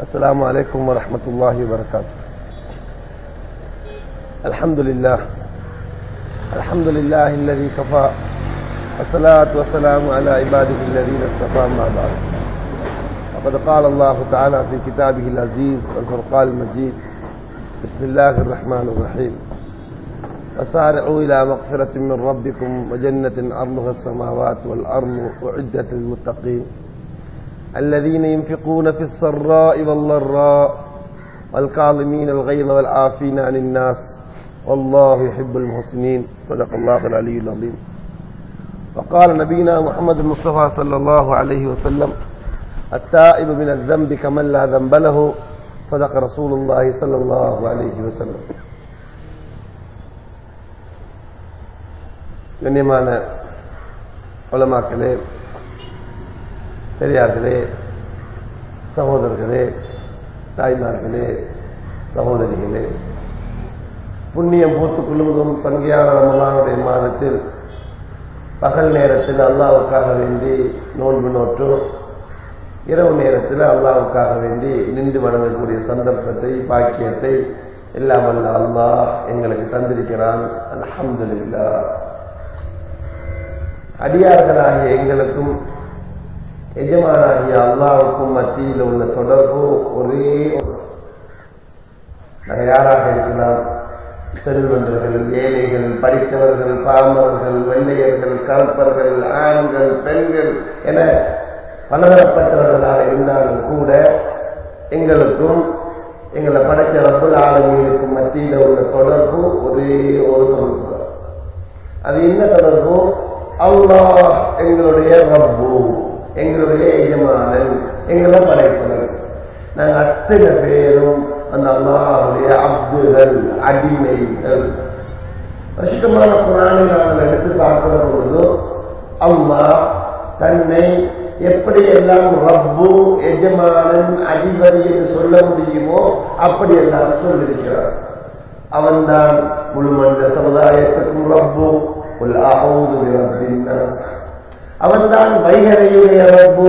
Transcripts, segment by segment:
السلام عليكم ورحمة الله وبركاته الحمد لله الحمد لله الذي كفى والصلاة والسلام على عباده الذين اصطفى ما بعد وقد قال الله تعالى في كتابه العزيز والفرقان المجيد بسم الله الرحمن الرحيم وسارعوا إلى مغفرة من ربكم وجنة أرضها السماوات والأرض أعدت للمتقين الذين ينفقون في السراء والضراء والكاظمين الغيظ والعافين عن الناس والله يحب المحسنين صدق الله العلي العظيم وقال نبينا محمد المصطفى صلى الله عليه وسلم التائب من الذنب كمن لا ذنب له صدق رسول الله صلى الله عليه وسلم கண்ணியமான உலமாக்களே பெரியார்களே சகோதரர்களே தாய்மார்களே சகோதரிகளே புண்ணியம் பூத்து குழுமுதும் சங்கியான ரமலானுடைய மாதத்தில் பகல் நேரத்தில் அல்லாவுக்காக வேண்டி நோன்பு நோற்று இரவு நேரத்தில் அல்லாவுக்காக வேண்டி நின்று வணங்கக்கூடிய சந்தர்ப்பத்தை பாக்கியத்தை எல்லாம் அல்ல அல்லாஹ் எங்களுக்கு தந்திருக்கிறான் அல்ஹம்துலில்லா அடியார்களாகிய எங்களுக்கும் எஜமானாகிய அல்லாவுக்கும் மத்தியில் உள்ள தொடர்பு ஒரே நாங்கள் யாராக இருக்கலாம் செல்வந்தர்கள் ஏழைகள் படித்தவர்கள் பாமரர்கள் வெள்ளையர்கள் கருப்பர்கள் ஆண்கள் பெண்கள் என பலதரப்பட்டவர்களாக இருந்தாலும் கூட எங்களுக்கும் எங்களை படைச்ச ரப்புல் ஆளுமைகளுக்கும் மத்தியில் உள்ள தொடர்பு ஒரே ஒரு தொடர்பு தான் அது என்ன தொடர்பு அல்லாஹ் எங்களுடைய ரப்பு எங்களுடைய எஜமானன் எங்களை படைப்பவர் நாங்கள் அத்தனை பேரும் அந்த அல்லாஹுடைய அப்துகள் அடிமைகள் வருஷமான புராணை நாங்கள் எடுத்து பார்க்கிற பொழுது அம்மா தன்னை எப்படியெல்லாம் ரப்பு எஜமானன் அதிபதி என்று சொல்ல முடியுமோ அப்படியெல்லாம் சொல்லியிருக்கிறார் அவன்தான் முழு மனித சமுதாயத்துக்கும் ரப்பு அவன்தான் வைகரையுடைய ரப்பு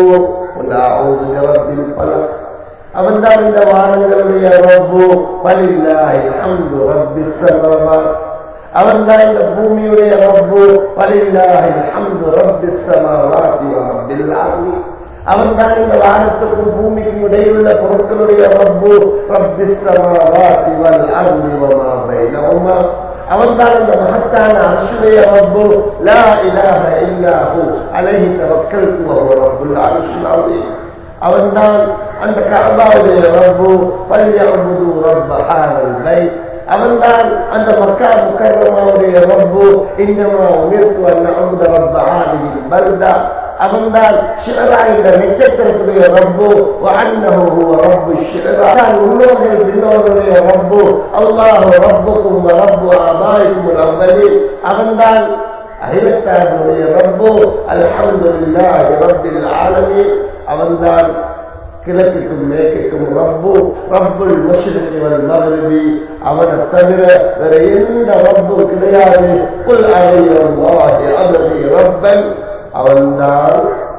ரப்பின் பலம் அவன்தான் இந்த வானங்களுடைய ரப்பு பலில்லாஹி அம்து ரப்பி சமாவாத் அவன்தான் இந்த பூமியுடைய ரப்பு பலில்லாஹி அம்து ரப்பி சமாவாத்தி ரப்பில் அர்லி அவன்தான் இந்த வானத்துக்கும் பூமிக்கும் இடையுள்ள பொருட்களுடைய ரப்பு ரப்பி சமாவாத்தி வல் அர்லி வமா பைனஹுமா அவன்தான் இந்த மகத்தான அரசுடைய ரப்பு லா இலாஹ இல்லாஹு அலைஹி தவக்கல்து வஹுவ ரப்புல் அர்ஷில் அஸீம் அவன்தான் அந்த கஅபாவுடைய ரப்பு பல்யஅபுது ரப்ப ஹாதல் பைத் அவன்தான் அந்த மக்கா முக்கர்ரமாவுடைய ரப்பு இன்னமா உமிர்த்து அன் அபுத ரப்ப ஹாதிஹில் பல்தா அவன்தான் ஷிரா என்ற நட்சத்திரத்துடைய ரப்பு அன்னஹு ஹுவ ரப்பு ஷிரா உள்ளவர்கள் பின்னோர்களுடைய ரப்பு அல்லாஹு ரப்புக்கும் ரப்பு ஆபாய்க்கும் அவ்வலில் அவன்தான் அகிலத்தாருடைய ரப்பு அல்ஹம்துலில்லாஹி ரப்பில் ஆலமீன் அவன்தான் கிழக்குக்கும் மேற்குக்கும் ரப்பு ரப்புல் மஷ்ரிகி வல் மக்ரிபி அவனை தவிர வேற எந்த ரப்பு கிடையாது குல் அலையல்லாஹி அபதி ரப்பன் அவன்தான்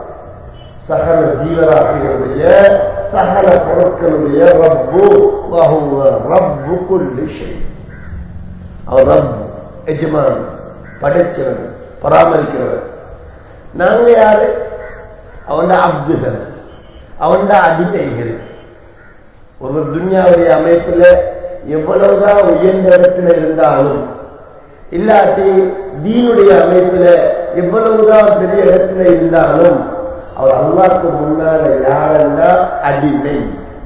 சகல ஜீவராசிகளுடைய சகல பொருட்களுடைய ரப்பு ரப்பு குல்லி அவர் ரப்பு எஜமான் படைச்சவன் பராமரிக்கிறவன் நாங்க யாரு அவன் அப்துகள் அவன் அடிமைகள் ஒரு துன்யாவுடைய அமைப்புல எவ்வளவுதான் உயர்ந்த இடத்துல இருந்தாலும் இல்லாட்டி தீனுடைய அமைப்புல எவ்வளவுதான் பெரிய இடத்துல இருந்தாலும் அவர் அல்லாக்கு முன்னால யாரென்னா அடிமை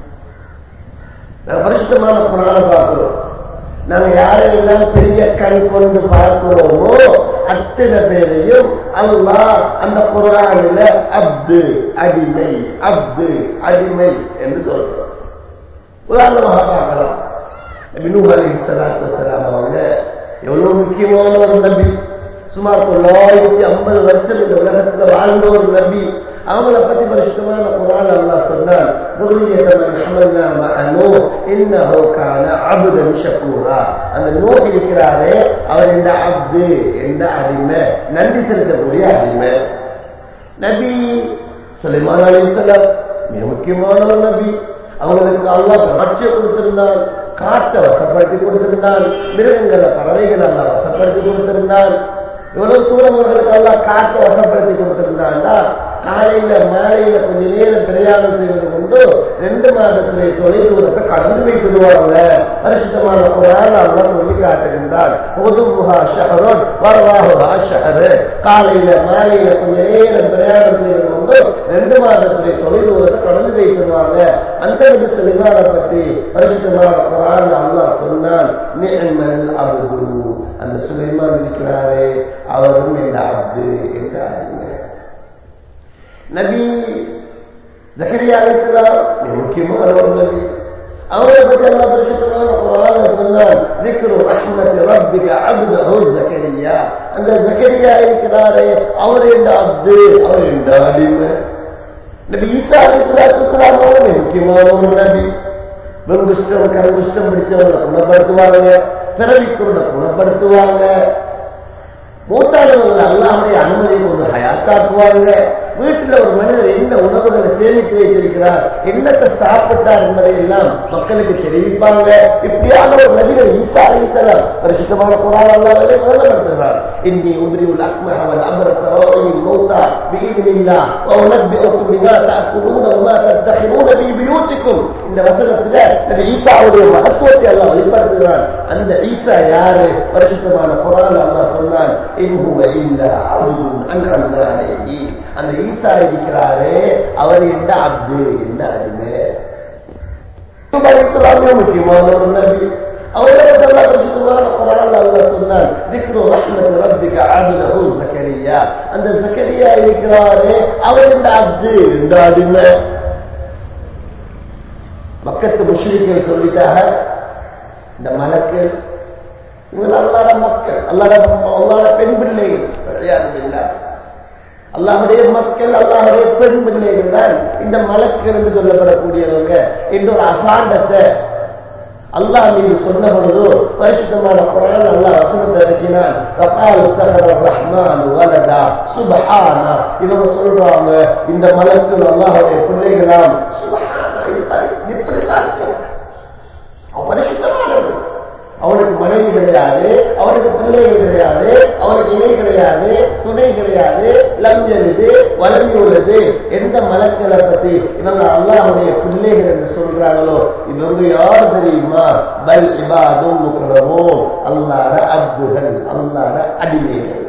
நாங்க பரிசுத்தமான புராண பார்க்கிறோம் நாங்க யாரெல்லாம் பெரிய கண் கொண்டு பார்க்கிறோமோ அத்தனை பேரையும் அல்லா அந்த குரானில அப்து அடிமை அப்து அடிமை என்று சொல்றோம் உதாரணமாக பார்க்கலாம் நூ அலி சலாத்து வலாம் அவங்க எவ்வளவு முக்கியமான ஒரு நபி சுமார் தொள்ளாயிரத்தி ஐம்பது வருஷம் இந்த உலகத்துல வாழ்ந்த ஒரு நபி அவங்கள பத்தி பரிசுத்தமான குரான் அல்லாஹ் சொன்னான் அந்த நோய் இருக்கிறாரே அவர் இந்த அப்து எந்த அடிமை நன்றி செலுத்தக்கூடிய அடிமை நபி சுலைமான் அலிசல்லாம் மிக முக்கியமான ஒரு நபி அவங்களுக்கு அல்லாஹ் ஆட்சியை கொடுத்திருந்தான் காற்றை வசப்படுத்தி கொடுத்திருந்தான் மிருகங்களை பறவைகள் எல்லாம் வசப்படுத்தி கொடுத்திருந்தான் எவ்வளவு தூரம் அவர்களுக்கு எல்லாம் காற்றை வசப்படுத்தி கொடுத்திருந்தாண்டா காலையில மாலையில கொஞ்ச நேரம் பிரயாணம் செய்வது கொண்டு ரெண்டு மாதத்திலே தொலை தூரத்தை கடந்து போய் விடுவாங்க பரிசுத்தமான குரான் அல்லாஹ் சொல்லி காட்டுகின்றான் உதுமுஹா ஷஹரோன் வரவாஹுஹா ஷஹரு காலையில மாலையில கொஞ்ச நேரம் பிரயாணம் செய்வது கொண்டு ரெண்டு மாதத்திலே தொலை தூரத்தை கடந்து போய் விடுவாங்க அந்த நபி சுலைமான பற்றி பரிசுத்தமான குரான் அல்லாஹ் சொன்னான் நிஅமல் அப்து அந்த சுலைமான் இருக்கிறாரே அவரும் என்ற அப்து என்றார் நபி ஜக்கரியா இருக்கிறார் மிக முக்கியமான ஒரு நபி அவரை பற்றி அல்லா பரிசுத்தமான குரான சொன்னார் ذكر رحمة ربك عبده زكريا அந்த ஜக்கரியா இருக்கிறாரே அவர் என்ற அப்து அவர் என்ற அடிமை நபி ஈசா அலிஸ்லாத்து அவரும் முக்கியமான ஒரு நபி வெங்குஷ்டம் கருங்குஷ்டம் பிடிச்சவங்களை குணப்படுத்துவாங்க பிறவிக்குள்ள குணப்படுத்துவாங்க மூத்தானவர்கள் அல்லாவுடைய அனுமதி கொண்டு ஹயாத்தாக்குவாங்க வீட்டில் ஒரு மனிதர் என்ன உணவுகளை சேமித்து வைத்திருக்கிறார் என்னத்தை சாப்பிட்டார் என்பதை எல்லாம் மக்களுக்கு தெரிவிப்பாங்க இப்படியான ஒரு நபிகள் ஈசா அலிசலாம் பரிசுத்தமான குரான் அல்லாவே விளங்கப்படுத்துகிறார் இன்னி உபரி உள்ள அக்மஹவல் அமரசரோயின் மௌத்தா பீதினில்லா وأنبئكم بما تأكلون وما تدخرون في بيوتكم இந்த வசனத்துல நபி ஈசாவுடைய மகத்துவத்தை எல்லாம் வெளிப்படுத்துகிறான் அந்த ஈசா யாரு பரிசுத்தமான குரான் அல்லாஹ் சொன்னான் இன்ஹுவ இல்லா அப்துன் அன்அம்னா அலைஹி அந்த ஈசா இருக்கிறாரே அவர் எந்த அப்து என்ன அடிமை இஸ்லாமிய முக்கியமான ஒரு நபி அவர்களுக்கெல்லாம் பரிசுத்தமான குரான் அல்லாஹ் சொன்னான் திக்ரு ரஹ்மத் ரப்பிக அப்துஹு ஜக்கரியா அந்த ஜக்கரியா இருக்கிறாரே அவர் எந்த அப்து எந்த அடிமை மக்கத்து முஸ்லிம்கள் சொல்லிட்டாக இந்த மலக்கள் இவங்க அல்லாட மக்கள் அல்லாட அல்லாட பெண் பிள்ளைகள் அல்லாஹுடைய மக்கள் அல்லாஹுடைய பெண் பிள்ளைகள் தான் இந்த மலக்கள் என்று சொல்லப்படக்கூடியவங்க என்ற ஒரு அபாண்டத்தை அல்லாஹ் மீது சொன்ன பொழுது பரிசுத்தமான குரான் அல்லாஹ் வசனத்தை இறக்கினான் வகால் தஹர ரஹ்மான் வலதா சுபஹானா இவங்க சொல்றாங்க இந்த மலத்தில் அல்லாஹுடைய பிள்ளைகளாம் சுபஹானா இது எப்படி சாத்தியம் அவன் பரிசுத்தமானது அவனுக்கு மனைவி கிடையாது அவனுக்கு பிள்ளைகள் கிடையாது அவனுக்கு இணை கிடையாது துணை கிடையாது லம் எழுது வளர்ந்து உள்ளது எந்த மலக்களை பத்தி இவங்க அல்லாஹுடைய பிள்ளைகள் என்று சொல்றாங்களோ இவங்க யார் தெரியுமா பல் இபாதும் முக்கரமோ அல்லாட அப்துகள் அல்லாட அடிமைகள்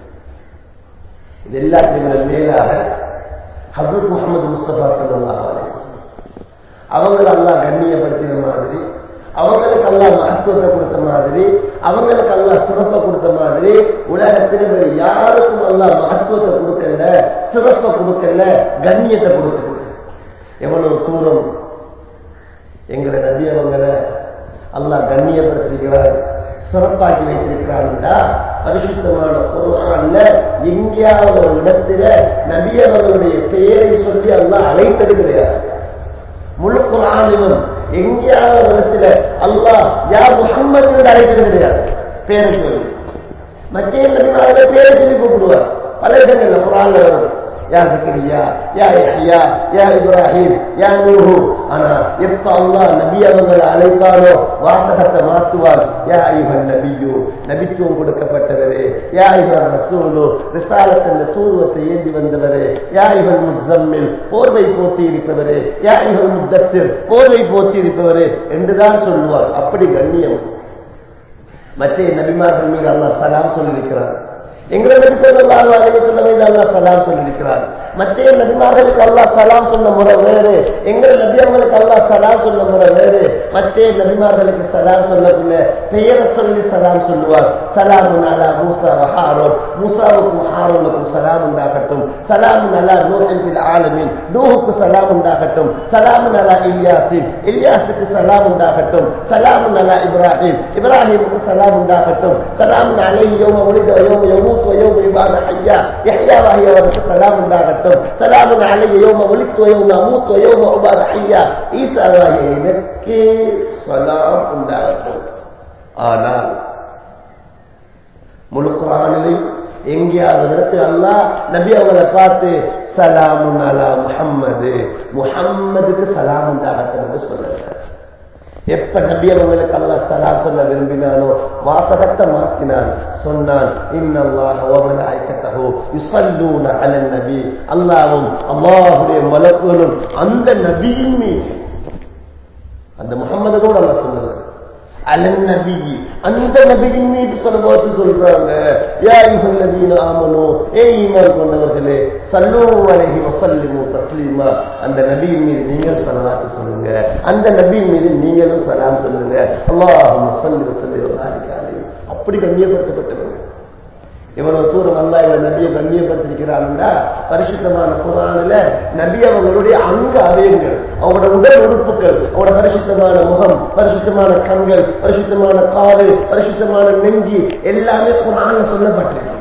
இது எல்லாத்தையும் மேலாக ஹசரத் முகமது முஸ்தபா சல்லாஹ் அவங்களை அல்லாஹ் கண்ணியப்படுத்தின மாதிரி அவங்களுக்கு அல்லா மகத்துவத்தை கொடுத்த மாதிரி அவங்களுக்கு அல்லா சிறப்பை கொடுத்த மாதிரி உலகத்தில் வேறு யாருக்கும் அல்லா மகத்துவத்தை கொடுக்கல சிறப்பை கொடுக்கல கண்ணியத்தை கொடுக்கல எவ்வளவு தூரம் எங்களை நபி அவங்களை அல்லா கண்ணியப்படுத்திருக்கிறார் சிறப்பாக்கி வைத்திருக்கிறான்டா பரிசுத்தமான குரான்ல எங்கேயாவது ஒரு இடத்துல நபி அவர்களுடைய பெயரை சொல்லி அல்லாஹ் அழைத்தது கிடையாது முழு குரானிலும் எங்கேயாவது ஒரு இடத்துல அல்லாஹ் யா முகம்மது என்று அழைத்தது கிடையாது பேரை சொல்லி மத்திய நபிமாரோட பேரை சொல்லி கூப்பிடுவார் பல இடங்கள்ல குரான்ல வரும் யா சக்கரியா யா யஹ்யா யா இப்ராஹிம் யா நூஹு ஆனா எப்ப அல்லாஹ் நபி அவங்களை அழைத்தாரோ வாசகத்தை மாற்றுவார் யா ஐவன் நபியு நபித்துவம் கொடுக்கப்பட்டவரே யா ஐவன் ரசூலு ரிசாலத்தின் தூதுவத்தை ஏந்தி வந்தவரே யா ஐவன் முசம்மில் போர்வை போத்தி இருப்பவரே யா ஐவன் முத்தத்தில் போர்வை போத்தி இருப்பவரே என்றுதான் சொல்லுவார் அப்படி கண்ணியம் மற்ற நபிமார்கள் மீது அல்லாஹ் சலாம் சொல்லியிருக்கிறார் எங்களை நபி சொல்லலாம் அலைவசல்லம் மீது அல்லாஹ் சலாம் சொல்லியிருக்கிறார் மற்ற நபிமார்களுக்கு அல்லாஹ் சலாம் சொன்ன முறை வேறு எங்கள் நபி அவங்களுக்கு அல்லாஹ் சலாம் சொன்ன முறை வேறு மற்ற நபிமார்களுக்கு சலாம் சொல்லக்குள்ள பெயரை சொல்லி சலாம் சொல்லுவார் சலாம் அலா மூசா வஹாரோன் மூசாவுக்கும் ஹாரோனுக்கும் சலாம் உண்டாகட்டும் சலாம் அலா நூஹின் ஃபில் ஆலமீன் நூஹுக்கு சலாம் உண்டாகட்டும் சலாம் அலா இல்யாசின் இல்யாஸுக்கு சலாம் உண்டாகட்டும் சலாம் அலா இப்ராஹிம் இப்ராஹிமுக்கு சலாம் உண்டாகட்டும் சலாம் அலைஹி யௌம உலித யௌம யமூத் ويوم يبعث حيا يحيى وهي ولك سلام உண்டாகட்டும் سلام علي يوم ولدت ويوم اموت ويوم ابعث حيا ஈசா வாகிய எனக்கு சலாம் உண்டாகட்டும் ஆனால் முழு குரானிலே எங்கேயாவது ஒரு இடத்துல அல்லாஹ் நபி அவங்களை பார்த்து சலாமுன் அலா முஹம்மது முஹம்மதுக்கு சலாம் உண்டாகட்டும் என்று சொல்லல எப்ப நபி அவங்களுக்கு அல்லாஹ் சலாம் சொல்ல விரும்பினானோ வாசகத்தை மாற்றினான் சொன்னான் இன்னல்லாஹ வ மலாயிகத்தஹு யுஸல்லூன அலன் நபி அல்லாஹ்வும் அல்லாஹ்வுடைய மலக்குகளும் அந்த நபியின் மீது அந்த முகம்மது கூட அல்லாஹ் சொல்லல அலன் நபி அந்த நபியின் மீது சொல்லும்போது சொல்றாங்க யா ஐயுஹல்லதீன ஆமனு ஏ ஈமான் கொண்டவர்களே சல்லு அலைஹி வஸல்லிமு தஸ்லீமா அந்த நபியின் மீது நீங்கள் ஸலவாத் சொல்லுங்க அந்த நபியின் மீது நீங்களும் சலாம் சொல்லுங்க அல்லாஹும்ம ஸல்லி வஸல்லிம் வபாரிக் அலைஹி அப்படி கண்ணியப்படுத்தப்பட்டவங்க இவ்வளவு தூரம் அல்லா இவன் நபியை கண்ணியப்படுத்திருக்கிறான்டா பரிசுத்தமான குரானில நபி அவங்களுடைய அங்க அவயங்கள் அவங்களோட உடல் உறுப்புகள் அவங்களோட பரிசுத்தமான முகம் பரிசுத்தமான கண்கள் பரிசுத்தமான காது பரிசுத்தமான நெஞ்சி எல்லாமே குரான்ல சொல்லப்பட்டிருக்கு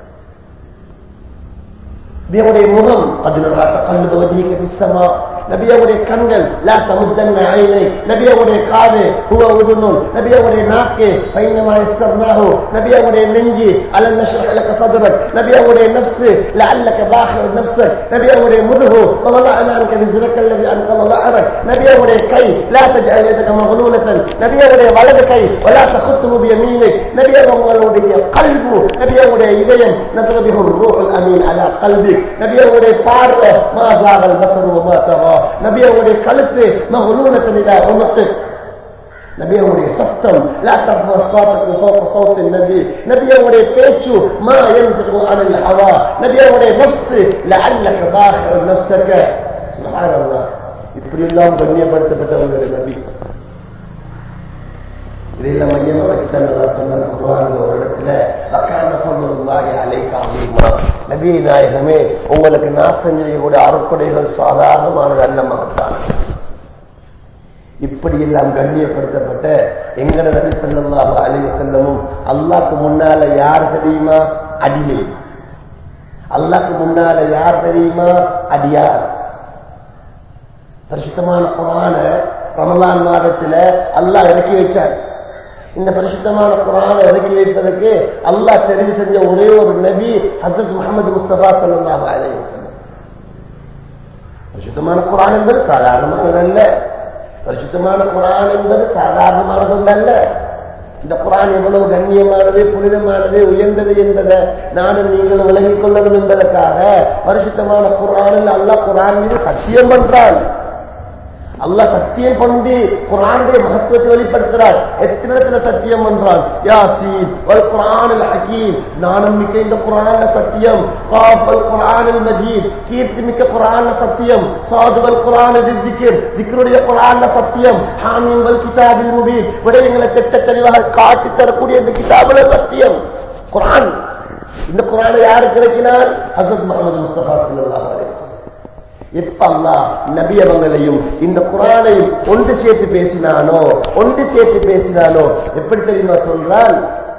நபியுடைய முகம் பதினொன்றா கல்லு பகுதிக்கு பிசமா நபியாவுடைய கண்கள் லா தமுத்தன்ன ஐனை நபியாவுடைய காது ஹுவ உதுனும் நபியாவுடைய நாக்கு பைனமா இஸ்தர்னாஹு நபியாவுடைய நெஞ்சி அலன் நஷ்ரஹ் லக சத்ரக் நபியாவுடைய நஃப்ஸ் லஅல்லக பாஹிர் நஃப்ஸக் நபியாவுடைய முதுகு வவலஅனா அன்க விஸ்ரக الذي انقض ظهرك நபியாவுடைய கை லா தஜஅல் يدك مغلولة நபியாவுடைய வலது கை ولا تخطه بيمينك நபியாவுடைய கல்பு நபியாவுடைய இதயம் نزل به الروح الامين على قلبك நபியாவுடைய பார்வை ما زاغ البصر وما طغى நபியாவுடைய கழுத்து மகலூனத்தினிடா உமத்து நபியாவுடைய சத்தம் லா தர்ஃபா ஸாத்தக்கு ஃபௌக ஸௌத் நபி நபியாவுடைய பேச்சு மா யன்திகு அனில் ஹவா நபியாவுடைய நஃப்ஸ் லஅல்லக பாஹிர் நஃப்ஸக சுப்ஹானல்லாஹ் இப்படி எல்லாம் கண்ணியப்படுத்தப்பட்டவங்களுடைய நபி இதெல்லாம் மையமா வச்சுதான் நல்லா சொன்னாங்க குர்ஆன்ல ஒரு இடத்துல வக்கான ஃபضலுல்லாஹி அலைக அலீமா நபி நாயகமே உங்களுக்கு நான் செஞ்சக்கூடிய அருட்கொடைகள் சாதாரணமானது அல்ல மகத்தானது இப்படி எல்லாம் கண்ணியப்படுத்தப்பட்ட எங்கட நபி ஸல்லல்லாஹு அலைஹி வஸல்லமும் அல்லாஹ்க்கு முன்னால யார் தெரியுமா அடிமை அல்லாஹ்க்கு முன்னால யார் தெரியுமா அடியார் பரிசுத்தமான குரான ரமலான் மாதத்துல அல்லாஹ் இறக்கி வச்சார் இந்த பரிசுத்தமான குரானை இறக்கி வைப்பதற்கு அல்லாஹ் தெரிவு செஞ்ச ஒரே ஒரு நபி ஹசரத் முகமது முஸ்தபா சல்லாஹ் அலைஹி வஸல்லம் பரிசுத்தமான குரான் என்பது சாதாரணமானதல்ல பரிசுத்தமான குரான் என்பது சாதாரணமானதல்ல இந்த குரான் எவ்வளவு கண்ணியமானது புனிதமானது உயர்ந்தது என்பதை நானும் நீங்களும் விளங்கிக் கொள்ளணும் என்பதற்காக பரிசுத்தமான குரானில் அல்லாஹ் குரான் மீது சத்தியம் பண்றான் அல்லாஹ் சத்தியம் கொண்டு குரானுடைய மகத்துவத்தை வெளிப்படுத்துறார் எத்தனை இடத்துல சத்தியம் பண்றான் யாசீன் வல் குரானில் ஹக்கீம் நானும் மிக்க இந்த குரான சத்தியம் காஃப் வல் குரானில் மஜீத் கீர்த்தி மிக்க குரான சத்தியம் சாது வல் குரானில் திக்ர் திக்ருடைய குரான சத்தியம் ஹாமீம் வல் கிதாபில் முபீன் விடயங்களை திட்ட தெளிவாக காட்டி தரக்கூடிய இந்த கிதாபில் சத்தியம் குரான் இந்த குரானை யாருக்கு இறக்கினார் ஹசரத் முகமது முஸ்தபா ஸல்லல்லாஹு அலைஹி வஸல்லம் எப்ப அல்லா நபி அவங்களையும் இந்த குரானையும் ஒன்று சேர்த்து பேசினானோ ஒன்று சேர்த்து பேசினானோ எப்படி தெரியுமா சொல்றான்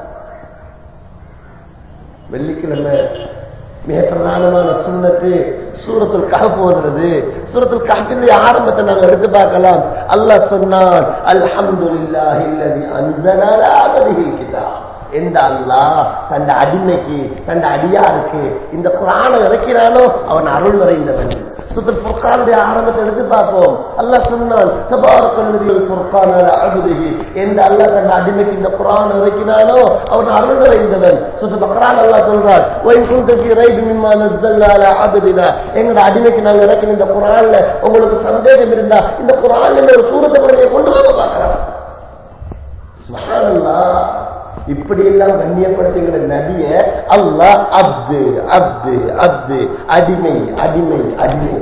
வெள்ளிக்கிழமை மிக பிரதானமான சுண்ணத்து சூரத்துல் கஹப் ஓதுறது சூரத்துல் கஹப்பினுடைய ஆரம்பத்தை நாங்க எடுத்து பார்க்கலாம் அல்லாஹ் சொன்னான் அல்ஹம்துலில்லாஹி அல்லதி அன்ஸல அலா அபதிஹில் கிதாப் எந்த அல்லாஹ் தந்த அடிமைக்கு தந்த அடியாருக்கு இந்த குரானை இறக்கிறானோ அவன் அருள் நிறைந்தவன் சுத்தர் புர்கானுடைய ஆரம்பத்தை எடுத்து பார்ப்போம் அல்லாஹ் சொன்னான் தபாரக்கல்லதில் புர்கான அழுதுகி எந்த அல்லாஹ் தந்த அடிமைக்கு இந்த குரான் இறக்கினானோ அவன் அருள் நிறைந்தவன் சுத்த பக்ரான் அல்லாஹ் சொல்றான் ஒய் குந்தகி ரைபி மிம்மா நஸ்ஸல்னா அலா அபதினா எங்கட அடிமைக்கு நாங்க இறக்கின இந்த குரான்ல உங்களுக்கு சந்தேகம் இருந்தா இந்த குரான்ல ஒரு சூரத்தை கூட கொண்டு வாங்க பார்க்கலாம் சுப்ஹானல்லாஹ் இப்படி எல்லாம் கண்ணியப்படுத்துகிற நபிய அல்லாஹ் அப்து அப்து அப்து அடிமை அடிமை அடிமை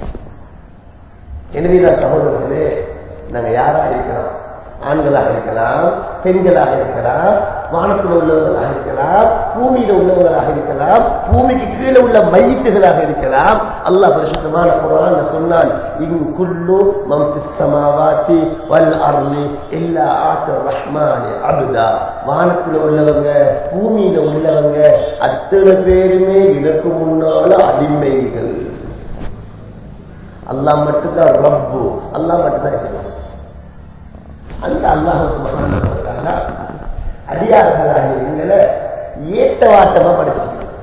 எனவே நான் சகோதரர்களே நாங்க யாரா இருக்கலாம் ஆண்களாக இருக்கலாம் பெண்களாக இருக்கலாம் வானத்தில் உள்ளவர்களாக இருக்கலாம் பூமியில உள்ளவர்களாக இருக்கலாம் பூமிக்கு கீழே உள்ள மையத்துகளாக இருக்கலாம் அல்லாஹ் பரிசுத்தமான குரான் சொன்னான் இன் குல்லு மம் சமாவாத்தி வல் அர்லி எல்லா ஆத்து ரஹ்மானி அபுதா வானத்தில் உள்ளவங்க பூமியில உள்ளவங்க அத்தனை பேருமே இதற்கு முன்னால அடிமைகள் அல்லாஹ் மட்டும்தான் ரப்பு அல்லாஹ் மட்டும்தான் இருக்கிறான் அந்த அல்லாஹ் அடியார்களாக எங்களை ஏட்ட வாட்டமா படிச்சிருக்கோம்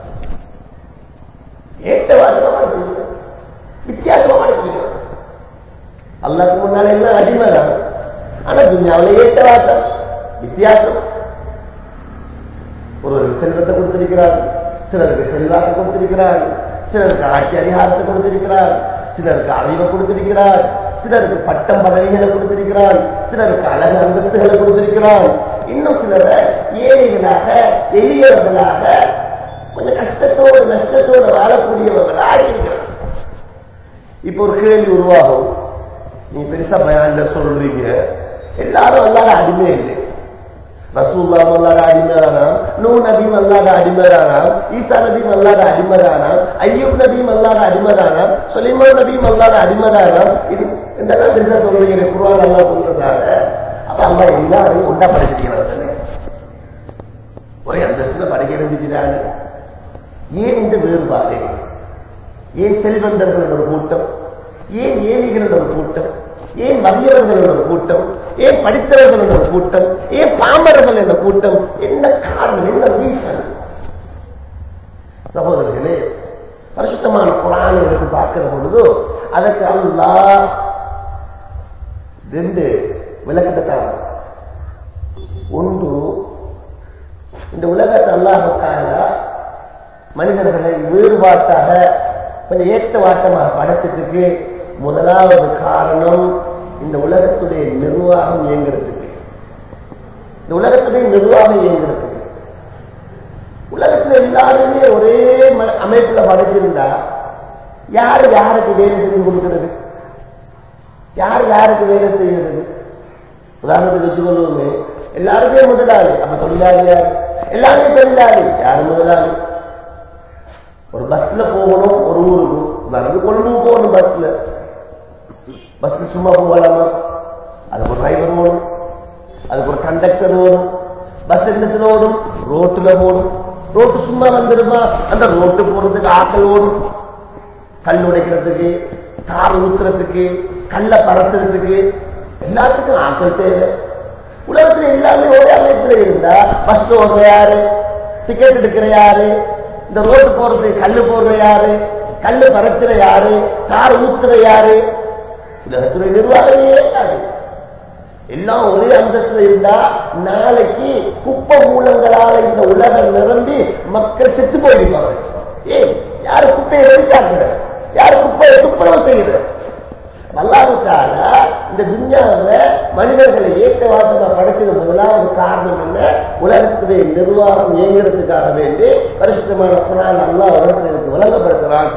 அல்லாக்கு முன்னால எல்லாம் அடிமை தான் ஆனா துன்யாவில ஏற்ற வாட்டம் வித்தியாசம் ஒருவருக்கு செல்வத்தை கொடுத்திருக்கிறார் சிலருக்கு செல்வாக்கு கொடுத்திருக்கிறார் சிலருக்கு ஆட்சி அதிகாரத்தை கொடுத்திருக்கிறார் சிலருக்கு அறிவை கொடுத்திருக்கிறார் சிலருக்கு பட்டம் பதவிகளை கொடுத்திருக்கிறார் சிலருக்கு அழகு அந்தஸ்துகளை கொடுத்திருக்கிறார் இன்னும் சிலரை ஏழைகளாக எளியவர்களாக கொஞ்சம் கஷ்டத்தோடு நஷ்டத்தோடு வாழக்கூடியவர்களாக இருக்கிறார் இப்ப ஒரு கேள்வி உருவாகும் நீ பெருசா பயான்ல சொல்றீங்க எல்லாரும் அல்லாத அடிமை இல்லை ரசூல்லா அல்லாத அடிமைதானா நூ நபீம் அல்லாத அடிமைதானா ஈசா நபீம் அல்லாத அடிமைதானா ஐயூப் நபீம் அல்லாத அடிமைதானா சுலைமான் நபீம் அல்லாத அடிமைதானா இது இந்த பெருசா சொல்றீங்க குருவான் அல்லா சொல்றதால அப்ப அல்லா எல்லாரையும் ஒன்றா படைச்சிருக்கிறாங்க ஒரே அந்தஸ்துல படைக்க இருந்துச்சுதானே ஏன் இந்த வேறுபாடு ஏன் செல்வந்தர்கள் ஒரு கூட்டம் ஏன் ஏழைகள் ஒரு கூட்டம் ஏன் வலியவர்கள் ஒரு கூட்டம் ஏன் படித்தவர்கள் ஒரு கூட்டம் ஏன் பாமரர்கள் என்ற கூட்டம் என்ன காரணம் என்ன ரீசன் சகோதரர்களே பரிசுத்தமான குரான் எடுத்து பார்க்கிற பொழுது அதற்கு அல்லா ரெண்டு விளக்கத்தை தான் ஒன்று இந்த உலகத்தை அல்லாஹால மனிதர்களை வேறுபாட்டாக கொஞ்சம் ஏற்ற வாட்டமாக படைச்சதுக்கு முதலாவது காரணம் இந்த உலகத்துடைய நிர்வாகம் இயங்குறதுக்கு இந்த உலகத்துடைய நிர்வாகம் இயங்குறதுக்கு உலகத்துல எல்லாருமே ஒரே அமைப்புல படைச்சிருந்தா யாரு யாருக்கு வேலை செஞ்சு கொடுக்கிறது யார் யாருக்கு வேலை செய்யறது உதாரணத்துக்கு வச்சுக்கொள்ளுவோமே எல்லாருமே முதலாளி அப்ப தொழிலாளி யார் எல்லாருமே தொழிலாளி யாரு முதலாளி ஒரு பஸ்ல போகணும் ஒரு ஊருக்கு நடந்து கொண்டு போகணும் பஸ்ல பஸ்ல சும்மா போகலாமா அதுக்கு ஒரு டிரைவர் ஓடும் அதுக்கு ஒரு கண்டக்டர் ஓடும் பஸ் இடத்துல ஓடும் ரோட்டுல ஓடும் ரோட்டு சும்மா வந்துடுமா அந்த ரோட்டு போறதுக்கு ஆக்கள் ஓடும் கல் உடைக்கிறதுக்கு கார் ஊத்துறதுக்கு கல்ல பறத்துறதுக்கு எல்லாத்துக்கும் ஆக்கள் தேவை உலகத்துல எல்லாமே ஒரே அமைப்புல இருந்தா பஸ் ஓடுற யாரு டிக்கெட் எடுக்கிற யாரு இந்த ரோடு போறது கல்லு போடுற யாரு கல்லு பறக்கிற யாரு கார் ஊத்துற யாரு உலகத்துறை நிர்வாகமே யாரு எல்லாம் ஒரே அந்தஸ்துல இருந்தா நாளைக்கு குப்பை மூலங்களால இந்த உலகம் நிரம்பி மக்கள் செத்து போயிருப்பாங்க ஏன் யாரு குப்பையை வெளிச்சாக்குற யாரு குப்பையை துப்புரவு செய்யுற வல்லாவுக்கால இந்த துன்யாவில மனிதர்களை ஏற்றவாசமா படைச்சது முதலாவது காரணம் என்ன உலகத்துடைய நிர்வாகம் இயங்குறதுக்காக வேண்டி பரிசுத்தமான குரான் அல்லா உலகத்திற்கு வழங்கப்படுகிறான்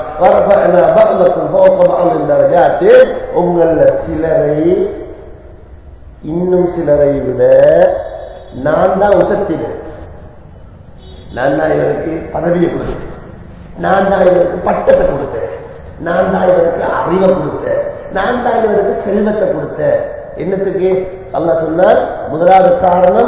உங்கள சிலரை இன்னும் சிலரை விட நான் தான் உசத்தினேன் நான் தான் இவருக்கு பதவியை கொடுத்தேன் நான் தான் இவருக்கு பட்டத்தை கொடுத்தேன் நான் தான் இவருக்கு அறிவை கொடுத்தேன் நான் தான் இவருக்கு செல்வத்தை கொடுத்தேன் என்னத்துக்கு அல்லா சொன்னார் முதலாவது காரணம்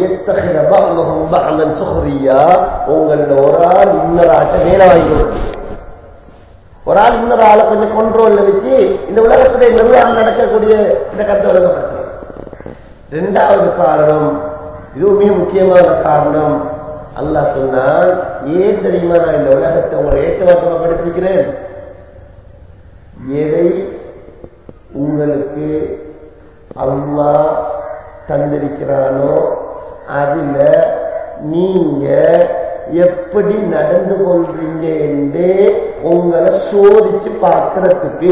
சுஹரியா உங்கள ஒரு ஆள் இன்னொரு ஆட்ட வேலை வாங்கி கொடுத்து ஒரு ஆள் இன்னொரு ஆளை கொஞ்சம் கொண்ட்ரோல்ல வச்சு இந்த உலகத்துடைய நிர்வாகம் நடக்கக்கூடிய இந்த கருத்தை உலகப்படுத்த இரண்டாவது காரணம் இதுவும் மிக முக்கியமான காரணம் அல்லாஹ் சொன்னால் ஏன் தெரியுமா நான் இந்த உலகத்தை உங்களை ஏற்றவாக்கமா படிச்சிருக்கிறேன் எதை உங்களுக்கு அல்லாஹ் தந்திருக்கிறானோ அதுல நீங்க எப்படி நடந்து கொள்றீங்க என்று உங்களை சோதிச்சு பார்க்கறதுக்கு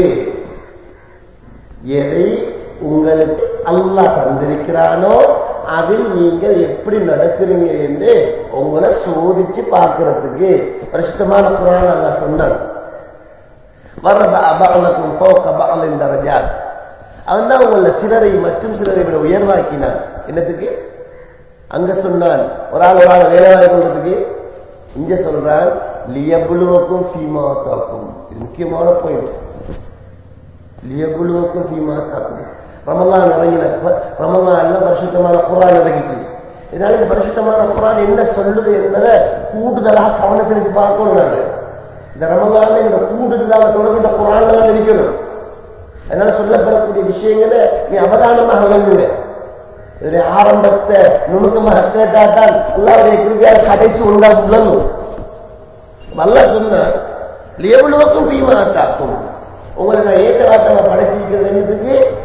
எதை உங்களுக்கு அல்லாஹ் தந்திருக்கிறானோ அதில் நீங்கள் எப்படி நடக்கிறீங்க என்று உங்களை சோதிச்சு பார்க்கறதுக்கு பரிசுத்தமான குரான் அல்லாஹ் சொன்னான் வர்றது அபாலக்கும் போக்க அபாலின் தரஜார் அவன்தான் உங்களை சிலரை மற்றும் சிலரை விட உயர்வாக்கினான் என்னத்துக்கு அங்க சொன்னான் ஒரு ஆள் ஒரு ஆள் வேலை வாங்கி கொள்றதுக்கு இங்க சொல்றான் லியபுலுவக்கும் ஃபீமா தாக்கும் இது முக்கியமான பாயிண்ட் லியபுலுவக்கும் ஃபீமா தாக்கும் ரமலான் இறங்கின ரமலான்ல பரிசுத்தமான குரான் இறங்கிச்சு இதனால இந்த பரிசுத்தமான குரான் என்ன சொல்லுது என்பதை கூடுதலாக கவனம் செலுத்தி பார்க்கணும் நாங்க இந்த ரமலான்ல இந்த கூடுதலாக தொடர்பு இந்த குரான்லாம் இருக்கணும் அதனால சொல்லப்படக்கூடிய விஷயங்களை நீ அவதானமாக விளங்குங்க இதனுடைய ஆரம்பத்தை நுணுக்கமாக கேட்டாதான் எல்லாருடைய குறிப்பியார கடைசி உண்டா விளங்கும் வல்ல சொன்ன எவ்வளவுக்கும் பீமா தாக்கும் உங்களை நான் ஏற்ற வார்த்தை படைச்சிருக்கிறது என்னதுக்கு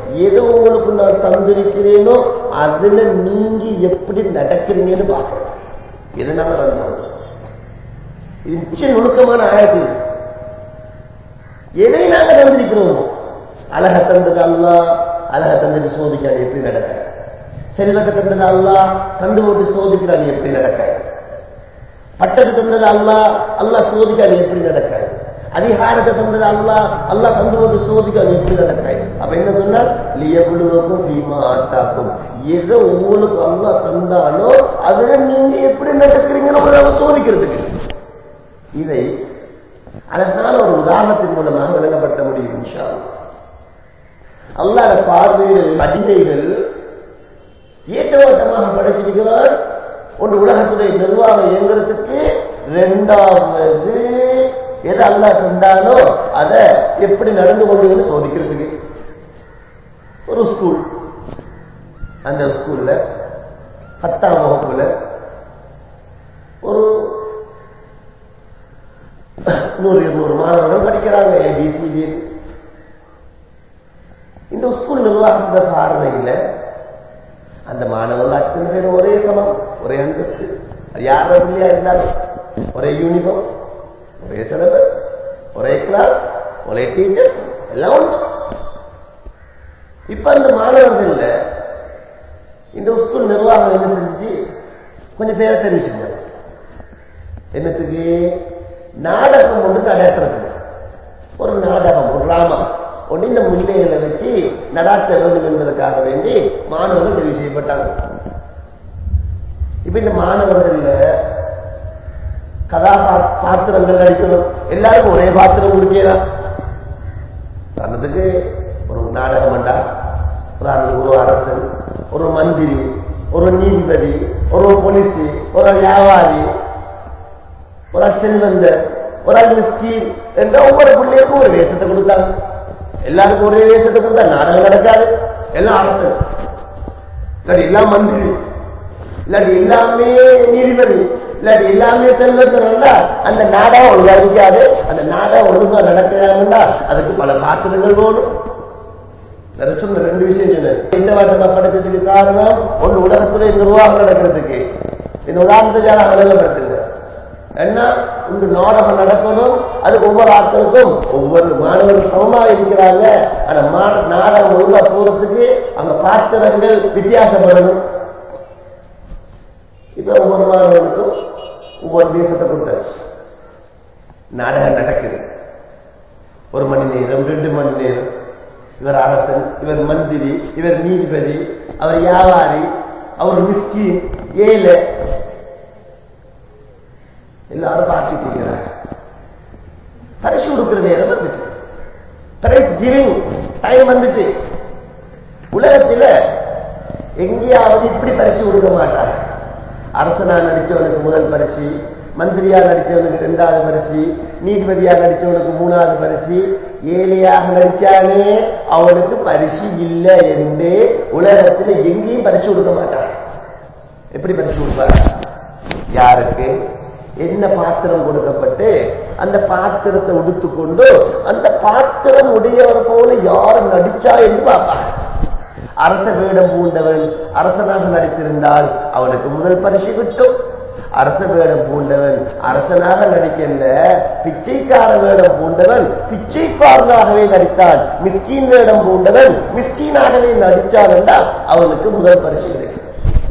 எது உங்களுக்கு நான் தந்திருக்கிறேனோ அதுல நீங்க எப்படி நடக்கிறீங்கன்னு பார்க்கணும் எதனால தந்தோம் இது நிச்சய நுணுக்கமான ஆயத்து இது. எதை நாங்க தந்திருக்கிறோம் அழக தந்தது அல்லா அழக தந்தது சோதிக்காது எப்படி நடக்க செல்வத்தை தந்தது அல்லா தந்து போட்டு சோதிக்கிறான் எப்படி நடக்க பட்டத்தை தந்தது அல்லா அல்லாஹ் சோதிக்காது எப்படி நடக்க அதிகாரத்தை தந்தது அல்லா அல்லாஹ் தந்து போட்டு சோதிக்காது எப்படி நடக்க அப்ப என்ன சொன்னா லியபுழுவக்கும் பீமா ஆத்தாக்கும் எதை உங்களுக்கு அல்லாஹ் தந்தானோ அதுல நீங்க எப்படி நடக்கிறீங்கன்னு உங்களை சோதிக்கிறதுக்கு இதை அழகான ஒரு உதாரணத்தின் மூலமாக விளங்கப்படுத்த முடியும் இன்ஷா அல்லாஹ். அல்லாஹ் பார்வையில் அடிமைகள் ஏற்றவாட்டமாக படைச்சிருக்கிறார் ஒன்று உலகத்துடைய நிர்வாகம் இயங்குறதுக்கு ரெண்டாவது எதை அல்லாஹ் தந்தானோ அதை எப்படி நடந்து கொண்டு சோதிக்கிறதுக்கு ஒரு ஸ்கூல் அந்த ஸ்கூல்ல பத்தாம் வகுப்புல ஒரு நூறு இருநூறு மாணவர்கள் படிக்கிறாங்க ஏபிசிடி இந்த ஸ்கூல் நிர்வாகத்துல பார்வையில் அந்த மாணவர்கள் அத்தனை பேர் ஒரே சமம் ஒரே அந்தஸ்து அது யார் இல்லையா இருந்தாலும் ஒரே யூனிஃபார்ம் ஒரே சிலபஸ் ஒரே கிளாஸ் ஒரே டீச்சர்ஸ் எல்லாம் உண்டு இப்ப அந்த மாணவர்கள்ல இந்த ஸ்கூல் நிர்வாகம் என்ன செஞ்சு கொஞ்சம் பேரை தெரிவிச்சுங்க என்னத்துக்கு நாடகம் ஒன்று நடத்துறது ஒரு நாடகம் ஒரு டிராமா ஒன்று இந்த முன்னைகளை வச்சு நடாத்த வேண்டும் என்பதற்காக வேண்டி மாணவர்கள் தெரிவு செய்யப்பட்டாங்க இப்ப இந்த மாணவர்கள்ல கதாபாத்திரங்கள் நடிக்கணும் எல்லாருக்கும் ஒரே பாத்திரம் கொடுக்கலாம் உதாரணத்துக்கு ஒரு நாடகம் மண்டா உதாரணத்துக்கு ஒரு அரசன் ஒரு மந்திரி ஒரு நீதிபதி ஒரு போலீஸ் ஒரு வியாபாரி ஒரு ஆள் செல்வந்தர் ஒரு ஆள் மிஸ்கீன் என்ற ஒவ்வொரு பிள்ளைகளுக்கும் ஒரு வேஷத்தை கொடுத்தாங்க எல்லாருக்கும் ஒரே வேஷத்தை கொடுத்தா நாடகம் நடக்காது எல்லாம் அரசன் இல்லாட்டி எல்லாம் மந்திரி இல்லாட்டி எல்லாமே நீதிபதி இல்லாட்டி எல்லாமே செல்வந்தர் அந்த நாடகம் ஒழுங்கா இருக்காது அந்த நாடகம் ஒழுங்கா நடக்கிறாங்கன்னா அதுக்கு பல பாத்திரங்கள் வேணும் வேற சொன்ன ரெண்டு விஷயம் சொன்னேன் இந்த வாட்டமா படைச்சதுக்கு காரணம் ஒன்று உலகத்துறை நிர்வாகம் நடக்கிறதுக்கு இந்த உதாரணத்தை யாரும் விளங்கப்படுத்துங்க என்ன இந்த நாடகம் நடக்கணும் அதுக்கு ஒவ்வொரு ஆட்களுக்கும் ஒவ்வொரு மாணவர்கள் சமமா இருக்கிறாங்க ஆனா மா- நாடகம் ஒழுங்கா போறதுக்கு அந்த பாத்திரங்கள் வித்தியாசப்படணும் இப்ப ஒவ்வொரு மாணவனுக்கும் ஒவ்வொரு தேசத்தை கொடுத்தாச்சு நாடகம் நடக்குது ஒரு மணி நேரம் ரெண்டு மணி நேரம் இவர் அரசன் இவர் மந்திரி இவர் நீதிபதி அவர் வியாபாரி அவர் மிஸ்கின் ஏழை எல்லாரும் பார்த்துட்டு இருக்கிறாங்க பரிசு கொடுக்கிற நேரம் வந்துட்டு பிரைஸ் கிவிங் டைம் வந்துட்டு உலகத்துல எங்கேயாவது இப்படி பரிசு கொடுக்க மாட்டாங்க அரசனா நடிச்சவனுக்கு முதல் பரிசு மந்திரியா நடிச்சவனுக்கு இரண்டாவது பரிசு நீதிபதியா நடிச்சவனுக்கு மூணாவது பரிசு ஏழையாக நடிச்சானே அவனுக்கு பரிசு இல்லை என்று உலகத்துல எங்கேயும் பரிசு கொடுக்க மாட்டாங்க எப்படி பரிசு கொடுப்பாங்க யாருக்கு என்ன பாத்திரம் கொடுக்கப்பட்டு அந்த பாத்திரத்தை உடுத்துக்கொண்டு அந்த பாத்திரம் உடையவர் போல யாரும் நடிச்சா என்று பார்ப்பாங்க அரச வேடம் பூண்டவன் அரசனாக நடித்திருந்தால் அவனுக்கு முதல் பரிசு கிட்டும் அரச வேடம் பூண்டவன் அரசனாக நடிக்கல பிச்சைக்கார வேடம் பூண்டவன் பிச்சைக்காரனாகவே நடித்தான் மிஸ்கீன் வேடம் பூண்டவன் மிஸ்கீனாகவே நடித்தான் என்றால் அவனுக்கு முதல் பரிசு கிடைக்கும்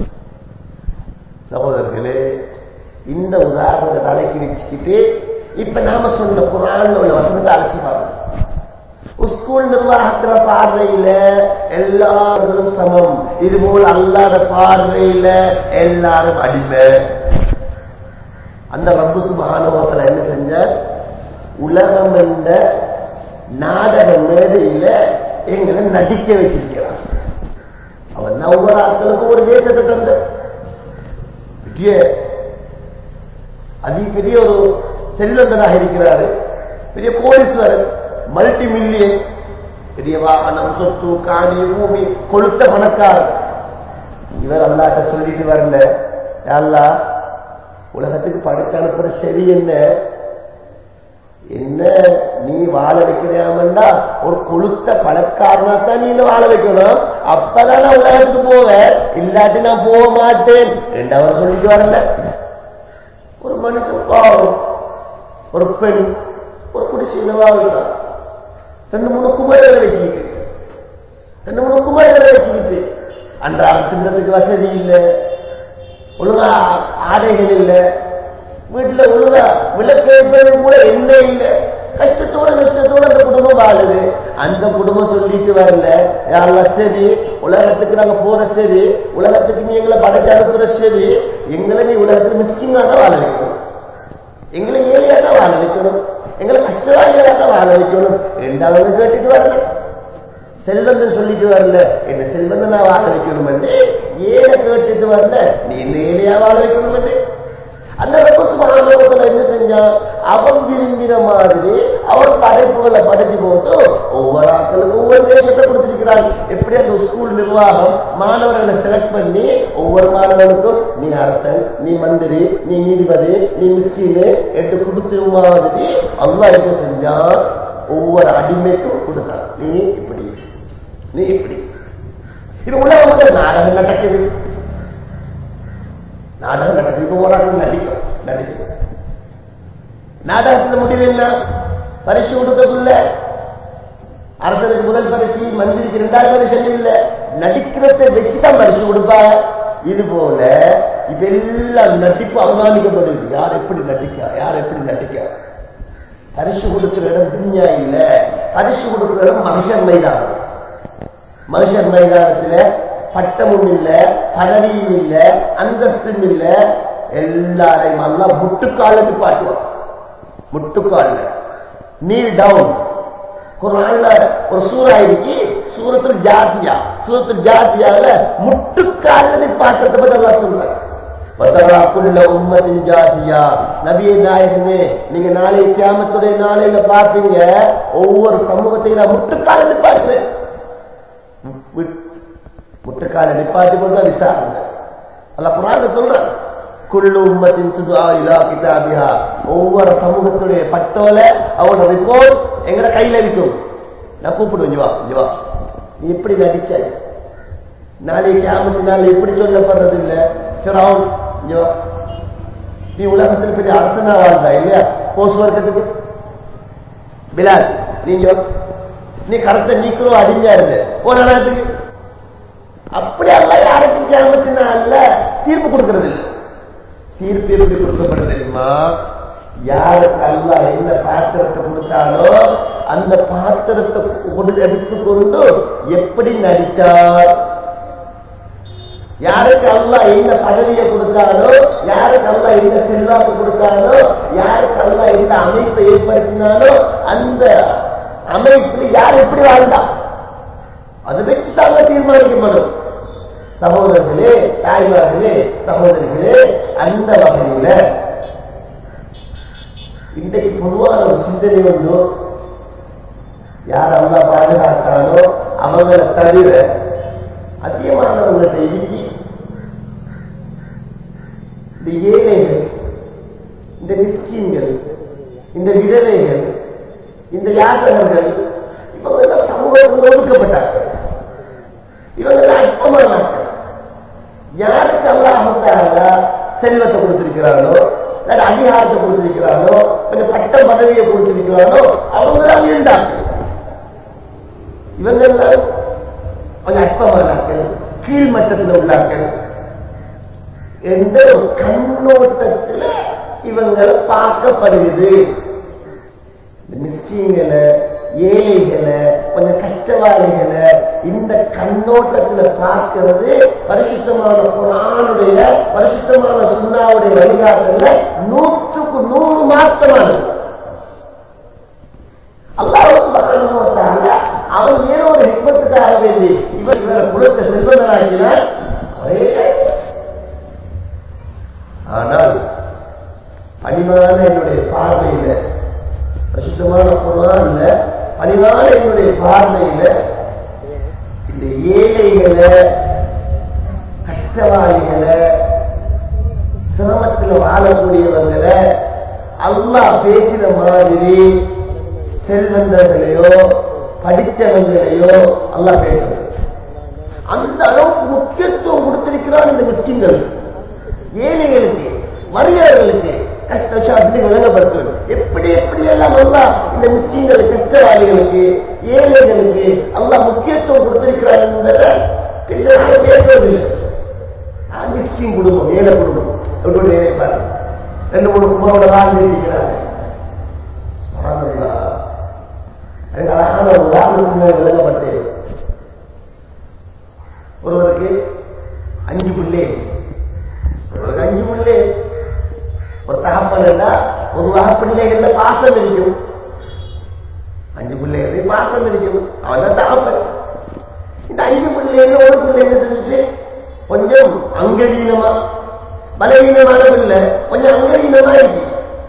சகோதரர்களே இந்த உதாரணத்தை தலைக்கு வச்சுக்கிட்டு இப்ப நாம சொன்ன குரான் உள்ள வசனத்தை அலசி பார்க்கணும் ஸ்கூல் நிர்வாகத்துல பார்வையில எல்லாரும் சமம் இது போல அல்லாத பார்வையில எல்லாரும் அடிமை அந்த ரப்பு சுபானுவத்தில் என்ன செஞ்ச உலகம் என்ற நாடக மேடையில எங்களை நடிக்க வச்சிருக்கிறான் அவன் தான் ஒவ்வொரு ஆட்களுக்கும் ஒரு தேசத்தை தந்த பெரிய அதி பெரிய ஒரு செல்வந்தனாக இருக்கிறாரு பெரிய கோடீஸ்வரர் மல்டி மில்லியன் பெரிய வாகனம் சொத்து காணி பூமி கொளுத்த பணக்காரர் இவர் அல்லாட்ட சொல்லிட்டு வரல அல்லா உலகத்துக்கு படிச்சு அனுப்புற சரி என்ன என்ன நீ வாழ வைக்கிறியாமண்டா ஒரு கொளுத்த பணக்காரனா தான் நீ வாழ வைக்கணும் அப்பதான் நான் உலகத்துக்கு போவேன் இல்லாட்டி நான் போக மாட்டேன் ரெண்டாவது சொல்லிட்டு வரல ஒரு மனுஷன் பாவம் ஒரு பெண் ஒரு குடிசையில வாழ்கிறான் ரெண்டு மூணு குமரங்களை வச்சுக்கிட்டு ரெண்டு மூணு குமரங்களை வச்சுக்கிட்டு அன்றாட தின்றதுக்கு வசதி இல்லை ஒழுங்கா ஆடைகள் இல்லை வீட்டுல ஒழுங்கா விளக்கு வைப்பது கூட என்ன இல்லை கஷ்டத்தோட கஷ்டத்தோட அந்த குடும்பம் வாழுது அந்த குடும்பம் சொல்லிட்டு வரல யாரெல்லாம் சரி உலகத்துக்கு நாங்க போற சரி உலகத்துக்கு நீ எங்களை படைச்சு அனுப்புற சரி எங்களை நீ உலகத்துக்கு மிஸ்கிங்கா தான் வாழ வைக்கணும் எங்களை ஏழையா தான் வாழ வைக்கணும் எங்களை கஷ்டவாளிகளா தான் வாழ வைக்கணும் ரெண்டாவது கேட்டுட்டு வரல செல்வந்தன் சொல்லிட்டு வரல என்ன செல்வந்தன் நான் வாழ வைக்கணும் ஏழை கேட்டுட்டு வரல நீ என்ன ஏழையா வாழ வைக்கணும் அந்த ரப்பசுமானவர்கள் என்ன செஞ்சான் அவன் விரும்பின மாதிரி அவர் படைப்புகளை படைச்சு போட்டு ஒவ்வொரு ஆட்களுக்கும் ஒவ்வொரு தேசத்தை கொடுத்திருக்கிறான் எப்படி அந்த ஸ்கூல் நிர்வாகம் மாணவர்களை செலக்ட் பண்ணி ஒவ்வொரு மாணவனுக்கும் நீ அரசன் நீ மந்திரி நீ நீதிபதி நீ மிஸ்கின்னு என்று கொடுத்து மாதிரி அல்லா என்ன செஞ்சான் ஒவ்வொரு அடிமைக்கும் கொடுத்தான் நீ இப்படி நீ இப்படி இது உலகம் நாடகம் நடக்குது நாடகம் நடக்குது இப்ப போராட்டம் நடிக்கும் நடிக்கும் நாடகத்துல முடிவு என்ன பரிசு கொடுக்கக்குள்ள அரசனுக்கு முதல் பரிசு மந்திரிக்கு இரண்டாவது பரிசு இல்ல நடிக்கிறத வச்சுதான் பரிசு கொடுப்பாங்க இது போல இப்ப எல்லாம் நடிப்பு அவதானிக்கப்படுது யார் எப்படி நடிக்கா யார் எப்படி நடிக்கா பரிசு கொடுக்கிற இடம் துணியா இல்ல பரிசு கொடுக்கிற இடம் மனுஷன் மைதானம் மனுஷன் மைதானத்துல பட்டமும் இல்ல பதவியும் இல்ல அந்தஸ்தும் இல்ல எல்லாரையும் அல்ல முட்டுக்கால நிப்பாட்டுவான் முட்டுக்கால நீல் டவுன் குரான்ல ஒரு சூறா இருக்கு சூரத்தில் ஜாத்தியா சூரத்தில் ஜாத்தியால முட்டுக்கால நிப்பாட்டத்தை பத்தி எல்லாம் சொல்றாங்க வதராக்குள்ள உம்மதின் ஜாதியா நபிய நாயகமே நீங்க நாளை கியாமத்துடைய நாளையில பாப்பீங்க ஒவ்வொரு சமூகத்தையும் நான் முட்டுக்கால நிப்பாட்டுறேன் முட்டுக்கால நிப்பாட்டி போது விசாரணை அல்ல குரான் சொல்ற குள்ளு உம்மத்தின் சுதுஆ இலா கிதாபிஹா ஒவ்வொரு சமூகத்துடைய பட்டோல அவனோட ரிப்போர்ட் எங்கட கையில இருக்கும் நான் கூப்பிடுவேன் இங்க வா இங்க வா நீ எப்படி நடிச்ச நாளை கியாமத்து நாள் எப்படி சொல்லப்படுறது இல்ல ஃபிரௌன் இங்க வா நீ உலகத்தில் பெரிய அரசனா வாழ்ந்தா இல்லையா போஸ் வர்க்கத்துக்கு பிலால் நீங்க நீ கருத்தை நீக்கிறோம் அடிஞ்சா இருந்து போன நேரத்துக்கு அப்படி அல்ல யாருக்கு கியாமத்தினா அல்ல தீர்ப்பு கொடுக்கறது இல்லை தீர்ப்பு எப்படி கொடுக்கப்படுது தெரியுமா யாருக்கு அல்ல என்ன பாத்திரத்தை கொடுத்தாலோ அந்த பாத்திரத்தை கொண்டு எடுத்துக்கொண்டு எப்படி நடிச்சார் யாருக்கு அல்ல என்ன பதவியை கொடுத்தாலோ யாருக்கு அல்ல என்ன செல்வாக்கு கொடுத்தாலோ யாருக்கு அல்ல என்ன அமைப்பை ஏற்படுத்தினாலோ அந்த அமைப்பில் யார் எப்படி வாழ்ந்தா அதை வச்சு தாங்க தீர்மானிக்கப்படும் சகோதரர்களே தாய்மார்களே சகோதரிகளே அந்த வகையில இன்றைக்கு பொதுவான ஒரு சிந்தனை ஒன்று யார் அல்லா பாதுகாத்தாலோ அவங்களை தவிர அதிகமானவங்கள்ட்ட இருக்கி இந்த ஏழைகள் இந்த மிஸ்கீன்கள் இந்த விதவைகள் இந்த யாத்திரர்கள் இவங்க சமூகத்தில் ஒதுக்கப்பட்டார்கள் இவங்க அற்பமானார்கள் யாருக்கு அல்லாஹால செல்வத்தை கொடுத்திருக்கிறானோ இல்ல அதிகாரத்தை கொடுத்திருக்கிறானோ கொஞ்சம் பட்ட பதவியை கொடுத்திருக்கிறானோ அவங்க தான் இருந்தார்கள் இவங்க எல்லாம் கொஞ்சம் அற்பமானார்கள் கீழ்மட்டத்தில் உள்ளார்கள் என்ற ஒரு கண்ணோட்டத்தில் இவங்களை பார்க்கப்படுகிறது மிஸ்கீங்களை ஏழைகளை கொஞ்சம் கஷ்டவாளிகளை இந்த கண்ணோட்டத்துல பார்க்கிறது பரிசுத்தமான குரானுடைய பரிசுத்தமான சுண்ணாவுடைய வழிகாட்டல நூற்றுக்கு நூறு மாற்றமானது அல்லாவுக்கு அவன் ஏதோ ஒரு ஹிக்மத்துக்காக வேண்டி இவர் இவரை குலத்தை செல்வதனாகினார் ஆனால் பணிவான என்னுடைய பார்வையில பிரசித்தமான குரான்ல பணிவான என்னுடைய பார்வையில இந்த ஏழைகளை கஷ்டவாளிகளை சிரமத்தில் வாழக்கூடியவங்களை அல்லாஹ் பேசின மாதிரி செல்வந்தர்களையோ படித்தவங்களையோ அல்லாஹ் பேசுறது அந்த அளவுக்கு முக்கியத்துவம் கொடுத்திருக்கிறான் இந்த மிஸ்கின்கள் ஏழைகளுக்கு வறியவர்களுக்கு கஷ்டத்தை விளங்கப்படுத்துவது எப்படி எப்படி எல்லாம் அல்லா இந்த மிஸ்கின்கள் கஷ்டவாதிகளுக்கு ஏழைகளுக்கு அல்லாஹ் முக்கியத்துவம் கொடுத்திருக்கிறார் என்பதை கிட்டத்தட்ட பேசுவதில்லை ஆ, மிஸ்கின் குடும்பம் ஏழை குடும்பம் எப்படி நினைப்பாரு ரெண்டு மூணு குமாரோட வாழ்ந்து இருக்கிறாங்க சுப்ஹானல்லாஹ். எனக்கு அழகான ஒரு உதாரணத்துக்கு விளங்கப்பட்டேன் ஒருவருக்கு அஞ்சு பிள்ளை ஒருவருக்கு அஞ்சு பிள்ளை ஒரு தகப்பன்னா பொதுவாக பிள்ளைகள்ல பாசம் இருக்கும் அஞ்சு பிள்ளைகள் பாசம் இருக்கும் அவன் தான் தகப்பன் இந்த அஞ்சு பிள்ளைகள் ஒரு பிள்ளை என்ன செஞ்சுட்டு கொஞ்சம் அங்கவீனமா பலவீனமான பிள்ளை கொஞ்சம் அங்கவீனமா இருக்கு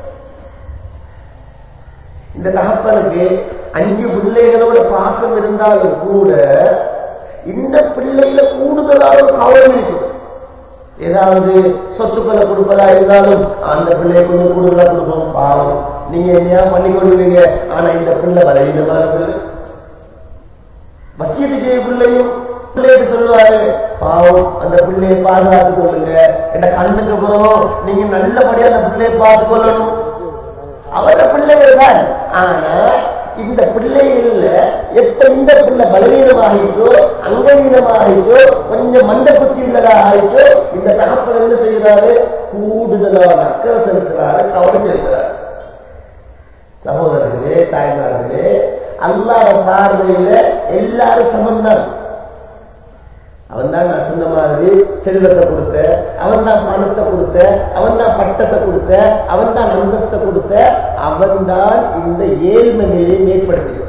இந்த தகப்பனுக்கு அஞ்சு பிள்ளைகளோட பாசம் இருந்தாலும் கூட இந்த பிள்ளையில கூடுதலான ஒரு கவனம் இருக்கும் ஏதாவது சொத்துக்களை கொடுப்பதா இருந்தாலும் அந்த பிள்ளையை கொஞ்சம் கூடுதலா கொடுப்போம் பாவம் நீங்க என்னையா பண்ணி கொள்வீங்க ஆனா இந்த பிள்ளை பலவீனமான பிள்ளை வசியத்து செய்ய பிள்ளையும் பிள்ளைக்கு சொல்லுவாரு பாவம் அந்த பிள்ளையை பாதுகாத்துக் கொள்ளுங்க என்ன கண்ணுக்கு புறமும் நீங்க நல்லபடியா அந்த பிள்ளையை பார்த்துக் கொள்ளணும் அவர பிள்ளைகள் தான் ஆனா இந்த பிள்ளைகள்ல எப்ப இந்த பிள்ளை பலவீனமாகிட்டோ அங்கவீனமாகிட்டோ கொஞ்சம் மந்த புத்தி உள்ளதா ஆயிட்டோ இந்த தகப்பன் என்ன செய்கிறாரு கூடுதலான அக்கறை செலுத்துறாரு கவனம் செலுத்துறாரு சகோதரர்களே தாய்மார்களே அல்லாத பார்வையில எல்லாரும் சமந்தான் அவன் தான் நான் சொன்ன மாதிரி செல்வத்தை கொடுத்த அவன் தான் பணத்தை கொடுத்த அவன் தான் பட்டத்தை கொடுத்த அவன் தான் அந்தஸ்தை கொடுத்த அவன் தான் இந்த ஏழ்மை நிலையை ஏற்படுத்தியது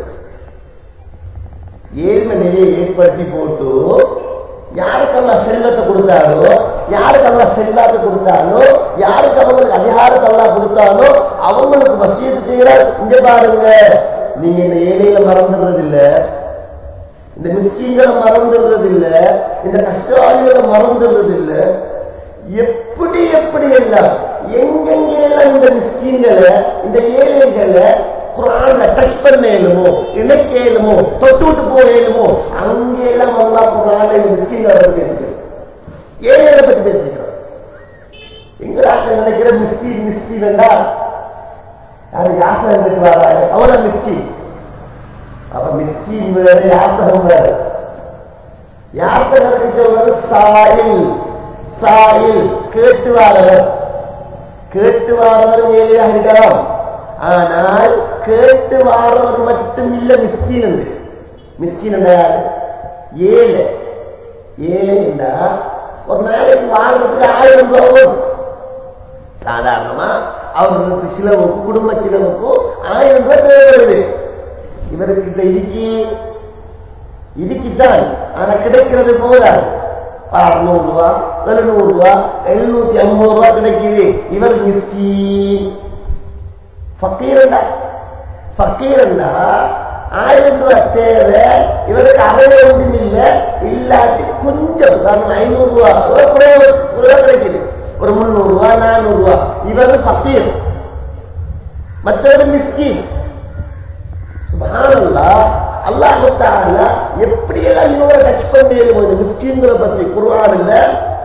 ஏழ்மை நிலையை ஏற்படுத்தி போட்டு யாருக்கெல்லாம் செல்வத்தை கொடுத்தாரோ யாருக்கெல்லாம் செல்லாத கொடுத்தாரோ யாருக்கு அவங்களுக்கு அதிகாரத்தை எல்லாம் கொடுத்தாரோ அவங்களுக்கு வசியத்து செய்யறார் இங்க பாருங்க நீங்க இந்த ஏழையில மறந்துடுறது இல்ல இந்த மிஸ்கீன்களை மறந்துடுறது இல்ல இந்த கஷ்டவாதிகளை மறந்துடுறது இல்ல எப்படி எப்படி எல்லாம் எங்கெங்க எல்லாம் இந்த மிஸ்கீன்களை இந்த ஏழைகளை குரான்ல டச் பண்ண இயலுமோ இணைக்க இயலுமோ தொட்டு விட்டு போக இயலுமோ அங்கெல்லாம் அல்லா குரான்ல இந்த மிஸ்கீன்களை பத்தி பேசுகிறேன் ஏழைகளை பத்தி பேசுகிறோம் எங்களாக்க நினைக்கிற மிஸ்கீன் மிஸ்கீன் என்றால் யாரு யாசகம் கட்டு வராங்க அவன மிஸ்கீன் அப்ப மிஸ்கீன் வேற யாசகம் வேற யாசகம் சொல்றது சாயில் சாயில் கேட்டு வாரவர் கேட்டு வாரவர் ஏழையாக இருக்கலாம் ஆனால் கேட்டு வாரவர் மட்டும் இல்ல மிஸ்கீன் என்று மிஸ்கீன் என்ன யாரு ஏழை ஏழை என்றா ஒரு நாளைக்கு வாங்குறதுக்கு ஆயிரம் ரூபாய் வரும். சாதாரணமா அவர்களுக்கு சிலவுக்கு குடும்ப சிலவுக்கு ஆயிரம் ரூபாய் தேவைப்படுது இவர்கிட்ட இடுக்கி இடுக்கித்தான் ஆனா கிடைக்கிறது போதாது அறுநூறு ரூபா எழுநூறு ரூபா எழுநூத்தி ஐம்பது ரூபா கிடைக்குது இவர் மிஸ்கீன் ஃபக்கீரண்டா ஃபக்கீரண்டா ஆயிரம் ரூபாய் தேவை இவருக்கு அரை ஒன்றும் இல்ல இல்லாட்டி கொஞ்சம் காரணம் ஐநூறு ரூபா ஒரு குறைவு ஒரு ரூபா கிடைக்குது ஒரு முந்நூறு ரூபா நானூறு ரூபா இவர் ஃபக்கீர் மற்றவர் மிஸ்கீன் சுபானல்லா அல்லாஹு தாலா எப்படியெல்லாம் இன்னொரு டச் பண்ணிடுமோ இந்த மிஸ்கீன்களை பத்தி குர்ஆன்ல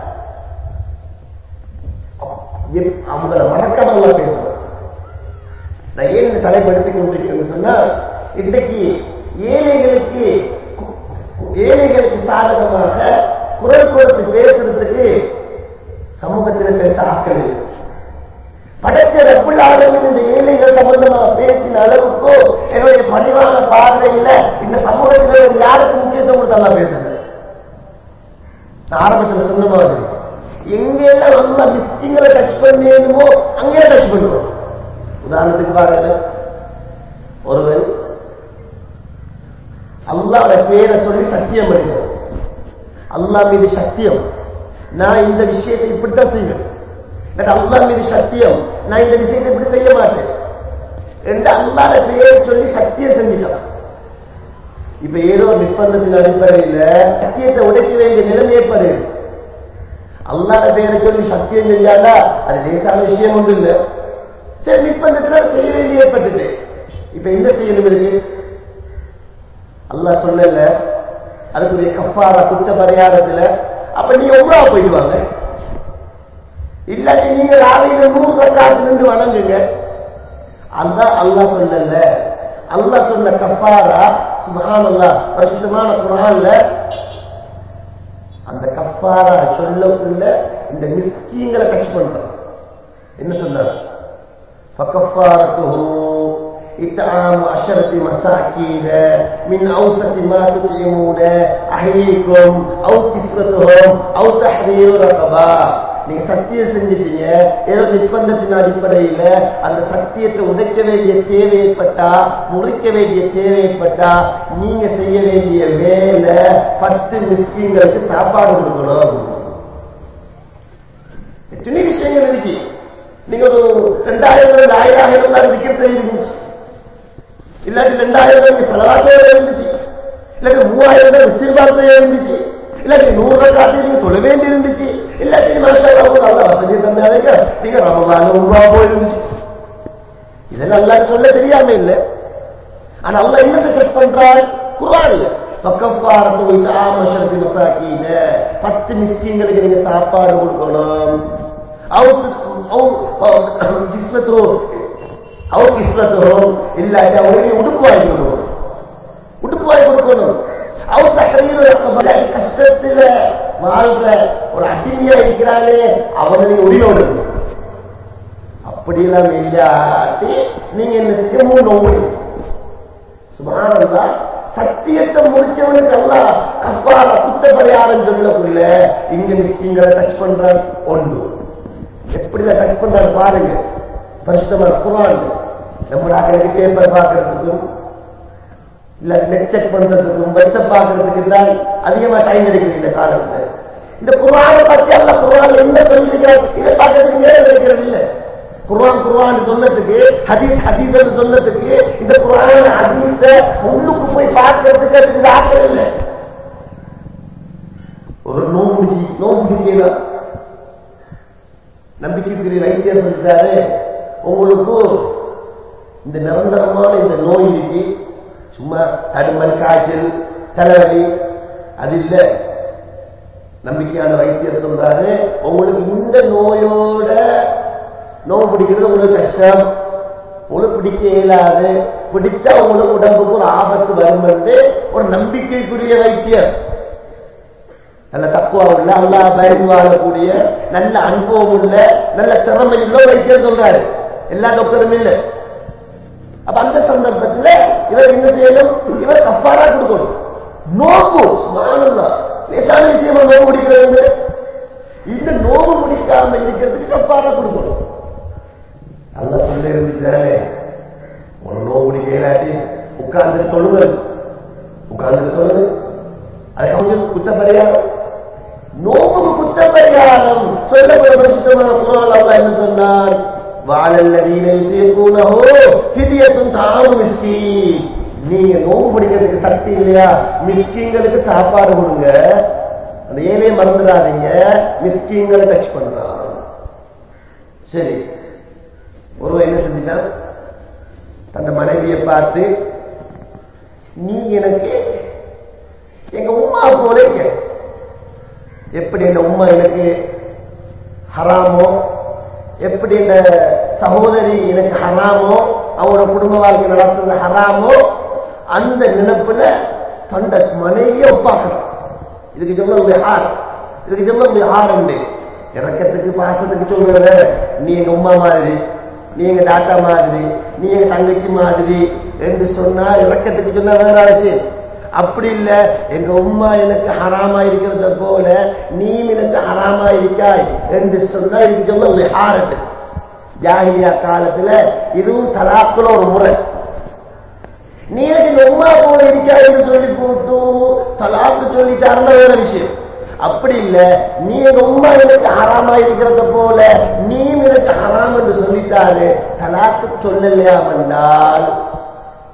எப்- அவங்கள மறக்காம பேசுறேன் நான் ஏன் இந்த தலைப்படுத்தி கொண்டிருக்கேன்னு சொன்னா இன்றைக்கு ஏழைகளுக்கு ஏழைகளுக்கு சாதகமாக குரல் கொடுத்து பேசுறதுக்கு சமூகத்தில் பேச ஆட்கள் இல்லை. படைச்ச ரப்புல் ஆலமீன் இந்த ஏழைகள் சம்பந்தமாக பேசின அளவுக்கு என்னுடைய பணிவான பார்வையில இந்த சமூகத்தில் வேறு யாருக்கு முக்கியத்துவம் கொடுத்தாலும் பேசுறது நான் ஆரம்பத்தில் சொன்ன மாதிரி எங்கெல்லாம் நல்லா மிஸ்டிங்களை டச் பண்ணியணுமோ அங்கே டச் பண்ணுவோம் உதாரணத்துக்கு பாருங்க ஒருவன் அல்லாஹ் பேரை சொல்லி சத்தியம் பண்ணினார் அல்லாஹ் மீது சத்தியம் நான் இந்த விஷயத்தை இப்படித்தான் செய்வேன் எனக்கு அல்லாஹ் மீது சத்தியம் நான் இந்த விஷயத்தை இப்படி செய்ய மாட்டேன் என்று அல்லாஹ் பேரை சொல்லி சத்தியம் செஞ்சுட்டான் இப்ப ஏதோ ஒரு நிர்பந்தத்தின் அடிப்படையில சத்தியத்தை உடைக்க வேண்டிய நிலைமை ஏற்படுது அல்லாத பேரை சொல்லி சத்தியம் செஞ்சாண்டா அது லேசான விஷயம் ஒன்றும் இல்லை சரி நிர்பந்தத்துல செய்ய வேண்டிய ஏற்பட்டது இப்ப என்ன செய்யணும் இருக்கு அல்லாஹ் சொல்லல அதுக்குரிய கஃபாரா குற்ற பரிகாரத்துல அப்ப நீங்க உம்ரா போயிடுவாங்க இல்லாட்டி நீங்க ராவையில நூறு ரக்காத்து நின்று வணங்குங்க அதான் அல்லாஹ் சொல்லல அல்லாஹ் சொன்ன கஃபாரா சுபஹானல்லாஹ் பரிசுத்தமான குரான்ல அந்த கஃபாரா சொல்லக்குள்ள இந்த மிஸ்கீங்களை டச் பண்றோம் என்ன சொன்னார் فكفارته إطعام عشرة مساكين من أوسط ما تطعمون أهليكم أو كسوتهم أو تحرير رقبة நீங்க சத்தியம் செஞ்சிட்டீங்க ஏதோ நிர்பந்தத்தின் அடிப்படையில அந்த சத்தியத்தை உடைக்க வேண்டிய தேவை ஏற்பட்டா முறிக்க வேண்டிய தேவை ஏற்பட்டா நீங்க செய்ய வேண்டிய வேலை பத்து மிஸ்கிங்களுக்கு சாப்பாடு கொடுக்கணும் எத்தனை விஷயங்கள் இருக்கு நீங்க ஒரு ரெண்டாயிரம் ரெண்டு ஆயிரம் இருந்தாலும் விற்கிறது இருந்துச்சு இல்லாட்டி ரெண்டாயிரம் நீங்க செலவாக்கவே இருந்துச்சு இல்லாட்டி மூவாயிரம் ரூபாய் விஸ்திர்பார்த்தையே இருந்துச்சு இல்லாட்டி நூறு ரூபாய் காட்டி நீங்க சொல்ல வேண்டி இருந்துச்சு இல்லாட்டி மனுஷன் நல்ல வசதி தந்தாங்க நீங்க ரமபான ரூபா போயிருந்துச்சு இதெல்லாம் எல்லாரும் சொல்ல தெரியாம இல்ல ஆனா அல்ல என்ன கட் பண்றாள் குரான் பக்கப்பாரத்து வைத்து ஆமசரத்து மசாக்கீன பத்து மிஸ்கீங்களுக்கு நீங்க சாப்பாடு கொடுக்கணும் அவர் கிஸ்வத்தும் இல்லாட்டி அவருக்கு உடுப்பு வாங்கி கொடுக்கணும் உடுப்பு வாங்கி கொடுக்கணும் அவர் தகவல் கஷ்டத்துல வாழ்ற ஒரு அடிமையா இருக்கிறானே அவனை உரியோடு அப்படியெல்லாம் இல்லாட்டி நீங்க என்ன செய்ய மூணு நோம்பு சுமாரந்தா சத்தியத்தை முடிச்சவனுக்கு எல்லாம் கப்பார குத்த பரிகாரம் சொல்லக்குள்ள இங்க மிஸ்கிங்களை டச் பண்றான் ஒன்று எப்படி டச் பண்றாரு பாருங்க பரிசுத்தமான குரான் நம்ம நாட்களுக்கு பேப்பர் பார்க்கறதுக்கும் இல்ல நெட் செக் பண்றதுக்கும் வெப்சைட் பார்க்கறதுக்கு தான் அதிகமா டைம் எடுக்குது இந்த காலத்துல இந்த குரானை பத்தி அல்ல குரான் என்ன சொல்லிருக்கிறார் இதை பார்க்கறதுக்கு நேரம் இருக்கிறது இல்ல குர்ஆன் குர்ஆன் சொன்னதுக்கு ஹதீஸ் ஹதீஸ் சொன்னதுக்கு இந்த குர்ஆன் ஹதீஸ உள்ளுக்கு போய் பார்க்கறதுக்கு அதுக்கு ஆட்கள் இல்லை ஒரு நோம்பு நோம்பு பிடிக்கலாம் நம்பிக்கைக்குரிய வைத்தியர் சொல்லிட்டாரு உங்களுக்கு இந்த நிரந்தரமான இந்த நோய் இருக்கு சும்மா தடுமல் காய்ச்சல் தலைவலி அது இல்லை நம்பிக்கையான வைத்தியர் சொல்றாரு உங்களுக்கு இந்த நோயோட நோய் பிடிக்கிறது உங்களுக்கு கஷ்டம் உங்களுக்கு பிடிக்க இயலாது பிடிச்சா உங்களுக்கு உடம்புக்கு ஒரு ஆபத்து வரும் என்று ஒரு நம்பிக்கைக்குரிய வைத்தியர் நல்ல தக்குவா உள்ள அல்லா பயந்து வாழக்கூடிய நல்ல அனுபவம் உள்ள நல்ல திறமை உள்ள வைத்தியர் சொல்றாரு எல்லா டாக்டரும் இல்லை அப்ப அந்த சந்தர்ப்பத்தில் இவர் என்ன செய்யணும் இவர் கப்பாரா கொடுக்கணும் நோம்பு சுமானந்தா லேசான விஷயமா நோம்பு பிடிக்கிறது இந்த நோம்பு பிடிக்காம இருக்கிறதுக்கு கப்பாரா கொடுக்கணும் அல்ல சொல்ல இருந்துச்சாலே ஒரு நோம்பு பிடிக்க இல்லாட்டி உட்கார்ந்து தொழுவது உட்கார்ந்து தொழுது அது கொஞ்சம் குத்த பரிகாரம் நோம்புக்கு குத்த பரிகாரம் சொல்லப்பட சுத்தமான குரான் அல்ல என்ன சொன்னார் வாழல்லதீனை தீர்க்கூனஹோ கிதியத்தும் தாமும் மிஸ்கி நீங்க நோம்பு பிடிக்கிறதுக்கு சக்தி இல்லையா மிஸ்கிங்களுக்கு சாப்பாடு கொடுங்க அந்த ஏழையை மறந்துடாதீங்க மிஸ்கிங்களை டச் பண்றான் சரி ஒருவன் என்ன செஞ்சிட்டான் தன் மனைவியை பார்த்து நீ எனக்கு எங்க உமா போல எப்படி எங்க உமா எனக்கு ஹராமோ எப்படி இந்த சகோதரி எனக்கு ஹராமோ அவரோட குடும்ப வாழ்க்கை நடத்துறது ஹராமோ அந்த நினைப்புல தண்ட மனைவியை ஒப்பாக்குறான் இதுக்கு சொல்ல யார் இதுக்கு சொல்ல யார் உண்டு இறக்கத்துக்கு பாசத்துக்கு சொல்லுற நீ எங்க உமா மாதிரி நீ எங்க தாத்தா மாதிரி நீ எங்க தங்கச்சி மாதிரி என்று சொன்னா இறக்கத்துக்கு சொன்னா வேற விஷயம் அப்படி இல்ல எங்க உம்மா எனக்கு ஹராமா இருக்கிறத போல நீ எனக்கு ஹராமா இருக்காய் என்று சொன்னா இதுக்கு சொல்ல விஹாரத்து ஜாகிலியா காலத்துல இதுவும் தலாக்குல ஒரு முறை நீ எனக்கு உம்மா போல இருக்காய்ன்னு சொல்லி போட்டு தலாக்கு சொல்லிட்டாருன்னா வேற விஷயம் அப்படி இல்ல நீ எங்க உம்மா எனக்கு ஹராமா இருக்கிறத போல நீ எனக்கு ஹராம் என்று சொல்லிட்டாரு தலாக்கு சொல்லலையா வந்தால்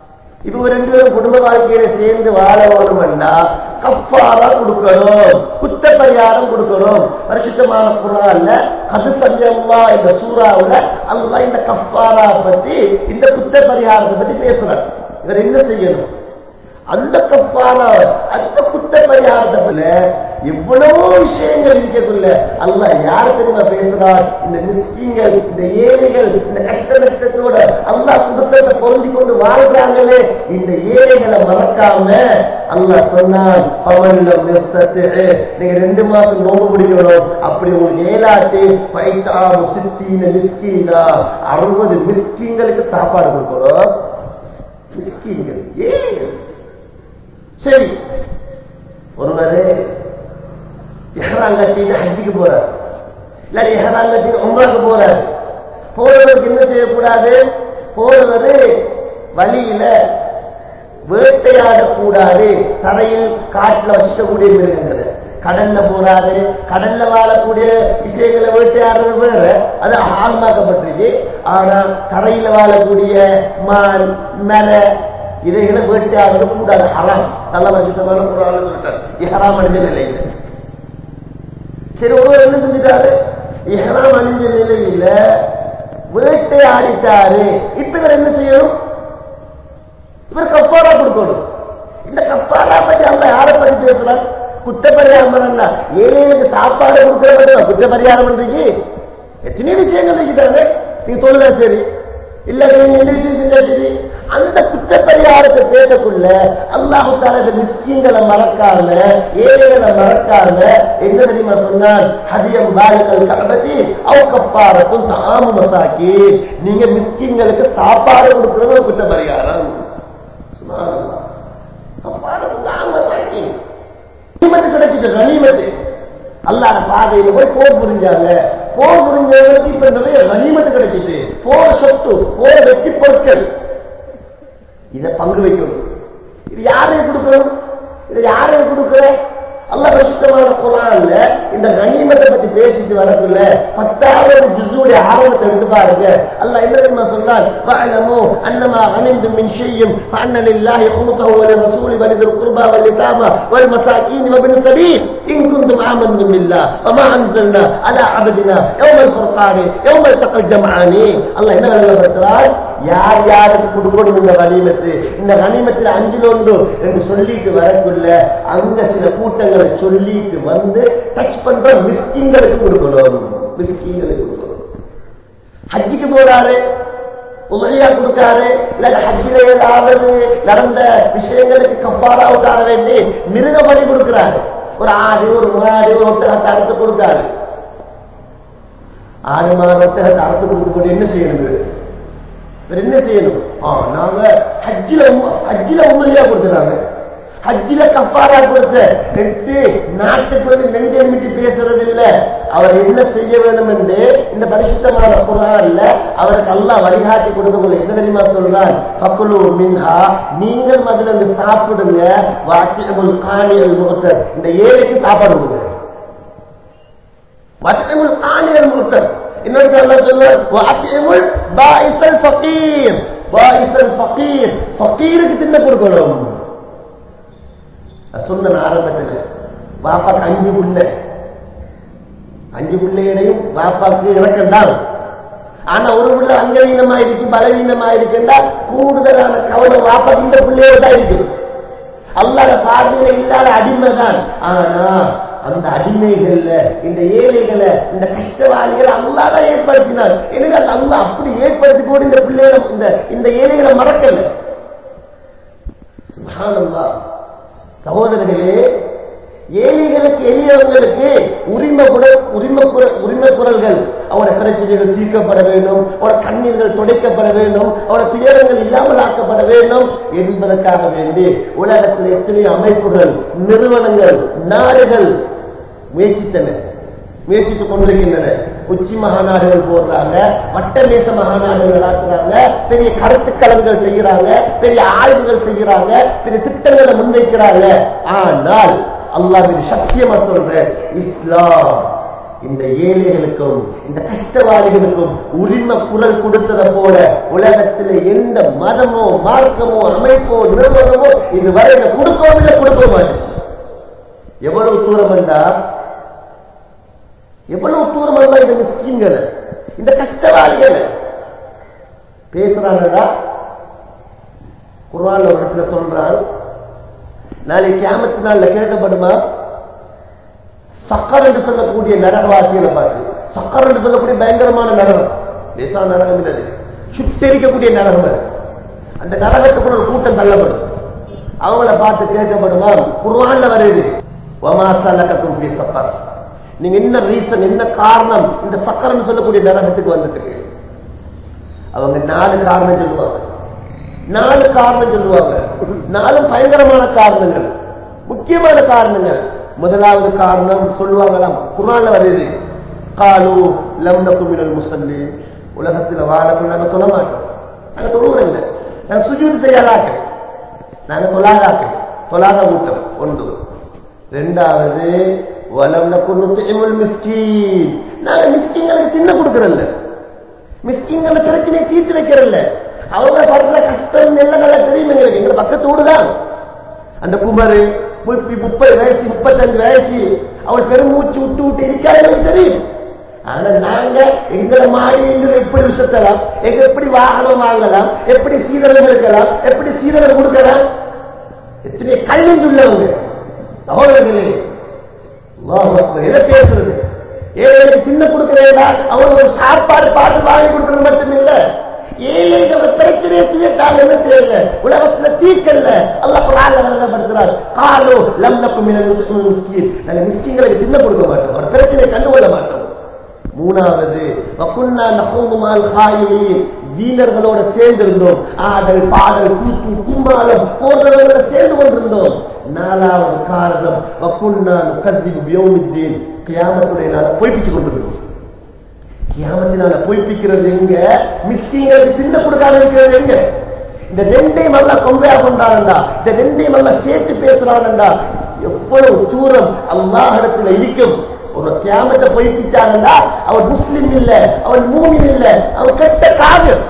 இப்ப ஒரு ரெண்டு பேரும் குடும்ப வாழ்க்கையில சேர்ந்து வாழ வேணும்னா கஃபாரா கொடுக்கணும் குத்த பரிகாரம் கொடுக்கணும் பரிசுத்தமான குரான்ல அது சஞ்சம்மா இந்த சூறாவுல அல்லாஹ் இந்த கஃபாரா பத்தி இந்த குத்த பரிகாரத்தை பத்தி பேசுறார் இவர் என்ன செய்யணும் அந்த கப்பாரா அந்த குத்த பரிகாரத்தை போல எவ்வளவோ விஷயங்கள் இருக்கக்குள்ள அல்ல யார் தெரியுமா பேசுறார் இந்த மிஸ்கிங்கள் இந்த ஏழைகள் இந்த கஷ்ட நஷ்டத்தோட அல்லா குடும்பத்தை பொருந்தி கொண்டு வாழ்றாங்களே இந்த ஏழைகளை மறக்காம அல்லாஹ் சொன்னான் பவன்லம் நீங்க ரெண்டு மாசம் நோம்பு பிடிக்கணும் அப்படி உங்களுக்கு ஏழாட்டு பைத்தாறு சித்தின மிஸ்கீனா அறுபது மிஸ்கிங்களுக்கு சாப்பாடு கொடுக்கணும் மிஸ்கீன்கள் ஏழைகள் சரி ஒருவர் எஹரான் கட்டிட்டு ஹஜ்ஜிக்கு போறார் இல்லாட்டி எஹரான் கட்டிட்டு உம்ராக்கு போறார் போறவருக்கு என்ன செய்யக்கூடாது போறவர் வழியில வேட்டையாடக்கூடாது தரையில் காட்டுல வசிக்கக்கூடிய மிருகங்களை கடல்ல போறாரு கடல்ல வாழக்கூடிய விஷயங்களை வேட்டையாடுறது வேற அது ஆழ்மாக்கப்பட்டிருக்கு ஆனா தரையில வாழக்கூடிய மான் மர இதைகளை வேட்டையாடுறது கூடாது ஹராம் நல்ல வசித்தமான குரான் சொல்லிட்டார் இஹராம் அணிஞ்ச நிலையில சரி ஒருவர் என்ன செஞ்சிட்டாரு இஹராம் அணிஞ்ச நிலையில வேட்டையாடிட்டாரு இப்ப இவர் என்ன செய்யணும் இவர் கப்பாரா கொடுக்கணும் இந்த கப்பாரா பத்தி அந்த யாரை பத்தி பேசுறார் குற்றப்பரிகாரம் ஏழைகளுக்கு சாப்பாடு கொடுக்கிற குற்றப்பரிகாரம் பண்றீங்க எத்தனை விஷயங்கள் இருக்கிறாங்க நீங்க தொழுதா சரி இல்ல நீங்க என்ன விஷயம் செஞ்சா சரி அந்த குற்றப்பரிகாரத்தை பேசக்குள்ள அல்லாஹு தால மிஸ்கிங்களை மறக்காம ஏழைகளை மறக்காம என்ன தெரியுமா சொன்னான் ஹதியம் பாலிகள் கபதி அவ கப்பாரத்தும் தாமு மசாக்கி நீங்க மிஸ்கிங்களுக்கு சாப்பாடு கொடுக்கிறது ஒரு குற்றப்பரிகாரம் கிடைச்சிட்டு கனிமத்து அல்லாத பாதையில போய் போர் புரிஞ்சாங்க போர் புரிஞ்சவங்களுக்கு இப்ப நிறைய கனிமத்து கிடைச்சிட்டு போர் சொத்து போர் வெற்றி பொருட்கள் இதை பங்கு வைக்கணும் இது யாரையும் கொடுக்கணும் இதை யாரையும் கொடுக்கிற அல்ல பிரசுத்தமான குரான்ல இந்த கனிமத்தை பத்தி பேசிட்டு வரக்குள்ள பத்தாவது ஜுசுடைய ஆரம்பத்தை எடுத்து பாருங்க அல்ல என்ன தெரியுமா சொன்னால் வஅலமு அன்னமா கனிம்தும் மின் ஷையின் ஃபஅன்ன லில்லாஹி குமுஸஹு வ லிரசூலி வ லிذில் குர்பா வல் யதாமா வல் மசாகீன் வ பின் சபீல் இன் குன்தும் ஆமன்தும் பில்லாஹ் வ மா அன்ஸல்னா அலா அபதினா யௌமல் ஃபர்கானி யௌமல் தக்கல் ஜம்ஆனி அல்லாஹ் என்ன விளங்கப்படுத்துறார் யார் யாருக்கு கொடுக்கணும் இந்த கனிமத்து இந்த கனிமத்தில் அஞ்சில் ஒன்று என்று சொல்லிட்டு வரக்குள்ள அங்க சில கூட்டங்களை சொல்லிட்டு வந்து டச் பண்ற மிஸ்கிங்களுக்கு கொடுக்கணும் மிஸ்கிங்களுக்கு கொடுக்கணும் ஹஜ்ஜிக்கு போறாரு உதவியா கொடுக்காரு இல்ல ஹஜ்ஜில ஏதாவது நடந்த விஷயங்களுக்கு கப்பாராவுக்காக வேண்டி மிருக பலி கொடுக்கிறாரு ஒரு ஆடு ஒரு மாடு ஒரு ஒட்டகத்தை அறுத்து கொடுக்காரு ஆடு மாடு ஒட்டகத்தை அறுத்து கொடுக்கும்போது என்ன செய்யணும் வேற என்ன செய்யணும் ஆ நாங்க ஹஜ்ஜில ஹஜ்ஜில உண்மையா கொடுத்துறாங்க ஹஜ்ஜில கப்பாரா கொடுத்த எட்டு நாட்டுக்கு வந்து நெஞ்சமிட்டு பேசுறது இல்ல அவர் என்ன செய்ய வேண்டும் என்று இந்த பரிசுத்தமான குரான்ல அவருக்கு அல்லா வழிகாட்டி கொடுக்கக்கூடிய என்ன தெரியுமா சொல்றான் பக்குலு மின்ஹா நீங்கள் அதில் வந்து சாப்பிடுங்க வாக்கியமுல் காணியல் முகத்தர் இந்த ஏழைக்கு சாப்பாடு கொடுங்க வாக்கியமுல் காணியல் முகத்தர் இன்னொரு அல்லா சொல்லுவார் வாக்கியமுல் பாயிசல் ஃபகீர் பாயிசல் ஃபகீர் ஃபகீருக்கு தின்ன கொடுக்கணும் சொன்ன ஆரம்பத்தில் பாப்பாக்கு அஞ்சு புள்ள அஞ்சு பிள்ளைகளையும் பாப்பாக்கு இறக்கம் தான் ஆனா ஒரு புள்ள அங்கவீனமா இருக்கு பலவீனமா இருக்குன்னா கூடுதலான கவனம் பாப்பாக்கு இந்த பிள்ளையோட தான் இருக்குது அல்லாத பார்வையில இல்லாத அடிமை தான் ஆனா அந்த அடிமைகள்ல இந்த ஏழைகளை இந்த கஷ்டவாளிகளை அல்லாத ஏற்படுத்தினார் எனக்கு அந்த அல்லா அப்படி ஏற்படுத்தி கூட இந்த பிள்ளைகளை இந்த இந்த ஏழைகளை மறக்கல சுபானல்லா சகோதரர்களே ஏழைகளுக்கு எளியவங்களுக்கு உரிமை குர உரிமை குர உரிமை குரல்கள் அவனோட பிரச்சனைகள் தீர்க்கப்பட வேண்டும் அவனோட கண்ணீர்கள் துடைக்கப்பட வேண்டும் அவனோட துயரங்கள் இல்லாமல் ஆக்கப்பட வேண்டும் என்பதற்காக வேண்டி உலகத்தில் எத்தனை அமைப்புகள் நிறுவனங்கள் நாடுகள் முயற்சித்தன முயற்சித்துக் கொண்டிருக்கின்றன உச்சி மகாநாடுகள் போடுறாங்க வட்டமேச மகாநாடுகள் ஆக்குறாங்க பெரிய கருத்துக்களங்கள் செய்யறாங்க பெரிய ஆய்வுகள் செய்யறாங்க பெரிய திட்டங்களை முன்வைக்கிறாங்க ஆனால் அல்லாஹ் சத்தியமா சொல்ற இஸ்லாம் இந்த ஏழைகளுக்கும் இந்த கஷ்டவாதிகளுக்கும் உரிமை குரல் கொடுத்ததை போல உலகத்தில் எந்த மதமோ மார்க்கமோ அமைப்போ நிறுவனமோ இதுவரை இதை கொடுக்கவும் இல்லை கொடுக்க மாட்டேன் எவ்வளவு தூரம் என்றா எவ்வளவு தூரம் அல்ல இந்த மிஸ்கின்களை இந்த கஷ்டவாதிகளை பேசுறாங்கடா குர்ஆன்ல ஒரு இடத்துல சொல்றான் நாளை கியாமத்து நாள்ல கேட்கப்படுமா சக்கர் என்று சொல்லக்கூடிய நரகவாசிகளை பார்த்து சக்கர் என்று சொல்லக்கூடிய பயங்கரமான நரகம் லேசான நரகம் இல்லது சுட்டெரிக்கக்கூடிய நரகம் அது. அந்த நரகத்துக்குள்ள ஒரு கூட்டம் தள்ளப்படும் அவங்கள பார்த்து கேட்கப்படுமா குர்ஆன்ல வருது வமா சலகக்கும் ஃபீ சக்கர் நீங்க என்ன ரீசன் என்ன காரணம் இந்த சக்கரன்னு சொல்லக்கூடிய நரகத்துக்கு வந்ததுக்கு அவங்க நாலு காரணம் சொல்லுவாங்க நாலு காரணம் சொல்லுவாங்க நாலும் பயங்கரமான காரணங்கள் முக்கியமான காரணங்கள் முதலாவது காரணம் சொல்லுவாங்களாம் குரான்ல வருது காலு லம் நக்கு மினல் முசல்லி உலகத்துல வாழக்குள்ள நாங்க தொழ மாட்டோம் நாங்க தொழுவோம் இல்லை நாங்க சுஜூத் செய்யாதாக்க நாங்க தொழாதாக்க தொழாத கூட்டம் ஒன்று ரெண்டாவது வலம் நக்கு மிஸ்கீன் நாங்க மிஸ்கிங்களுக்கு தின்ன கொடுக்கறல்ல மிஸ்கின்களை பிரச்சனையை தீர்த்து வைக்கிறல்ல அவங்க படுற கஷ்டம் எல்லாம் நல்லா தெரியும் எங்களுக்கு எங்க பக்கத்தோடு தான் அந்த குமரு முப்பி முப்பது வயசு முப்பத்தஞ்சு வயசு அவள் பெருமூச்சு விட்டு விட்டு இருக்காது எனக்கு தெரியும் ஆனா நாங்க எங்களை மாடி எங்களை எப்படி விசத்தலாம் எங்க எப்படி வாகனம் வாங்கலாம் எப்படி சீரகம் எடுக்கலாம் எப்படி சீரகம் கொடுக்கலாம் எத்தனை கல்லும் சொல்லவங்க சகோதரர்களே அல்லாஹ் அக்பர். எதை பேசுறது ஏழைகளுக்கு பின்ன கொடுக்கிறேன்னா அவங்களுக்கு ஒரு சாப்பாடு பார்த்து வாங்கி கொடுக்கறது மட்டும் இல்ல ஏழைகள பிரச்சனையை தீர்த்தாங்க என்ன செய்யல உலகத்துல தீர்க்கல்ல அல்லாஹ் குரான்ல விளங்கப்படுத்துறார் காலோ லம் நக்கும் மினல் மிஸ்கீன் நாங்க மிஸ்கின்களுக்கு தின்ன கொடுக்க மாட்டோம் ஒரு பிரச்சனையை கண்டுகொள்ள மாட்டோம் மூணாவது வக்குன்னா நகோமுமால் காயிலின் வீணர்களோட சேர்ந்திருந்தோம் ஆடல் பாடல் கூத்து கும்மாளம் போன்றவர்களோட சேர்ந்து கொண்டிருந்தோம் நாலாவது காரணம் வக்குன்னா நுகர்தி வியோமித்தேன் கியாமத்துடைய நாள பொய்ப்பிச்சு கொண்டிருந்தோம் கியாமத்தினால பொய்ப்பிக்கிறது எங்க மிஸ்கிங்களுக்கு தின்ன கொடுக்காம இருக்கிறது எங்க இந்த ரெண்டையும் நல்லா கொம்பையா கொண்டாடா இந்த ரெண்டையும் நல்லா சேர்த்து பேசுறான்டா எவ்வளவு தூரம் அல்லாஹ் இடத்துல இருக்கும் ஒரு கியாமத்தை பொய்ப்பிச்சாங்கடா அவன் முஸ்லிம் இல்ல அவன் மூமின் இல்ல அவன் கெட்ட காதல்